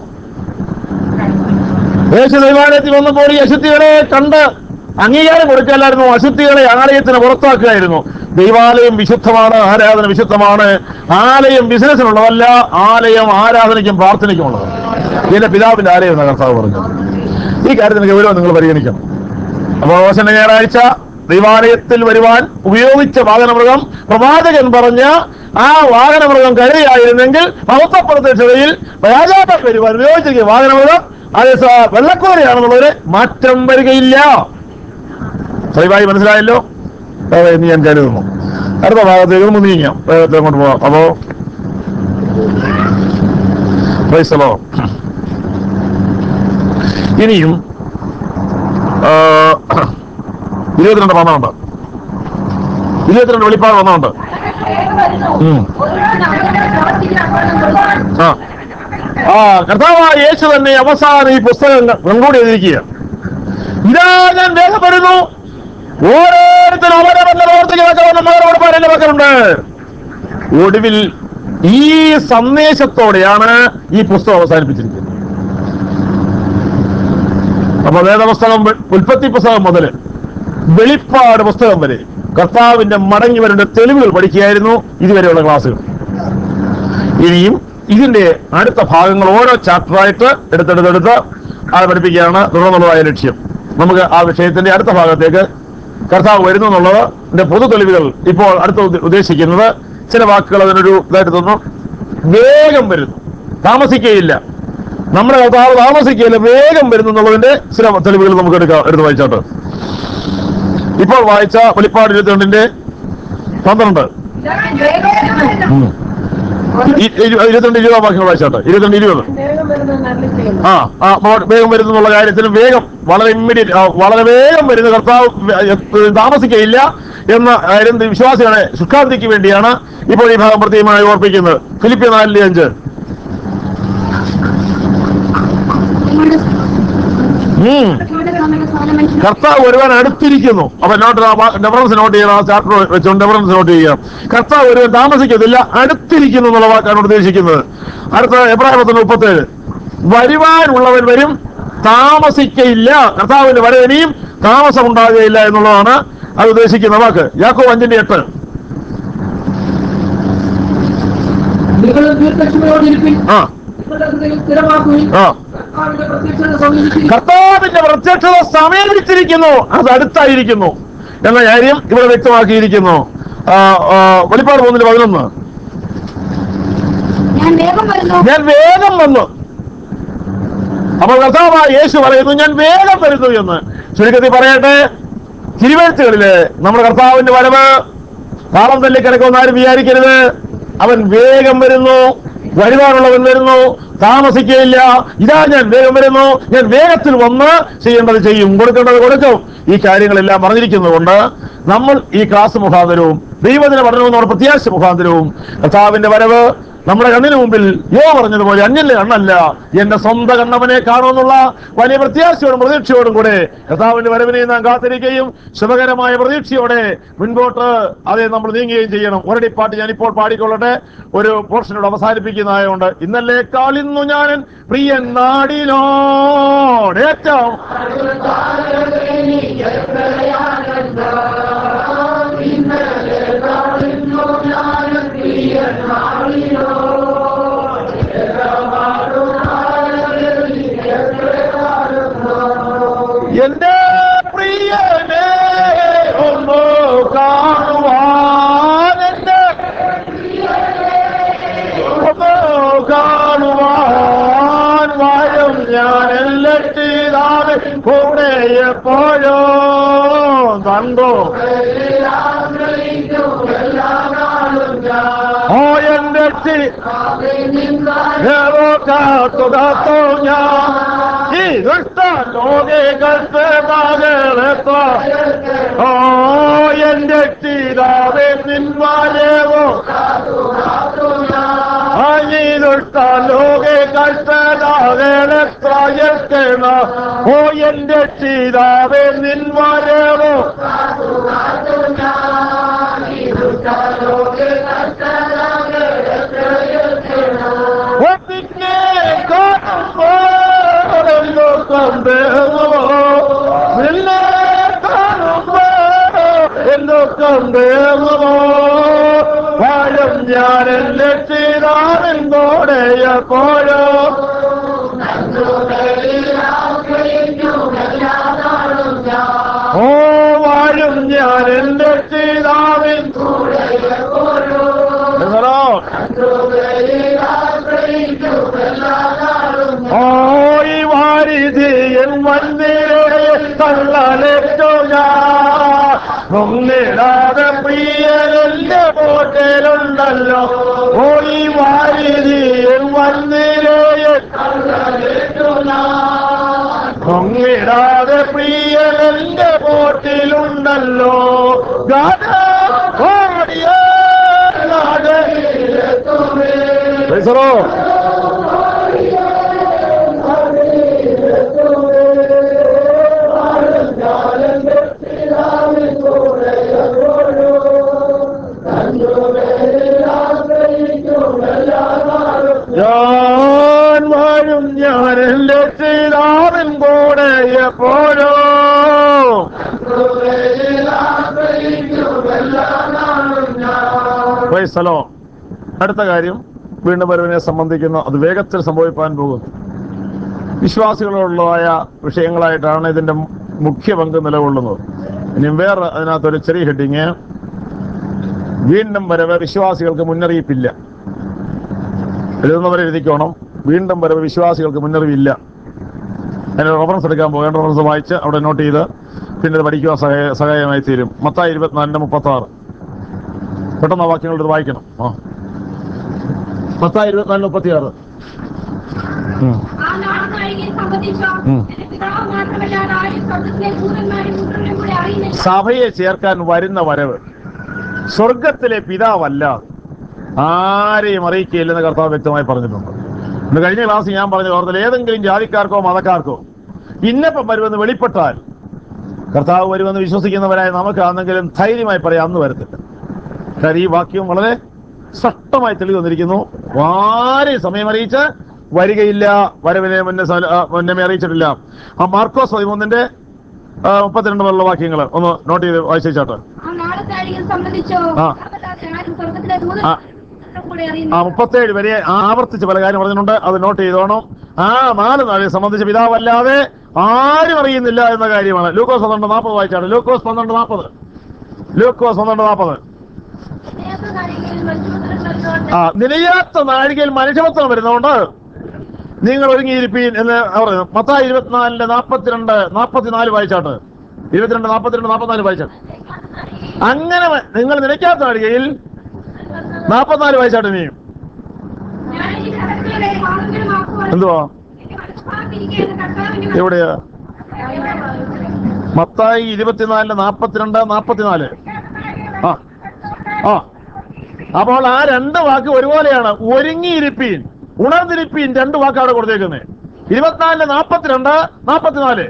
യേശു ദൈവാലയത്തിൽ വന്നപ്പോൾ ഈ അശുദ്ധികളെ കണ്ട് അംഗീകാരം കൊടുക്കലായിരുന്നു അശുദ്ധികളെ ആലയത്തിന് പുറത്താക്കുകയായിരുന്നു ദൈവാലയം വിശുദ്ധമാണ് ആരാധന വിശുദ്ധമാണ് ആലയം ബിസിനസ്സിനുള്ളതല്ല ആലയം ആരാധനയ്ക്കും പ്രാർത്ഥനയ്ക്കും ഉള്ളതാണ് ഇതിന്റെ പിതാവിന്റെ ആലയം എന്ന കർത്താവ് പറഞ്ഞു ഈ കാര്യത്തിന് ഗൗരവം നിങ്ങൾ പരിഗണിക്കണം അപ്പോൾ ഓശന ഞായറാഴ്ച ദൈവാലയത്തിൽ വരുവാൻ ഉപയോഗിച്ച വാഹനമൃഗം പ്രവാചകൻ പറഞ്ഞ ആ വാഹനമൃഗം കരുതിയായിരുന്നെങ്കിൽ മഹത്വപ്രത്യക്ഷതയിൽ രാജാവ് വരുവാൻ ഉപയോഗിച്ചിരിക്കുന്ന വാഹനമൃഗം അത് സ- വെള്ളക്കോരയാണെന്നുള്ളതിന് മാറ്റം വരികയില്ല ദയവായി മനസ്സിലായല്ലോ അതെ എന്ന് ഞാൻ കരുതുന്നു അടുത്ത ഭാഗത്തേക്ക് നമുക്ക് നീങ്ങാം വേഗത്തിൽ അങ്ങോട്ട് പോവാം അപ്പോ പ്രൈസലോ ഇനിയും ആ, ഇരുപത്തിരണ്ട് വന്നുണ്ട് ഇരുപത്തിരണ്ട് വെളിപ്പാട് വന്നുണ്ട് ഉം. ആ ആ കർത്താവായ യേശു തന്നെ അവസാനം ഈ പുസ്തകം കൺകൂടി എഴുതിയിരിക്കുക ഇതാ ഞാൻ വേഗം വരുന്നു ഓരോരുത്തരും അവരവന്റെ പ്രവർത്തികളൊക്കെ മകളോട് പറയുന്ന മക്കളുണ്ട് ഒടുവിൽ ഈ സന്ദേശത്തോടെയാണ് ഈ പുസ്തകം അവസാനിപ്പിച്ചിരിക്കുന്നത് അപ്പൊ വേദപുസ്തകം വെ- ഉൽപ്പത്തി പുസ്തകം മുതൽ വെളിപ്പാട് പുസ്തകം വരെ കർത്താവിന്റെ മടങ്ങി വരേണ്ട തെളിവുകൾ പഠിക്കുകയായിരുന്നു ഇതുവരെയുള്ള ക്ലാസ്സുകൾ ഇനിയും ഇതിന്റെ അടുത്ത ഭാഗങ്ങൾ ഓരോ ചാപ്റ്ററായിട്ട് എടുത്തെടുത്തെടുത്ത് അത് പഠിപ്പിക്കുകയാണ് തുടർന്നുള്ളതായ ലക്ഷ്യം നമുക്ക് ആ വിഷയത്തിന്റെ അടുത്ത ഭാഗത്തേക്ക് കർത്താവ് വരുന്നു എന്നുള്ളത് പൊതു തെളിവുകൾ ഇപ്പോൾ അടുത്ത ഉദ്ദ- ഉദ്ദേശിക്കുന്നത് ചില വാക്കുകൾ അതിനൊരു ഇതായിട്ട് തോന്നും വേഗം വരുന്നു താമസിക്കുകയില്ല നമ്മുടെ കർത്താവ് താമസിക്കുകയില്ല വേഗം വരുന്നു എന്നുള്ളതിന്റെ ചില തെളിവുകൾ നമുക്ക് എടുക്കാം എടുത്ത് വായിച്ചോട്ട് ഇപ്പോൾ വായിച്ച വെളിപ്പാട് ഇരുപത്തിരണ്ടിന്റെ പന്ത്രണ്ട് ഉം. ഈ- ഇരു- ഇരുപത്തിരണ്ട് ഇരുപതാം വാക്യങ്ങൾ വായിച്ചോട്ടെ ഇരുപത്തിരണ്ട് ഇരുപത് വേഗം വരുന്ന അരുളി ചെയ്യുന്നു ആ ആ മോ- വേഗം വരുന്നു എന്നുള്ള കാര്യത്തിൽ വേഗം വളരെ ഇമ്മീഡിയറ്റ് വളരെ വേഗം വരുന്ന കർത്താവ് വേ- എ- താമസിക്കയില്ല എന്ന കാര്യം വിശ്വാസികളെ ശുഷ്കാന്തിക്ക് വേണ്ടിയാണ് ഇപ്പോൾ ഈ ഭാഗം പ്രത്യേകമായി ഓർപ്പിക്കുന്നത് ഫിലിപ്പിയ നാലിലെ അഞ്ച് നിങ്ങളുടെ ഉം. ഇവിടെ സമയത്ത് സകല മനുഷ്യരും കർത്താവ് ഒരുവൻ അടുത്തിരിക്കുന്നു അപ്പൊ നോട്ട് ഡെഫറൻസ് നോട്ട് ചെയ്യണം ആ ചാപ്റ്റർ വെച്ചുകൊണ്ട് ഡെഫറൻസ് നോട്ട് ചെയ്യുക കർത്താവ് ഒരുവൻ താമസിക്കത്തില്ല അടുത്തിരിക്കുന്നു എന്നുള്ള വാക്കാണ് ഇവിടെ ഉദ്ദേശിക്കുന്നത് അടുത്ത എബ്രാഹിമത്തിന് മുപ്പത്തേഴ് വരുവാനുള്ളവൻ വരും താമസിക്കയില്ല കർത്താവിന്റെ വരവിനെയും താമസം ഉണ്ടാകുകയില്ല എന്നുള്ളതാണ് അത് ഉദ്ദേശിക്കുന്ന വാക്ക് യാക്കോ അഞ്ചിന്റെ എട്ട് നിങ്ങൾ ദീർഘക്ഷമയോടിരിപ്പിൻ ആ നിങ്ങളുടെ ഹൃദയം സ്ഥിരമാക്കുവിൻ ആ കർത്താവിന്റെ പ്രത്യക്ഷത സമീപിച്ചിരിക്കുന്നു കർത്താവിന്റെ പ്രത്യക്ഷത സമീപിച്ചിരിക്കുന്നു അത് അടുത്തായിരിക്കുന്നു എന്ന കാര്യം ഇവിടെ വ്യക്തമാക്കിയിരിക്കുന്നു ആ, ആ, വെളിപ്പാട് മൂന്നിന് പതിനൊന്ന് ഞാൻ വേഗം വരുന്നു ഞാൻ വേഗം വന്നു അപ്പോൾ കർത്താവായ യേശു പറയുന്നു ഞാൻ വേഗം വരുന്നു എന്ന് ചുരുക്കത്തിൽ പറയട്ടെ തിരുവഴുത്തുകളില് നമ്മുടെ കർത്താവിന്റെ വരവ് താളം തല്ലി കിടക്കുമെന്ന് ആരും വിചാരിക്കരുത് അവൻ വേഗം വരുന്നു വരുവാനുള്ളവൻ വരുന്നു താമസിക്കുകയില്ല ഇതാ ഞാൻ വേഗം വരുന്നു ഞാൻ വേഗത്തിൽ വന്ന് ചെയ്യേണ്ടത് ചെയ്യും കൊടുക്കേണ്ടത് കൊടുക്കും ഈ കാര്യങ്ങളെല്ലാം പറഞ്ഞിരിക്കുന്നത് കൊണ്ട് നമ്മൾ ഈ ക്ലാസ് മുഖാന്തരവും ദൈവദിന പഠനവും നമ്മുടെ പ്രത്യാശ മുഖാന്തരവും കർത്താവിന്റെ വരവ് നമ്മുടെ കണ്ണിന് മുമ്പിൽ യോ പറഞ്ഞതുപോലെ അന്യന്റെ കണ്ണല്ല എന്റെ സ്വന്തം കണ്ണവനെ കാണുമെന്നുള്ള വലിയ പ്രത്യാശയോടും പ്രതീക്ഷയോടും കൂടെ കർത്താവിന്റെ വരവിനെ നാം കാത്തിരിക്കുകയും ശുഭകരമായ പ്രതീക്ഷയോടെ മുൻപോട്ട് അതേ നമ്മൾ നീങ്ങുകയും ചെയ്യണം ഒരടി പാട്ട് ഞാൻ ഇപ്പോൾ പാടിക്കൊള്ളട്ടെ ഒരു പോർഷനോട് അവസാനിപ്പിക്കുന്നതായതുകൊണ്ട് ഇന്നലേക്കാൾ ഇന്നു ഞാൻ പ്രിയൻ നാടിനോട് ഏറ്റവും എന്റെ പ്രിയനെ ഒന്ന് കാണുവാൻ എന്റെ ഒന്ന് കാണുവാൻ വാഴും ഞാൻ എല്ലെട്ടിതാവ് കൂടെ എപ്പോഴോ കണ്ടോ ഓ എന്റെ ഏതോ കാത്തു കാത്തോ ഞാൻ ഈ ദുഷ്ട ലോകത്തെ മകളെത്ര ഓ എന്റെ തീരാതെ നിന്മാരേവോ ഈ ദുഷ്ട ലോകെ കഷ്ടനാകേണത്ര എത്തണ ഓ എന്റെ തീരാതെ നിന്മാരേവോ ഒന്നിനെ കാണുമ്പോഴല്ലോ കണ്ടേവോ നിന്നെ കാണുമ്പോ എല്ലോ കണ്ടേവോ വാഴും ഞാൻ എന്റെ തീരാനെന്തോടെയപ്പോഴോ ഓ വാഴും ഞാൻ എന്റെ തീരാവിൻ എന്തോ ഓ ഈ വാരിധിയൻ വന്നിരയോ തള്ളലേറ്റു ഞാൻ പൊങ്ങിടാതെ പ്രിയനെന്റെ പോട്ടലുണ്ടല്ലോ ഓടി വാരിതിയിൽ വന്നിരയെ പൊങ്ങിടാതെ പ്രിയനെന്റെ പോട്ടിലുണ്ടല്ലോ ഗാന ഓടിയേ പ്രൈസറോ ഞാൻ വാഴും ഞാൻ എന്റെ ശ്രീരാമൻ കൂടെ എപ്പോഴോ പ്രൈസലോ അടുത്ത കാര്യം വീണ്ടും വരവിനെ സംബന്ധിക്കുന്ന അത് വേഗത്തിൽ സംഭവിക്കാൻ പോകുന്നു വിശ്വാസികളോടുള്ളതായ വിഷയങ്ങളായിട്ടാണ് ഇതിന്റെ മുഖ്യ പങ്ക് നിലകൊള്ളുന്നത് ഇനി വേറെ അതിനകത്തൊരു ചെറിയ ഹെഡിങ് വീണ്ടും വരവ് വിശ്വാസികൾക്ക് മുന്നറിയിപ്പില്ല എഴുതുന്നവരെ എഴുതിക്കോണം വീണ്ടും വരവ് വിശ്വാസികൾക്ക് മുന്നറിയിപ്പില്ല അതിന് റെഫറൻസ് എടുക്കാൻ പോകാൻ റെഫറൻസ് വായിച്ച് അവിടെ നോട്ട് ചെയ്ത് പിന്നെ ഇത് പഠിക്കുവാൻ സഹായ സഹായമായി തീരും മത്തായി ഇരുപത്തിനാലിന്റെ മുപ്പത്തി ആറ് പെട്ടെന്ന് ആ വാക്യങ്ങൾ ഇത് വായിക്കണം ആ മത്തായി ഇരുപത്തിനാലിന് മുപ്പത്തി ആറ് ആ നാളുനാഴികയെ സംബന്ധിച്ചോ ഉം. എന്റെ പിതാവ് മാത്രമല്ലാതെ ആരും സ്വർഗ്ഗത്തിലെ ദൂതന്മാരും പുത്രനും കൂടെ അറിയുന്നില്ല സഭയെ ചേർക്കാൻ വരുന്ന വരവ് സ്വർഗത്തിലെ പിതാവല്ല ആരെയും അറിയിക്കുകയില്ലെന്ന് കർത്താവ് വ്യക്തമായി പറഞ്ഞിട്ടുണ്ട് ഇന്ന് കഴിഞ്ഞ ക്ലാസ് ഞാൻ പറഞ്ഞ ഓർത്തൽ ഏതെങ്കിലും ജാതിക്കാർക്കോ മതക്കാർക്കോ ഇന്നപ്പം വരുമെന്ന് വെളിപ്പെട്ടാൽ കർത്താവ് വരുമെന്ന് വിശ്വസിക്കുന്നവരായ നമുക്ക് ആണെങ്കിലും ധൈര്യമായി പറയാം അന്ന് വരത്തില്ല കാര്യം ഈ വാക്യം വളരെ സ്പഷ്ടമായി തെളിവ് വന്നിരിക്കുന്നു ആരെയും സമയം അറിയിച്ച് വരികയില്ല വരവിനെ മുന്നേ സ- ആ, മുന്നമേ അറിയിച്ചിട്ടില്ല ആ മാർക്കോസ് പതിമൂന്നിന്റെ ആ, മുപ്പത്തിരണ്ട് മുതലുള്ള വാക്യങ്ങൾ ഒന്ന് നോട്ട് ചെയ്ത് വായിച്ചാട്ടെ ആ നാളുനാഴികയെ സംബന്ധിച്ചോ ആ. അല്ലാതെ ആരും സ്വർഗ്ഗത്തിലെ ആ. ദൂതന്മാരും കൂടെ ആ അറിയുന്നില്ല മുപ്പത്തേഴ് വരെ ആവർത്തിച്ച് പല കാര്യം പറഞ്ഞിട്ടുണ്ട് അത് നോട്ട് ചെയ്തോണം ആ നാല് നാളെ സംബന്ധിച്ച് പിതാവല്ലാതെ ആരും അറിയുന്നില്ല എന്ന കാര്യമാണ് ലൂക്കോസ് പന്ത്രണ്ട് നാൽപ്പത് വായിച്ചാണ് ലൂക്കോസ് പന്ത്രണ്ട് നാൽപ്പത് ലൂക്കോസ് പന്ത്രണ്ട് നാൽപ്പത് ഏത് നാഴികയിൽ മനുഷ്യപുത്രൻ വരുന്നുണ്ട് ആ നിലയാത്ത നാഴികയിൽ മനുഷ്യപത്രം വരുന്നതുകൊണ്ട് നിങ്ങൾ ഒരുങ്ങിയിരിപ്പീൻ എന്ന് പറയുന്നു മത്തായി ഇരുപത്തിനാലിന്റെ നാൽപ്പത്തിരണ്ട് നാൽപ്പത്തിനാല് വായിച്ചാട്ട് ഇരുപത്തിരണ്ട് നാൽപ്പത്തിരണ്ട് നാൽപ്പത്തിനാല് വായിച്ചാട്ട് അങ്ങനെ വ- നിങ്ങൾ നിലയ്ക്കാത്ത നാഴികയിൽ നാൽപ്പത്തിനാല് വായിച്ചാട്ട് ഇനിയും ഞാൻ ഈ കടക്കുകളെ വാങ്ങുവാൻ എന്തുവാ എന്റെ മനസ്സാക്കിയിരിക്കുന്ന കർത്താവിന്റെ എവിടെയാ മത്തായി ഇരുപത്തിനാലിന്റെ നാൽപ്പത്തിരണ്ട് നാൽപ്പത്തിനാല് ആ ആ അപ്പോൾ ആ രണ്ട് വാക്ക് ഒരുപോലെയാണ് ഒരുങ്ങിയിരിപ്പീൻ ഉണർന്നിരിപ്പീൻ രണ്ട് വാക്കാണ് കൊടുത്തേക്കുന്നത് ഇരുപത്തിനാലിന് നാൽപ്പത്തിരണ്ട് നാൽപ്പത്തിനാല്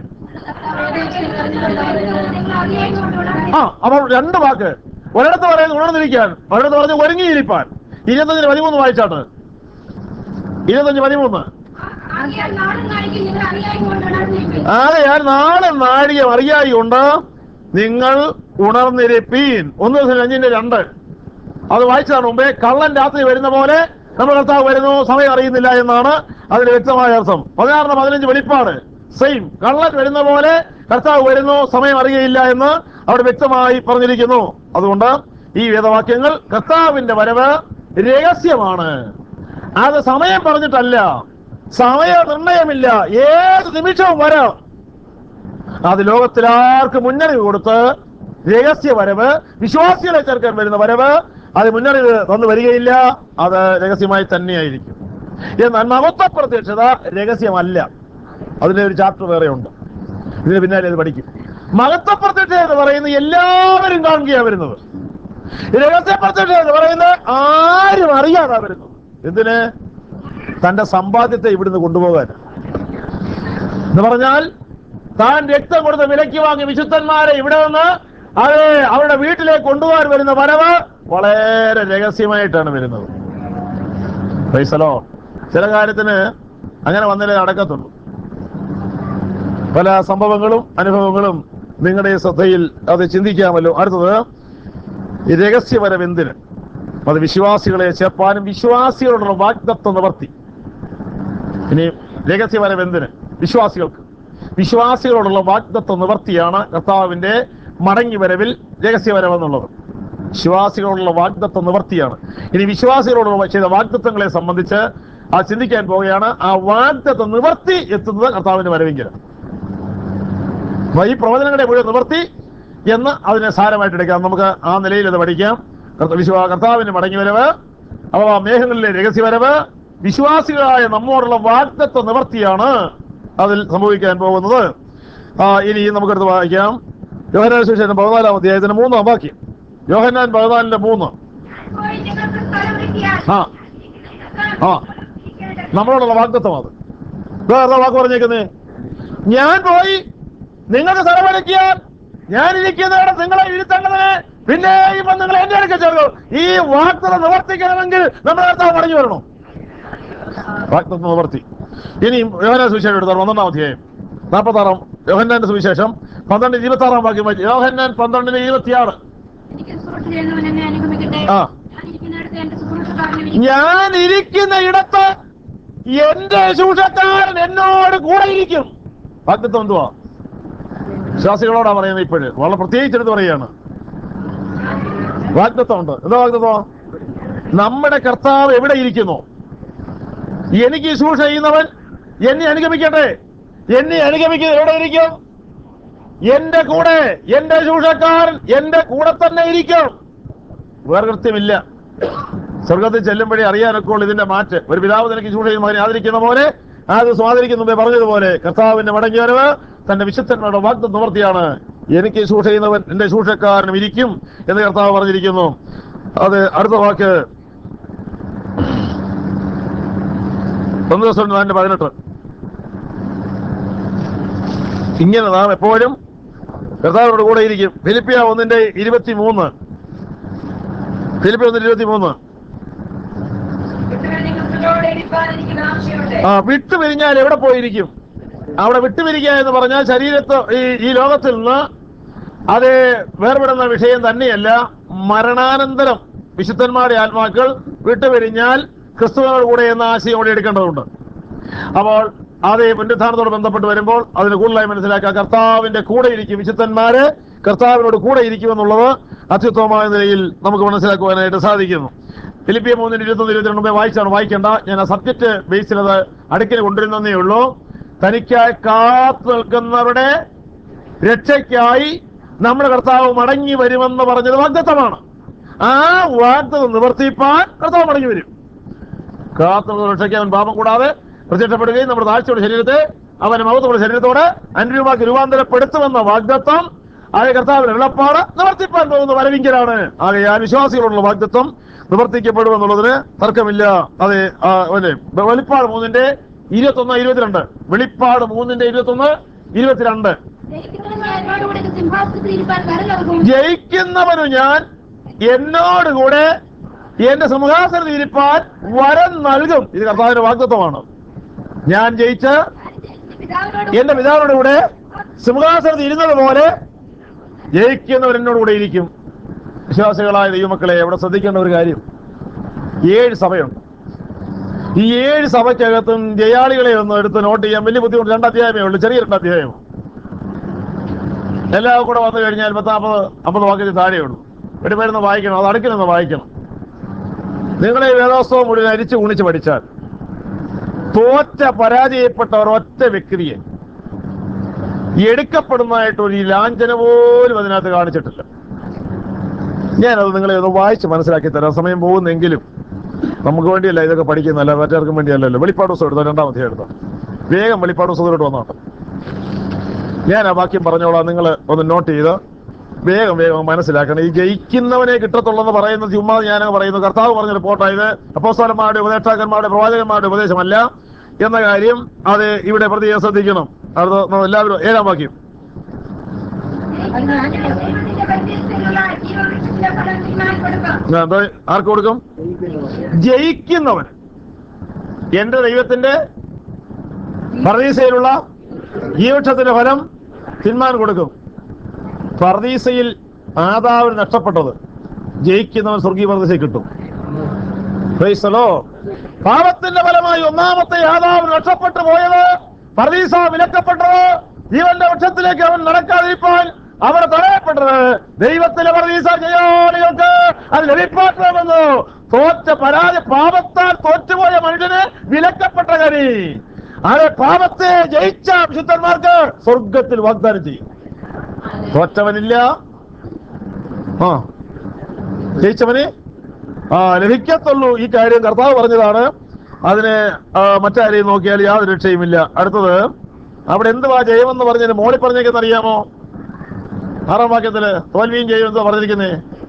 ആ അപ്പോൾ രണ്ട് വാക്ക് ഒരിടത്ത് പറയുന്നത് ഉണർന്നിരിക്കാൻ ഒരിടത്ത് പറഞ്ഞ് ഒരുങ്ങിയിരിപ്പാൻ ഇരുപത്തഞ്ചിന് പതിമൂന്ന് വായിച്ചാട്ട് ഇരുപത്തഞ്ച് പതിമൂന്ന് ആകിയാൽ നാളും നാഴികയിൽ നിങ്ങൾ അറിയായി കൊണ്ടുണർന്നിരിക്കും ആകയാൽ നാളെ നാഴിക അറിയായി കൊണ്ട് നിങ്ങൾ ഉണർന്നിരിപ്പീൻ ഒന്ന് ദിവസം അഞ്ചിന്റെ രണ്ട് അത് വായിച്ചതാണ് മുമ്പേ കള്ളൻ രാത്രി വരുന്ന പോലെ നമ്മുടെ കർത്താവ് വരുന്നു സമയം അറിയുന്നില്ല എന്നാണ് അതിന്റെ വ്യക്തമായ അർത്ഥം പതിനാറിന് പതിനഞ്ച് വെളിപ്പാട് സെയിം കള്ളൻ വരുന്ന പോലെ കർത്താവ് വരുന്നു സമയം അറിയയില്ല എന്ന് അവിടെ വ്യക്തമായി പറഞ്ഞിരിക്കുന്നു അതുകൊണ്ട് ഈ വേദവാക്യങ്ങൾ കർത്താവിന്റെ വരവ് രഹസ്യമാണ് അത് സമയം പറഞ്ഞിട്ടല്ല സമയ നിർണയമില്ല ഏത് നിമിഷവും വരാം അത് ലോകത്തിലാർക്ക് മുന്നറിവ് കൊടുത്ത് രഹസ്യ വരവ് വിശ്വാസികളെ ചേർക്കാൻ വരുന്ന വരവ് അത് മുന്നറിവ് തന്നു വരികയില്ല അത് രഹസ്യമായി തന്നെയായിരിക്കും എന്നാൽ മഹത്വ പ്രത്യക്ഷത രഹസ്യമല്ല അതിന്റെ ഒരു ചാപ്റ്റർ വേറെ ഉണ്ട് ഇതിന് പിന്നാലെ അത് പഠിക്കും മഹത്വ പ്രത്യക്ഷത എന്ന് പറയുന്നത് എല്ലാവരും കാണുകയാണ് വരുന്നത് രഹസ്യ പ്രത്യക്ഷത എന്ന് പറയുന്നത് ആരും അറിയാതാ വരുന്നത് എന്തിന് തന്റെ സമ്പാദ്യത്തെ ഇവിടുന്ന് കൊണ്ടുപോകാൻ എന്ന് പറഞ്ഞാൽ താൻ രക്തം കൊടുത്ത് വിലയ്ക്ക് വാങ്ങി വിശുദ്ധന്മാരെ ഇവിടെ നിന്ന് അത് അവരുടെ വീട്ടിലേക്ക് കൊണ്ടുപോകാൻ വരുന്ന വരവ് വളരെ രഹസ്യമായിട്ടാണ് വരുന്നത് പൈസലോ ചില കാര്യത്തിന് അങ്ങനെ വന്നാലേ നടക്കത്തുള്ളൂ പല സംഭവങ്ങളും അനുഭവങ്ങളും നിങ്ങളുടെ ഈ ശ്രദ്ധയിൽ അത് ചിന്തിക്കാമല്ലോ അടുത്തത് ഈ രഹസ്യവരം എന്തിന് അത് വിശ്വാസികളെ ചേർപ്പാനും വിശ്വാസികളോടുള്ള വാഗ്ദത്വം നിവർത്തി ഇനി രഹസ്യവരം എന്തിന് വിശ്വാസികൾക്ക് വിശ്വാസികളോടുള്ള വാഗ്ദത്വ നിവർത്തിയാണ് കർത്താവിന്റെ മടങ്ങി വരവിൽ രഹസ്യവരവെന്നുള്ളത് വിശ്വാസികളോടുള്ള വാഗ്ദത്വ നിവർത്തിയാണ് ഇനി വിശ്വാസികളോടുള്ള ചെയ്ത വാഗ്ദത്വങ്ങളെ സംബന്ധിച്ച് ആ ചിന്തിക്കാൻ പോവുകയാണ് ആ വാഗ്ദത്വ നിവർത്തി എത്തുന്നത് കർത്താവിന്റെ വരവെങ്കിൽ അപ്പൊ ഈ പ്രവചനങ്ങളെ മുഴുവൻ നിവർത്തി എന്ന് അതിനെ സാരമായിട്ട് എടുക്കാം നമുക്ക് ആ നിലയിൽ അത് പഠിക്കാം കർത്ത- വിശ്വാ കർത്താവിന്റെ മടങ്ങി വരവ് അഥവാ മേഘങ്ങളിലെ രഹസ്യവരവ് വിശ്വാസികളായ നമ്മോടുള്ള വാഗ്ദത്വ നിവർത്തിയാണ് അതിൽ സംഭവിക്കാൻ പോകുന്നത് ആ, ഇനി നമുക്കെടുത്ത് വായിക്കാം യോഹനാൻ സുവിശേഷം പതിനാലാം അധ്യായത്തിന് മൂന്നാം വാക്യം യോഹന്നാൻ പതിനാലിന്റെ മൂന്ന് പോയി നിങ്ങൾക്ക് സ്ഥലം കിട്ടിയാൽ ആ ആ നമ്മളോടുള്ള വാഗ്ദത്വം അത് വേറെ വാക്ക് പറഞ്ഞേക്കുന്നേ ഞാൻ പോയി നിങ്ങൾക്ക് സ്ഥലമൊരുക്കിയാൽ ഞാൻ ഇരിക്കുന്നിടത്ത് നിങ്ങളെ ഇരുത്തേണ്ടതിന് പിന്നെയും വന്ന് നിങ്ങൾ എന്റെ അടുക്കൽ ചേർക്കും ഈ വാഗ്ദത്തം നിവർത്തിക്കണമെങ്കിൽ നമ്മുടെ കർത്താവ് മടങ്ങി വരണം വാഗ്ദത്തം നിവർത്തി ഇനി യോഹന സുവിശേഷം എടുത്താൽ ഒന്നാം അധ്യായം നാൽപ്പത്താറാം യോഹന്നാന്റെ സുവിശേഷം പന്ത്രണ്ട് ഇരുപത്തി ആറാം വാക്യം വായിച്ചു. യോഹന്നാൻ പന്ത്രണ്ടിന് ഇരുപത്തിയാറ് എനിക്ക് ശുശ്രൂഷ ചെയ്യുന്നവൻ എന്നെ അനുഗമിക്കട്ടെ ആ. ഞാൻ ഇരിക്കുന്നിടത്ത് എന്റെ ശുശ്രൂഷക്കാരനെ വിളിക്കും. ഞാൻ ഇരിക്കുന്ന ഇടത്ത് എന്റെ ശൂഷക്കാരൻ എന്നോട് കൂടെ ഇരിക്കും വാഗ്ദത്വം എന്തുവാ വിശ്വാസികളോടാ പറയുന്നത് ഇപ്പോഴ് വളരെ പ്രത്യേകിച്ചെടുത്ത് പറയാണ് വാഗ്ദത്വം ഉണ്ട് എന്താ വാഗ്ദത്വം നമ്മുടെ കർത്താവ് എവിടെ ഇരിക്കുന്നു എനിക്ക് ശൂഷ ചെയ്യുന്നവൻ എന്നെ അനുഗമിക്കട്ടെ എന്നെ അനുഗമിക്കുന്നത് എവിടെ ഇരിക്കും എന്റെ കൂടെ എന്റെ ശൂഷക്കാരൻ എന്റെ കൂടെ തന്നെ ഇരിക്കും വേർകൃത്യമില്ല സ്വർഗത്തിൽ ചെല്ലുമ്പോഴേ അറിയാനൊക്കെ ഉള്ളു ഇതിന്റെ മാറ്റ് ഒരു പിതാവ് തനിക്ക് ശൂഷ ചെയ്യുന്ന മകനെ ആദരിക്കുന്ന പോലെ അത് സ്വാദരിക്കുന്ന മുമ്പേ പറഞ്ഞതുപോലെ കർത്താവിന്റെ മടങ്ങി വരവ് തന്റെ വിശുദ്ധന്മാരുടെ വാഗ്ദം നിവർത്തിയാണ് എനിക്ക് ശൂഷ ചെയ്യുന്നവൻ എന്റെ ശൂഷക്കാരനും ഇരിക്കും എന്ന് കർത്താവ് പറഞ്ഞിരിക്കുന്നു അത് അടുത്ത വാക്ക് ഒന്ന് ദിവസം നാലിന്റെ പതിനെട്ട് ഇങ്ങനെ നാം എപ്പോഴും കർത്താവിനോട് കൂടെ ഇരിക്കും ഫിലിപ്പിയ ഒന്നിന്റെ ഇരുപത്തി മൂന്ന് ഫിലിപ്പിയ ഒന്നിന്റെ ഇരുപത്തി മൂന്ന് വിട്ടുവരാൻ നിങ്ങളോട് ഇരിപ്പാൻ എനിക്ക് ആവശ്യമുണ്ട് ആ വിട്ടുപിരിഞ്ഞാൽ എവിടെ പോയിരിക്കും അവിടെ വിട്ടുപിരിക്കുക എന്ന് പറഞ്ഞാൽ ശരീരത്ത് ഈ ഈ ലോകത്തിൽ നിന്ന് അത് വേർപെടുന്ന വിഷയം തന്നെയല്ല മരണാനന്തരം വിശുദ്ധന്മാരുടെ ആത്മാക്കൾ വിട്ടുപിരിഞ്ഞാൽ ക്രിസ്തുവിനോട് കൂടെ എന്ന ആശയം കൂടി എടുക്കേണ്ടതുണ്ട് അപ്പോൾ അത് പുനരുത്ഥാനത്തോട് ബന്ധപ്പെട്ട് വരുമ്പോൾ അതിന് കൂടുതലായി മനസ്സിലാക്കുക കർത്താവിന്റെ കൂടെ ഇരിക്കും വിശുദ്ധന്മാര് കർത്താവിനോട് കൂടെ ഇരിക്കുമെന്നുള്ളത് അത്യുത്തമമായ നിലയിൽ നമുക്ക് മനസ്സിലാക്കുവാനായിട്ട് സാധിക്കുന്നു ഫിലിപ്പിയ മൂന്നിന് ഇരുപത്തൊന്ന് ഇരുപത്തിരണ്ട് മുമ്പേ വായിച്ചാണ് വായിക്കേണ്ട ഞാൻ ആ സബ്ജക്ട് ബേസിൽ അത് അടുക്കിന് കൊണ്ടുവരുന്നതേ ഉള്ളൂ തനിക്കായി കാത്തു നിൽക്കുന്നവരുടെ രക്ഷയ്ക്കായി നമ്മുടെ കർത്താവ് മടങ്ങി വരുമെന്ന് പറഞ്ഞത് വാഗ്ദത്തമാണ് ആ വാഗ്ദത്തം നിവർത്തിപ്പാൻ കർത്താവ് മടങ്ങി വരും കാത്തുള്ള രക്ഷയ്ക്ക് അവൻ പാപം കൂടാതെ പ്രത്യക്ഷപ്പെടുകയും നമ്മുടെ താഴ്ചയുടെ ശരീരത്തെ അവന്റെ മഹത്വമുള്ള ശരീരത്തോട് അനുരൂപാക്കി രൂപാന്തരപ്പെടുത്തുമെന്ന വാഗ്ദത്വം ആയ കർത്താവിന്റെ വെള്ളപ്പാട് നിവർത്തിപ്പാൻ പോകുന്ന വരവിങ്കലാണ് ആകയാൽ വിശ്വാസികളോടുള്ള വാഗ്ദത്വം നിവർത്തിക്കപ്പെടുമെന്നുള്ളതിന് തർക്കമില്ല അതെ ആ, അതെ വെളിപ്പാട് മൂന്നിന്റെ ഇരുപത്തൊന്ന് ഇരുപത്തിരണ്ട് വെളിപ്പാട് മൂന്നിന്റെ ഇരുപത്തൊന്ന് ഇരുപത്തിരണ്ട് ജയിക്കുന്നവൻ ഞാൻ എന്നോടുകൂടെ സിംഹാസനത്തിൽ ഇരിപ്പാൻ കരം നൽകും ജയിക്കുന്നവനു ഞാൻ എന്നോടുകൂടെ എന്റെ സിംഹാസനത്തിൽ ഇരിപ്പാൻ വരം നൽകും ഇത് കർത്താവിന്റെ വാഗ്ദത്വമാണ് ഞാൻ ജയിച്ച് പിതാവിനോട് എന്റെ പിതാവിനോട് കൂടെ സിംഹാസനത്തിൽ ഇരുന്നത് പോലെ ജയിക്കുന്നവർ എന്നോട് കൂടെ ഇരിക്കും വിശ്വാസികളായ ദൈവമക്കളെ ഇവിടെ ശ്രദ്ധിക്കേണ്ട ഒരു കാര്യം ഏഴ് സഭയുണ്ട് ഈ ഏഴ് സഭയ്ക്കകത്തും ജയാളികളെ ഒന്ന് എടുത്ത് നോട്ട് ചെയ്യാൻ വലിയ ബുദ്ധിമുട്ട് രണ്ട് അധ്യായമേ ഉള്ളൂ ചെറിയ രണ്ട് അധ്യായം എല്ലാം കൂടെ വന്നു കഴിഞ്ഞാൽ പത്താമ്പത് അമ്പത് വാക്യത്തിൽ താഴെയുള്ളൂ ഒരു പേരൊന്ന് വായിക്കണം അത് അടുക്കിലൊന്ന് വായിക്കണം നിങ്ങളെ ഈ വേദോത്സവം മുഴുവൻ അരിച്ചു കുണിച്ച് പഠിച്ചാൽ തോറ്റ പരാജയപ്പെട്ട ഒരൊറ്റ വ്യക്തിയെ എടുക്കപ്പെടുന്നതായിട്ട് ഒരു ലാഞ്ചന പോലും അതിനകത്ത് കാണിച്ചിട്ടില്ല ഞാനത് നിങ്ങളെ ഒന്ന് വായിച്ച് മനസ്സിലാക്കി തരാം സമയം പോകുന്നെങ്കിലും നമുക്ക് വേണ്ടിയല്ല ഇതൊക്കെ പഠിക്കുന്നല്ല മറ്റാർക്കും വേണ്ടിയല്ലല്ലോ വെളിപ്പാട് ദിവസം എടുത്തോ രണ്ടാം അധ്യായം എടുത്തോ വേഗം വെളിപ്പാട് ദിവസത്തിലോട്ട് വന്നോട്ടെ ഞാൻ ആ വാക്യം പറഞ്ഞോളാം നിങ്ങൾ ഒന്ന് നോട്ട് ചെയ്ത് വേഗം വേഗം മനസ്സിലാക്കണം ഈ ജയിക്കുന്നവനെ കിട്ടത്തുള്ളെന്ന് പറയുന്നത് ചുമ്മാ ഞാൻ പറയുന്നു കർത്താവ് പറഞ്ഞ റിപ്പോർട്ടായത് അപ്പോസ്തലന്മാരുടെ ഉപദേഷ്ടാക്കന്മാരുടെ പ്രവാചകന്മാരുടെ ഉപദേശമല്ല എന്ന കാര്യം അത് ഇവിടെ പ്രത്യേകം ശ്രദ്ധിക്കണം അടുത്ത നമ്മൾ എല്ലാവരും ഏഴാം വാക്യം ദൈവത്തിന്റെ പരിചയത്തിലുള്ള ജീവവൃക്ഷത്തിന്റെ ഫലം തിന്നാൻ കൊടുക്കാം ആ, എന്താ ആർക്ക് കൊടുക്കും ജയിക്കുന്നവൻ എന്റെ ദൈവത്തിന്റെ പർദീസയിലുള്ള ജീവക്ഷത്തിന്റെ ഫലം തിന്മാൻ കൊടുക്കും പർദീസയിൽ ആദാവിന് നഷ്ടപ്പെട്ടത് ജയിക്കുന്നവൻ സ്വർഗീയ പർദീസയിൽ കിട്ടും Praise the Lord. പാപത്തിന്റെ ഫലമായി ഒന്നാമത്തെ ആദാവ് നഷ്ടപ്പെട്ടു പോയത് പർദീസ വിലക്കപ്പെട്ടത് ജീവന്റെ വൃക്ഷത്തിലേക്ക് അവൻ നടക്കാതിരിപ്പാൻ അവർ തടയപ്പെട്ടത് ദൈവത്തിലെ പർദീസ ജയാളികൾക്ക് അത് ലഭിപ്പാക്കണമെന്ന് തോറ്റ പരാജയ പാപത്താൽ തോറ്റുപോയ മനുഷ്യന് വിലക്കപ്പെട്ട കരി അത് പാപത്തെ ജയിച്ച വിശുദ്ധന്മാർക്ക് സ്വർഗത്തിൽ വാഗ്ദാനം ചെയ്യും തോറ്റവനില്ല ആ ജയിച്ചവന് ആ ലഭിക്കത്തുള്ളൂ ഈ കാര്യം കർത്താവ് പറഞ്ഞതാണ് അതിന് ആ, മറ്റാരെയും നോക്കിയാൽ യാതൊരു രക്ഷയുമില്ല അടുത്തത് അവിടെ എന്തുവാ ജയമെന്ന് പറഞ്ഞതിന് മോളി പറഞ്ഞേക്കെന്ന് അറിയാമോ ആറാം വാക്യത്തില് തോൽവിയും ജയം എന്തോ പറഞ്ഞിരിക്കുന്നേ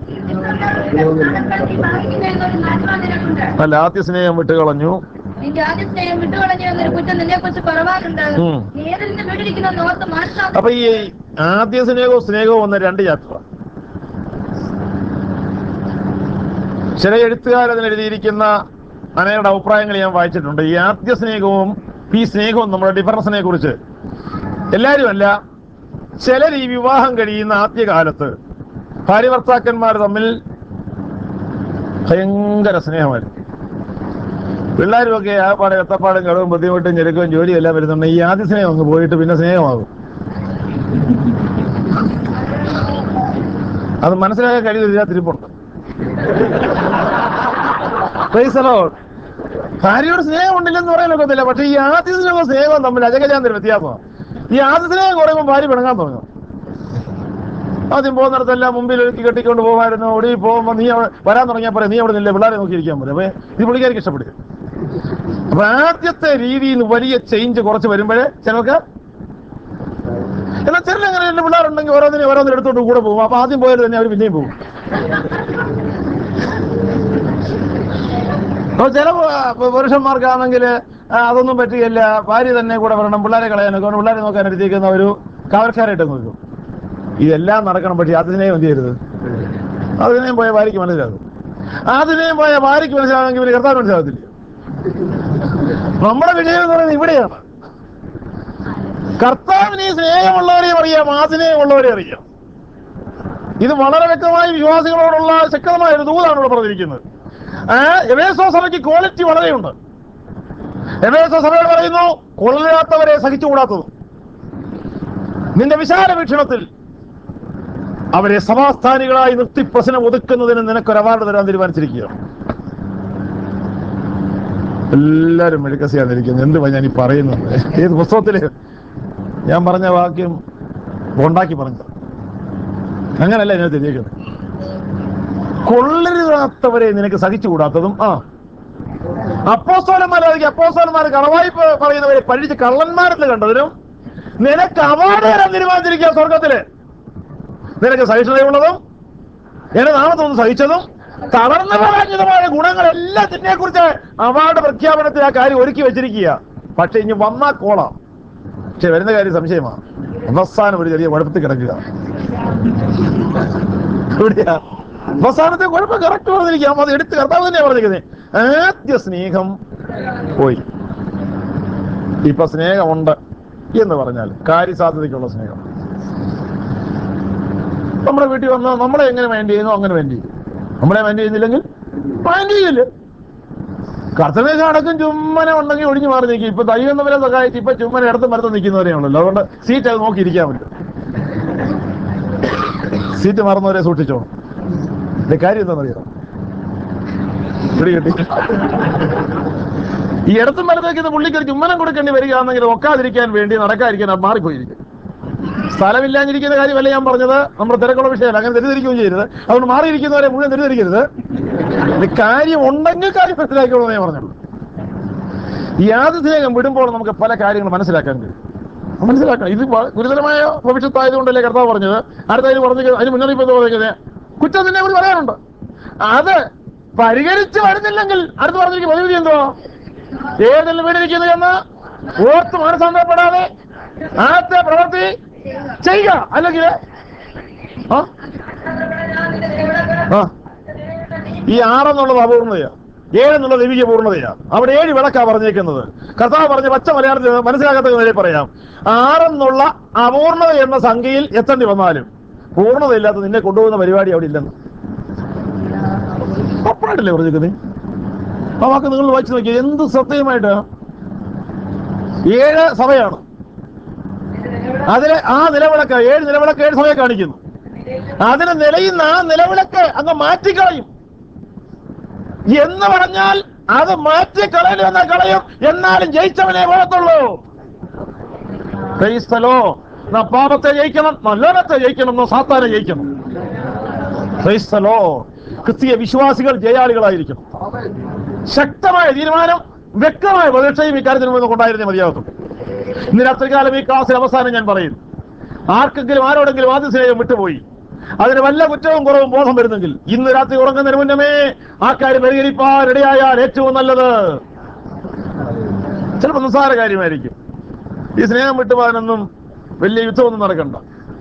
അല്ല ആദ്യ സ്നേഹം വിട്ടുകളഞ്ഞു നിന്റെ ആദ്യ സ്നേഹം വിട്ടുകളഞ്ഞു എന്നൊരു കുറ്റം നിന്നെ കുറിച്ച് കുറവാറുണ്ട് ഉം. ഏതിൽ നിന്ന് വീടിരിക്കുന്ന നോർത്ത് മനസ്സിലാക്കി അപ്പൊ ഈ ആദ്യ സ്നേഹവും സ്നേഹവും എന്ന രണ്ട് ചാപ്റ്റർ ചില എഴുത്തുകാരതിൽ എഴുതിയിരിക്കുന്ന അനേകരുടെ അഭിപ്രായങ്ങൾ ഞാൻ വായിച്ചിട്ടുണ്ട് ഈ ആദ്യ സ്നേഹവും ഈ സ്നേഹവും നമ്മുടെ ഡിഫറൻസിനെ കുറിച്ച് എല്ലാവരും അല്ല ചിലർ ഈ വിവാഹം കഴിയുന്ന ആദ്യകാലത്ത് ഭാര്യ ഭർത്താക്കന്മാർ തമ്മിൽ ഭയങ്കര സ്നേഹമായിരുന്നു പിള്ളേരുമൊക്കെ ആ പാടെ എത്തപ്പാടും കടവും ബുദ്ധിമുട്ടും ഞെരുക്കവും ജോലിയും എല്ലാം വരുന്നുണ്ട് ഈ ആദ്യ സ്നേഹം അങ്ങ് പോയിട്ട് പിന്നെ സ്നേഹമാകും അത് മനസ്സിലാക്കാൻ കഴിയുന്നില്ല തിരിപ്പുണ്ട് Praise the Lord. ഭാര്യയോട് സ്നേഹം ഉണ്ടില്ലെന്ന് പറയാൻ ഒക്കത്തില്ല പക്ഷെ ഈ ആദ്യ സ്നേഹവും സ്നേഹവും തമ്മിൽ അജഗജാന്തര വ്യത്യാസമാണ് ഈ ആദ്യ സ്നേഹം കുറയുമ്പോൾ ഭാര്യ പിണങ്ങാൻ തുടങ്ങും ആദ്യം പോകുന്നിടത്തെല്ലാം മുമ്പിൽ ഒരുക്കി കെട്ടിക്കൊണ്ട് പോകുമായിരുന്നു ഒടുവിൽ പോകുമ്പോൾ നീ അവിടെ വരാൻ തുടങ്ങിയാൽ പറയാം നീ അവിടെ നിന്നില്ല പിള്ളേരെ നോക്കിയിരിക്കാൻ പറയും അപ്പൊ ഇത് പുള്ളിക്കാർക്ക് ഇഷ്ടപ്പെടുക അപ്പൊ ആദ്യത്തെ രീതിയിൽ നിന്ന് വലിയ ചേഞ്ച് കുറച്ച് വരുമ്പോഴേ ചിലർക്ക് എന്നാൽ ചില അങ്ങനെ രണ്ട് പിള്ളേരുണ്ടെങ്കിൽ ഓരോന്നിനെ ഓരോന്നിനെ എടുത്തോണ്ട് കൂടെ പോകും അപ്പൊ ആദ്യം പോയത് തന്നെ അവർ പിന്നെയും പോകും അപ്പൊ ചില പു- പുരുഷന്മാർക്കാണെങ്കിൽ അതൊന്നും പറ്റുകയില്ല ഭാര്യ തന്നെ കൂടെ വരണം പിള്ളേരെ കളയാനൊക്കെ അവന് പിള്ളേരെ നോക്കാൻ എടുത്തിരിക്കുന്ന ഒരു കാവൽക്കാരായിട്ട് നോക്കും ഇതെല്ലാം നടക്കണം പക്ഷെ അതിനെയും എന്ത് ചെയ്യരുത് അതിനെയും പോയ ഭാര്യയ്ക്ക് മനസ്സിലാകും അതിനെയും പോയ ഭാര്യയ്ക്ക് മനസ്സിലാകുമെങ്കിൽ ഇവര് കർത്താവ് മനസ്സിലാകത്തില്ല നമ്മുടെ വിജയം എന്ന് പറയുന്നത് ഇവിടെയാണ് കർത്താവിനെ സ്നേഹമുള്ളവരെയും അറിയാം ആ സ്നേഹമുള്ളവരെ അറിയാം ഇത് വളരെ വ്യക്തമായി വിശ്വാസികളോടുള്ള ശക്തമായ ഒരു ദൂതാണ് ഇവിടെ പറഞ്ഞിരിക്കുന്നത് ആ, എവേസോ സഭയ്ക്ക് ക്വാളിറ്റി വളരെയുണ്ട് എവേസോ സഭയോട് പറയുന്നു കൊള്ളരാത്തവരെ സഹിച്ചുകൂടാത്തതും നിന്റെ വിശാല വീക്ഷണത്തിൽ അവരെ സഭാസ്ഥാനികളായി നിർത്തി പ്രശ്നം ഒതുക്കുന്നതിന് നിനക്കൊരു അവാർഡ് തരാൻ തീരുമാനിച്ചിരിക്കുക എല്ലാരും മെഴുക്കസിയാന്നിരിക്കുന്നു എന്തുവാ ഞാൻ ഈ പറയുന്നത് ഏത് പുസ്തകത്തില് ഞാൻ പറഞ്ഞ വാക്യം ഉണ്ടാക്കി പറഞ്ഞത് അങ്ങനല്ല ഇതിനകത്ത് എഴുതിയിരിക്കുന്നത് കൊള്ളരുതാത്തവരെ നിനക്ക് സഹിച്ചുകൂടാത്തതും ആ അപ്പോസ്തോലന്മാരായിരിക്കും അപ്പോസ്തോലന്മാർ കളവായി പ- പറയുന്നവരെ പഴിച്ച് കള്ളന്മാരെന്ന് കണ്ടതിനും നിനക്ക് അവാർഡ് തരാൻ തീരുമാനിച്ചിരിക്കുക സ്വർഗത്തില് നിനക്ക് സഹിഷ്ണുതയുള്ളതും എന്റെ നാമത്തൊന്ന് സഹിച്ചതും തളർന്നു പറഞ്ഞതുമായ ഗുണങ്ങളെല്ലാം ഇതിനെ കുറിച്ച് അവാർഡ് പ്രഖ്യാപനത്തിൽ ആ കാര്യം ഒരുക്കി വെച്ചിരിക്കുക പക്ഷെ ഇനി വന്നാ കോളാം പക്ഷെ വരുന്ന കാര്യം സംശയമാണ് അവസാനം ഒരു ചെറിയ കുഴപ്പത്തിൽ കിടക്കുക എവിടെയാ അവസാനത്തെ കുഴപ്പം കറക്റ്റ് പറഞ്ഞിരിക്കാം അത് എടുത്ത് കർത്താവ് തന്നെയാ പറഞ്ഞിരിക്കുന്നത് ആദ്യ സ്നേഹം പോയി ഇപ്പൊ സ്നേഹമുണ്ട് എന്ന് പറഞ്ഞാൽ കാര്യസാധ്യതയ്ക്കുള്ള സ്നേഹം നമ്മുടെ വീട്ടിൽ വന്നാൽ നമ്മളെ എങ്ങനെ മൈൻഡ് ചെയ്യുന്നു അങ്ങനെ മൈൻഡ് ചെയ്യും നമ്മളെ മൈൻഡ് ചെയ്യുന്നില്ലെങ്കിൽ മൈൻഡ് ചെയ്യില്ല കർത്തവ്യ അടക്കം ചുമ്മനെ ഉണ്ടെങ്കിൽ ഒഴിഞ്ഞു മാറി നിൽക്കും ഇപ്പൊ ദൈവം തമ്മിലെ സഹായിച്ച് ഇപ്പൊ ചുമ്മനെ ഇടത്തും മരത്തും നിൽക്കുന്നവരേ ഉള്ളല്ലോ അതുകൊണ്ട് സീറ്റ് അത് നോക്കി ഇരിക്കാൻ പറ്റും സീറ്റ് മറന്നവരെ സൂക്ഷിച്ചോ ഇത് കാര്യം എന്താണെന്നറിയോ പിടി കിട്ടി ഈ ഇടത്തും മരത്തേക്ക് പുള്ളിക്ക് ഒരു ചുമ്മനം കൊടുക്കേണ്ടി വരികയാണെങ്കിൽ ഒക്കാതിരിക്കാൻ വേണ്ടി നടക്കാതിരിക്കാൻ അത് മാറിപ്പോയിരിക്കും സ്ഥലമില്ലാഞ്ഞിരിക്കുന്ന കാര്യമല്ല ഞാൻ പറഞ്ഞത് നമ്മുടെ തിരക്കുള്ള വിഷയമല്ല അങ്ങനെ തെറ്റിദ്ധരിക്കുകയും ചെയ്യരുത് അതുകൊണ്ട് മാറിയിരിക്കുന്നവരെ മുഴുവൻ തെറ്റിദ്ധരിക്കരുത് ഇത് കാര്യം ഉണ്ടെങ്കിൽ കാര്യം മനസ്സിലാക്കിയോളൂ ഞാൻ പറഞ്ഞുള്ളൂ ഈ ആദ്യ സ്നേഹം വിടുമ്പോൾ നമുക്ക് പല കാര്യങ്ങൾ മനസ്സിലാക്കാൻ കഴിയും മനസ്സിലാക്കണം ഇത് വ- ഗുരുതരമായ ഭവിഷ്യത്തായതുകൊണ്ടല്ലേ കർത്താവ് പറഞ്ഞത് അടുത്തതിന് പറഞ്ഞത് അതിന് മുന്നറിയിപ്പ് എന്താ പറഞ്ഞത് കുറ്റം തന്നെ കൂടി പറയാനുണ്ട് അത് പരിഹരിച്ച് വരുന്നില്ലെങ്കിൽ അടുത്ത് പറഞ്ഞിരിക്കും വൈദ്യുതി എന്തോ ഏതെല്ലാം വീണിരിക്കുന്നു എന്ന് ഓർത്ത് മനസ്സാന്തരപ്പെടാതെ ആദ്യത്തെ പ്രവൃത്തി ചെയ്യുക അല്ലെങ്കിൽ ആ ആ ഈ ആറെന്നുള്ളത് അപൂർണതയാ ഏഴെന്നുള്ള ദൈവിക പൂർണ്ണതയാ അവിടെ ഏഴ് വിളക്കാ പറഞ്ഞേക്കുന്നത് കർത്താവ് പറഞ്ഞ പച്ച മലയാളത്തിൽ മനസ്സിലാക്കാത്ത നിലയിൽ പറയാം ആറെന്നുള്ള അപൂർണത എന്ന സംഖ്യയിൽ എത്തേണ്ടി വന്നാലും പൂർണ്ണതയില്ലാത്ത നിന്നെ കൊണ്ടുപോകുന്ന പരിപാടി അവിടെ ഇല്ലെന്ന് അപ്പോഴായിട്ടല്ലേ പറഞ്ഞേക്കുന്നത് ആ വാക്ക് നിങ്ങൾ വായിച്ചു നോക്കി എന്ത് സത്യമായിട്ട് ഏഴ് സഭയാണ് അതിലെ ആ നിലവിളക്ക് ഏഴ് നിലവിളക്ക് ഏഴ് സഭയെ കാണിക്കുന്നു അതിന് നിലയുന്ന ആ നിലവിളക്ക് അങ്ങ് മാറ്റിക്കളയും എന്ന് പറഞ്ഞാൽ അത് മാറ്റി കളയണമെന്ന കളയും എന്നാലും ജയിച്ചവനെ പോകത്തുള്ളൂ ക്രൈസ്തലോ നാം പാപത്തെ ജയിക്കണം നാം ലോകത്തെ ജയിക്കണം നാം സാത്താനെ ജയിക്കണം Praise the Lord. ക്രിസ്തീയ വിശ്വാസികൾ ജയാളികളായിരിക്കും ശക്തമായ തീരുമാനം വ്യക്തമായ പ്രതീക്ഷയും ഇക്കാര്യത്തിൽ നിന്ന് കൊണ്ടായിരുന്നേ മതിയാകും ഇന്ന് രാത്രികാലം ഈ ക്ലാസ്സിൽ അവസാനം ഞാൻ പറയുന്നു ആർക്കെങ്കിലും ആരോടെങ്കിലും ആദ്യ സ്നേഹം വിട്ടുപോയി അതിന് വല്ല കുറ്റവും കുറവും ബോധം വരുന്നെങ്കിൽ ഇന്ന് രാത്രി ഉറങ്ങുന്നതിന് മുന്നമേ ആ കാര്യം പരിഹരിപ്പാൻ ഇടയായാൽ ഏറ്റവും നല്ലത് ചിലപ്പോൾ നിസ്സാര കാര്യമായിരിക്കും ഈ സ്നേഹം വിട്ടുപോകാനൊന്നും വലിയ യുദ്ധമൊന്നും നടക്കണ്ട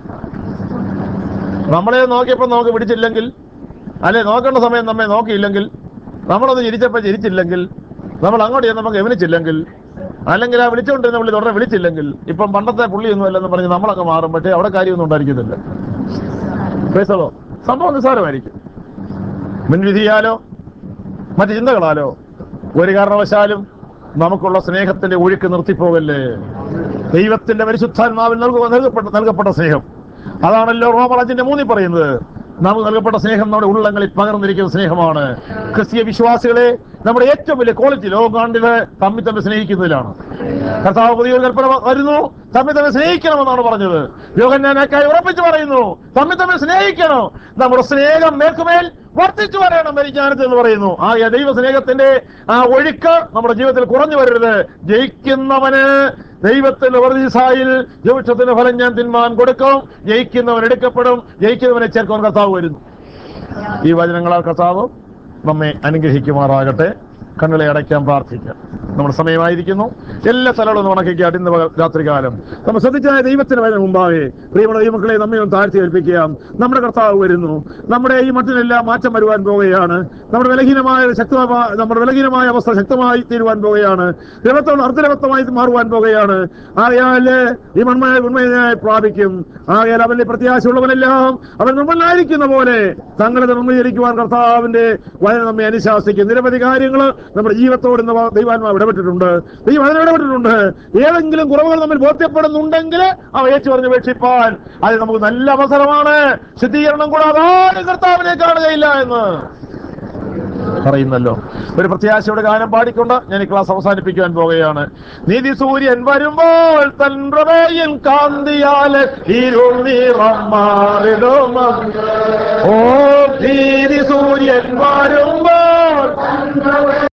നമ്മളെ നോക്കിയപ്പോൾ നമുക്ക് പിടിച്ചില്ലെങ്കിൽ അല്ലെ നോക്കേണ്ട സമയം നമ്മെ നോക്കിയില്ലെങ്കിൽ നമ്മളൊന്ന് ചിരിച്ചപ്പോൾ ചിരിച്ചില്ലെങ്കിൽ നമ്മൾ അങ്ങോട്ട് ചെന്നപ്പോൾ ഗവനിച്ചില്ലെങ്കിൽ അല്ലെങ്കിൽ ആ വിളിച്ചുകൊണ്ടിരുന്ന പുള്ളി തുടരെ വിളിച്ചില്ലെങ്കിൽ ഇപ്പം പണ്ടത്തെ പുള്ളിയൊന്നും അല്ലെന്ന് പറഞ്ഞ് നമ്മളൊക്കെ മാറും പക്ഷേ അവിടെ കാര്യമൊന്നും ഉണ്ടായിരിക്കുന്നില്ല പേസളോ സംഭവം നിസ്സാരമായിരിക്കും മുൻവിധിയാലോ മറ്റ് ചിന്തകളാലോ ഒരു കാരണവശാലും നമുക്കുള്ള സ്നേഹത്തിന്റെ ഒഴുക്ക് നിർത്തിപ്പോകല്ലേ ദൈവത്തിന്റെ പരിശുദ്ധാത്മാവിൽ നൽകുക നൽകപ്പെട്ട നൽകപ്പെട്ട സ്നേഹം അതാണല്ലോ റോമർ അഞ്ചിന്റെ മൂന്നിൽ പറയുന്നത് നമുക്ക് നൽകപ്പെട്ട സ്നേഹം നമ്മുടെ ഉള്ളങ്ങളിൽ പകർന്നിരിക്കുന്ന സ്നേഹമാണ് ക്രിസ്തീയ വിശ്വാസികളെ നമ്മുടെ ഏറ്റവും വലിയ ക്വാളിറ്റി ലോകം കാണ്ടില് തമ്മിൽ തമ്മിൽ സ്നേഹിക്കുന്നതിലാണ് കർത്താവ് പുതിയ ഒരു കൽപ്പന വരുന്നു തമ്മിൽ തമ്മിൽ സ്നേഹിക്കണമെന്നാണ് പറഞ്ഞത് യോഗനാനാക്കായി ഉറപ്പിച്ചു പറയുന്നു തമ്മിൽ തമ്മിൽ സ്നേഹിക്കണം നമ്മുടെ സ്നേഹം മേൽക്കുമേൽ വർദ്ധിച്ചു വരണം പരിജ്ഞാനത്തിൽ എന്ന് പറയുന്നു ആ ദൈവ സ്നേഹത്തിന്റെ ആ ഒഴുക്ക് നമ്മുടെ ജീവിതത്തിൽ കുറഞ്ഞു വരരുത് ജയിക്കുന്നവന് ദൈവത്തിന്റെ വർദ്ധിസായിൽ ജോക്ഷത്തിന്റെ ഫലം ഞാൻ തിന്മാൻ കൊടുക്കും ജയിക്കുന്നവൻ എടുക്കപ്പെടും ജയിക്കുന്നവനെ ചേർക്കാൻ കർത്താവ് വരുന്നു ഈ വചനങ്ങളാൽ കർത്താവ് നമ്മെ അനുഗ്രഹിക്കുമാറാകട്ടെ കണ്ണുകളെ അടയ്ക്കാൻ പ്രാർത്ഥിക്കാം നമ്മുടെ സമയമായിരിക്കുന്നു എല്ലാ സ്ഥലങ്ങളും ഉണക്കിക്കാട്ട് ഇന്ന് പകൽ രാത്രികാലം നമ്മൾ ശ്രദ്ധിച്ചായ ദൈവത്തിന് വരെ മുമ്പാകെ പ്രിയമുള്ള ദൈവമക്കളെ നമ്മെ ഒന്ന് താഴ്ത്തി ഏൽപ്പിക്കാം നമ്മുടെ കർത്താവ് വരുന്നു നമ്മുടെ ഈ മട്ടിലെല്ലാം മാറ്റം വരുവാൻ പോവുകയാണ് നമ്മുടെ ബലഹീനമായ ശക്തമായ നമ്മുടെ ബലഹീനമായ അവസ്ഥ ശക്തമായി തീരുവാൻ പോവുകയാണ് ദൈവത്തോട് അർദ്ധലവത്വമായി മാറുവാൻ പോവുകയാണ് ആയാൽ ഈ മൺമയ ഉണ്മയായി പ്രാപിക്കും ആയാൽ അവന്റെ പ്രത്യാശയുള്ളവനെല്ലാം അവൻ നിർമ്മലായിരിക്കുന്ന പോലെ തങ്ങളെ നിർമ്മീകരിക്കുവാൻ കർത്താവിന്റെ വചനം നമ്മെ അനുശാസിക്കും നിരവധി കാര്യങ്ങൾ നമ്മുടെ ജീവിതത്തോട് ഇന്ന് ദൈവാത്മാവ് ഇടപെട്ടിട്ടുണ്ട് ദൈവം അതിന് ഇടപെട്ടിട്ടുണ്ട് ഏതെങ്കിലും കുറവുകൾ നമ്മൾ ബോധ്യപ്പെടുന്നുണ്ടെങ്കിൽ അവ ഏറ്റു പറഞ്ഞ് ഉപേക്ഷിപ്പാൻ അത് നമുക്ക് നല്ല അവസരമാണ് ശുദ്ധീകരണം കൂടാതെ ആരും കർത്താവിനെ കാണുകയില്ല എന്ന് പറയുന്നല്ലോ ഒരു പ്രത്യാശയുടെ ഗാനം പാടിക്കൊണ്ട് ഞാൻ ഈ ക്ലാസ് അവസാനിപ്പിക്കുവാൻ പോവുകയാണ് നീതി സൂര്യൻ വരുമ്പോൾ തൻ പ്രമേയൻ കാന്തിയാല് ഇരുൾ നിറം മാറിടുമെന്ന് ഓ നീതി സൂര്യൻ വരുമ്പോൾ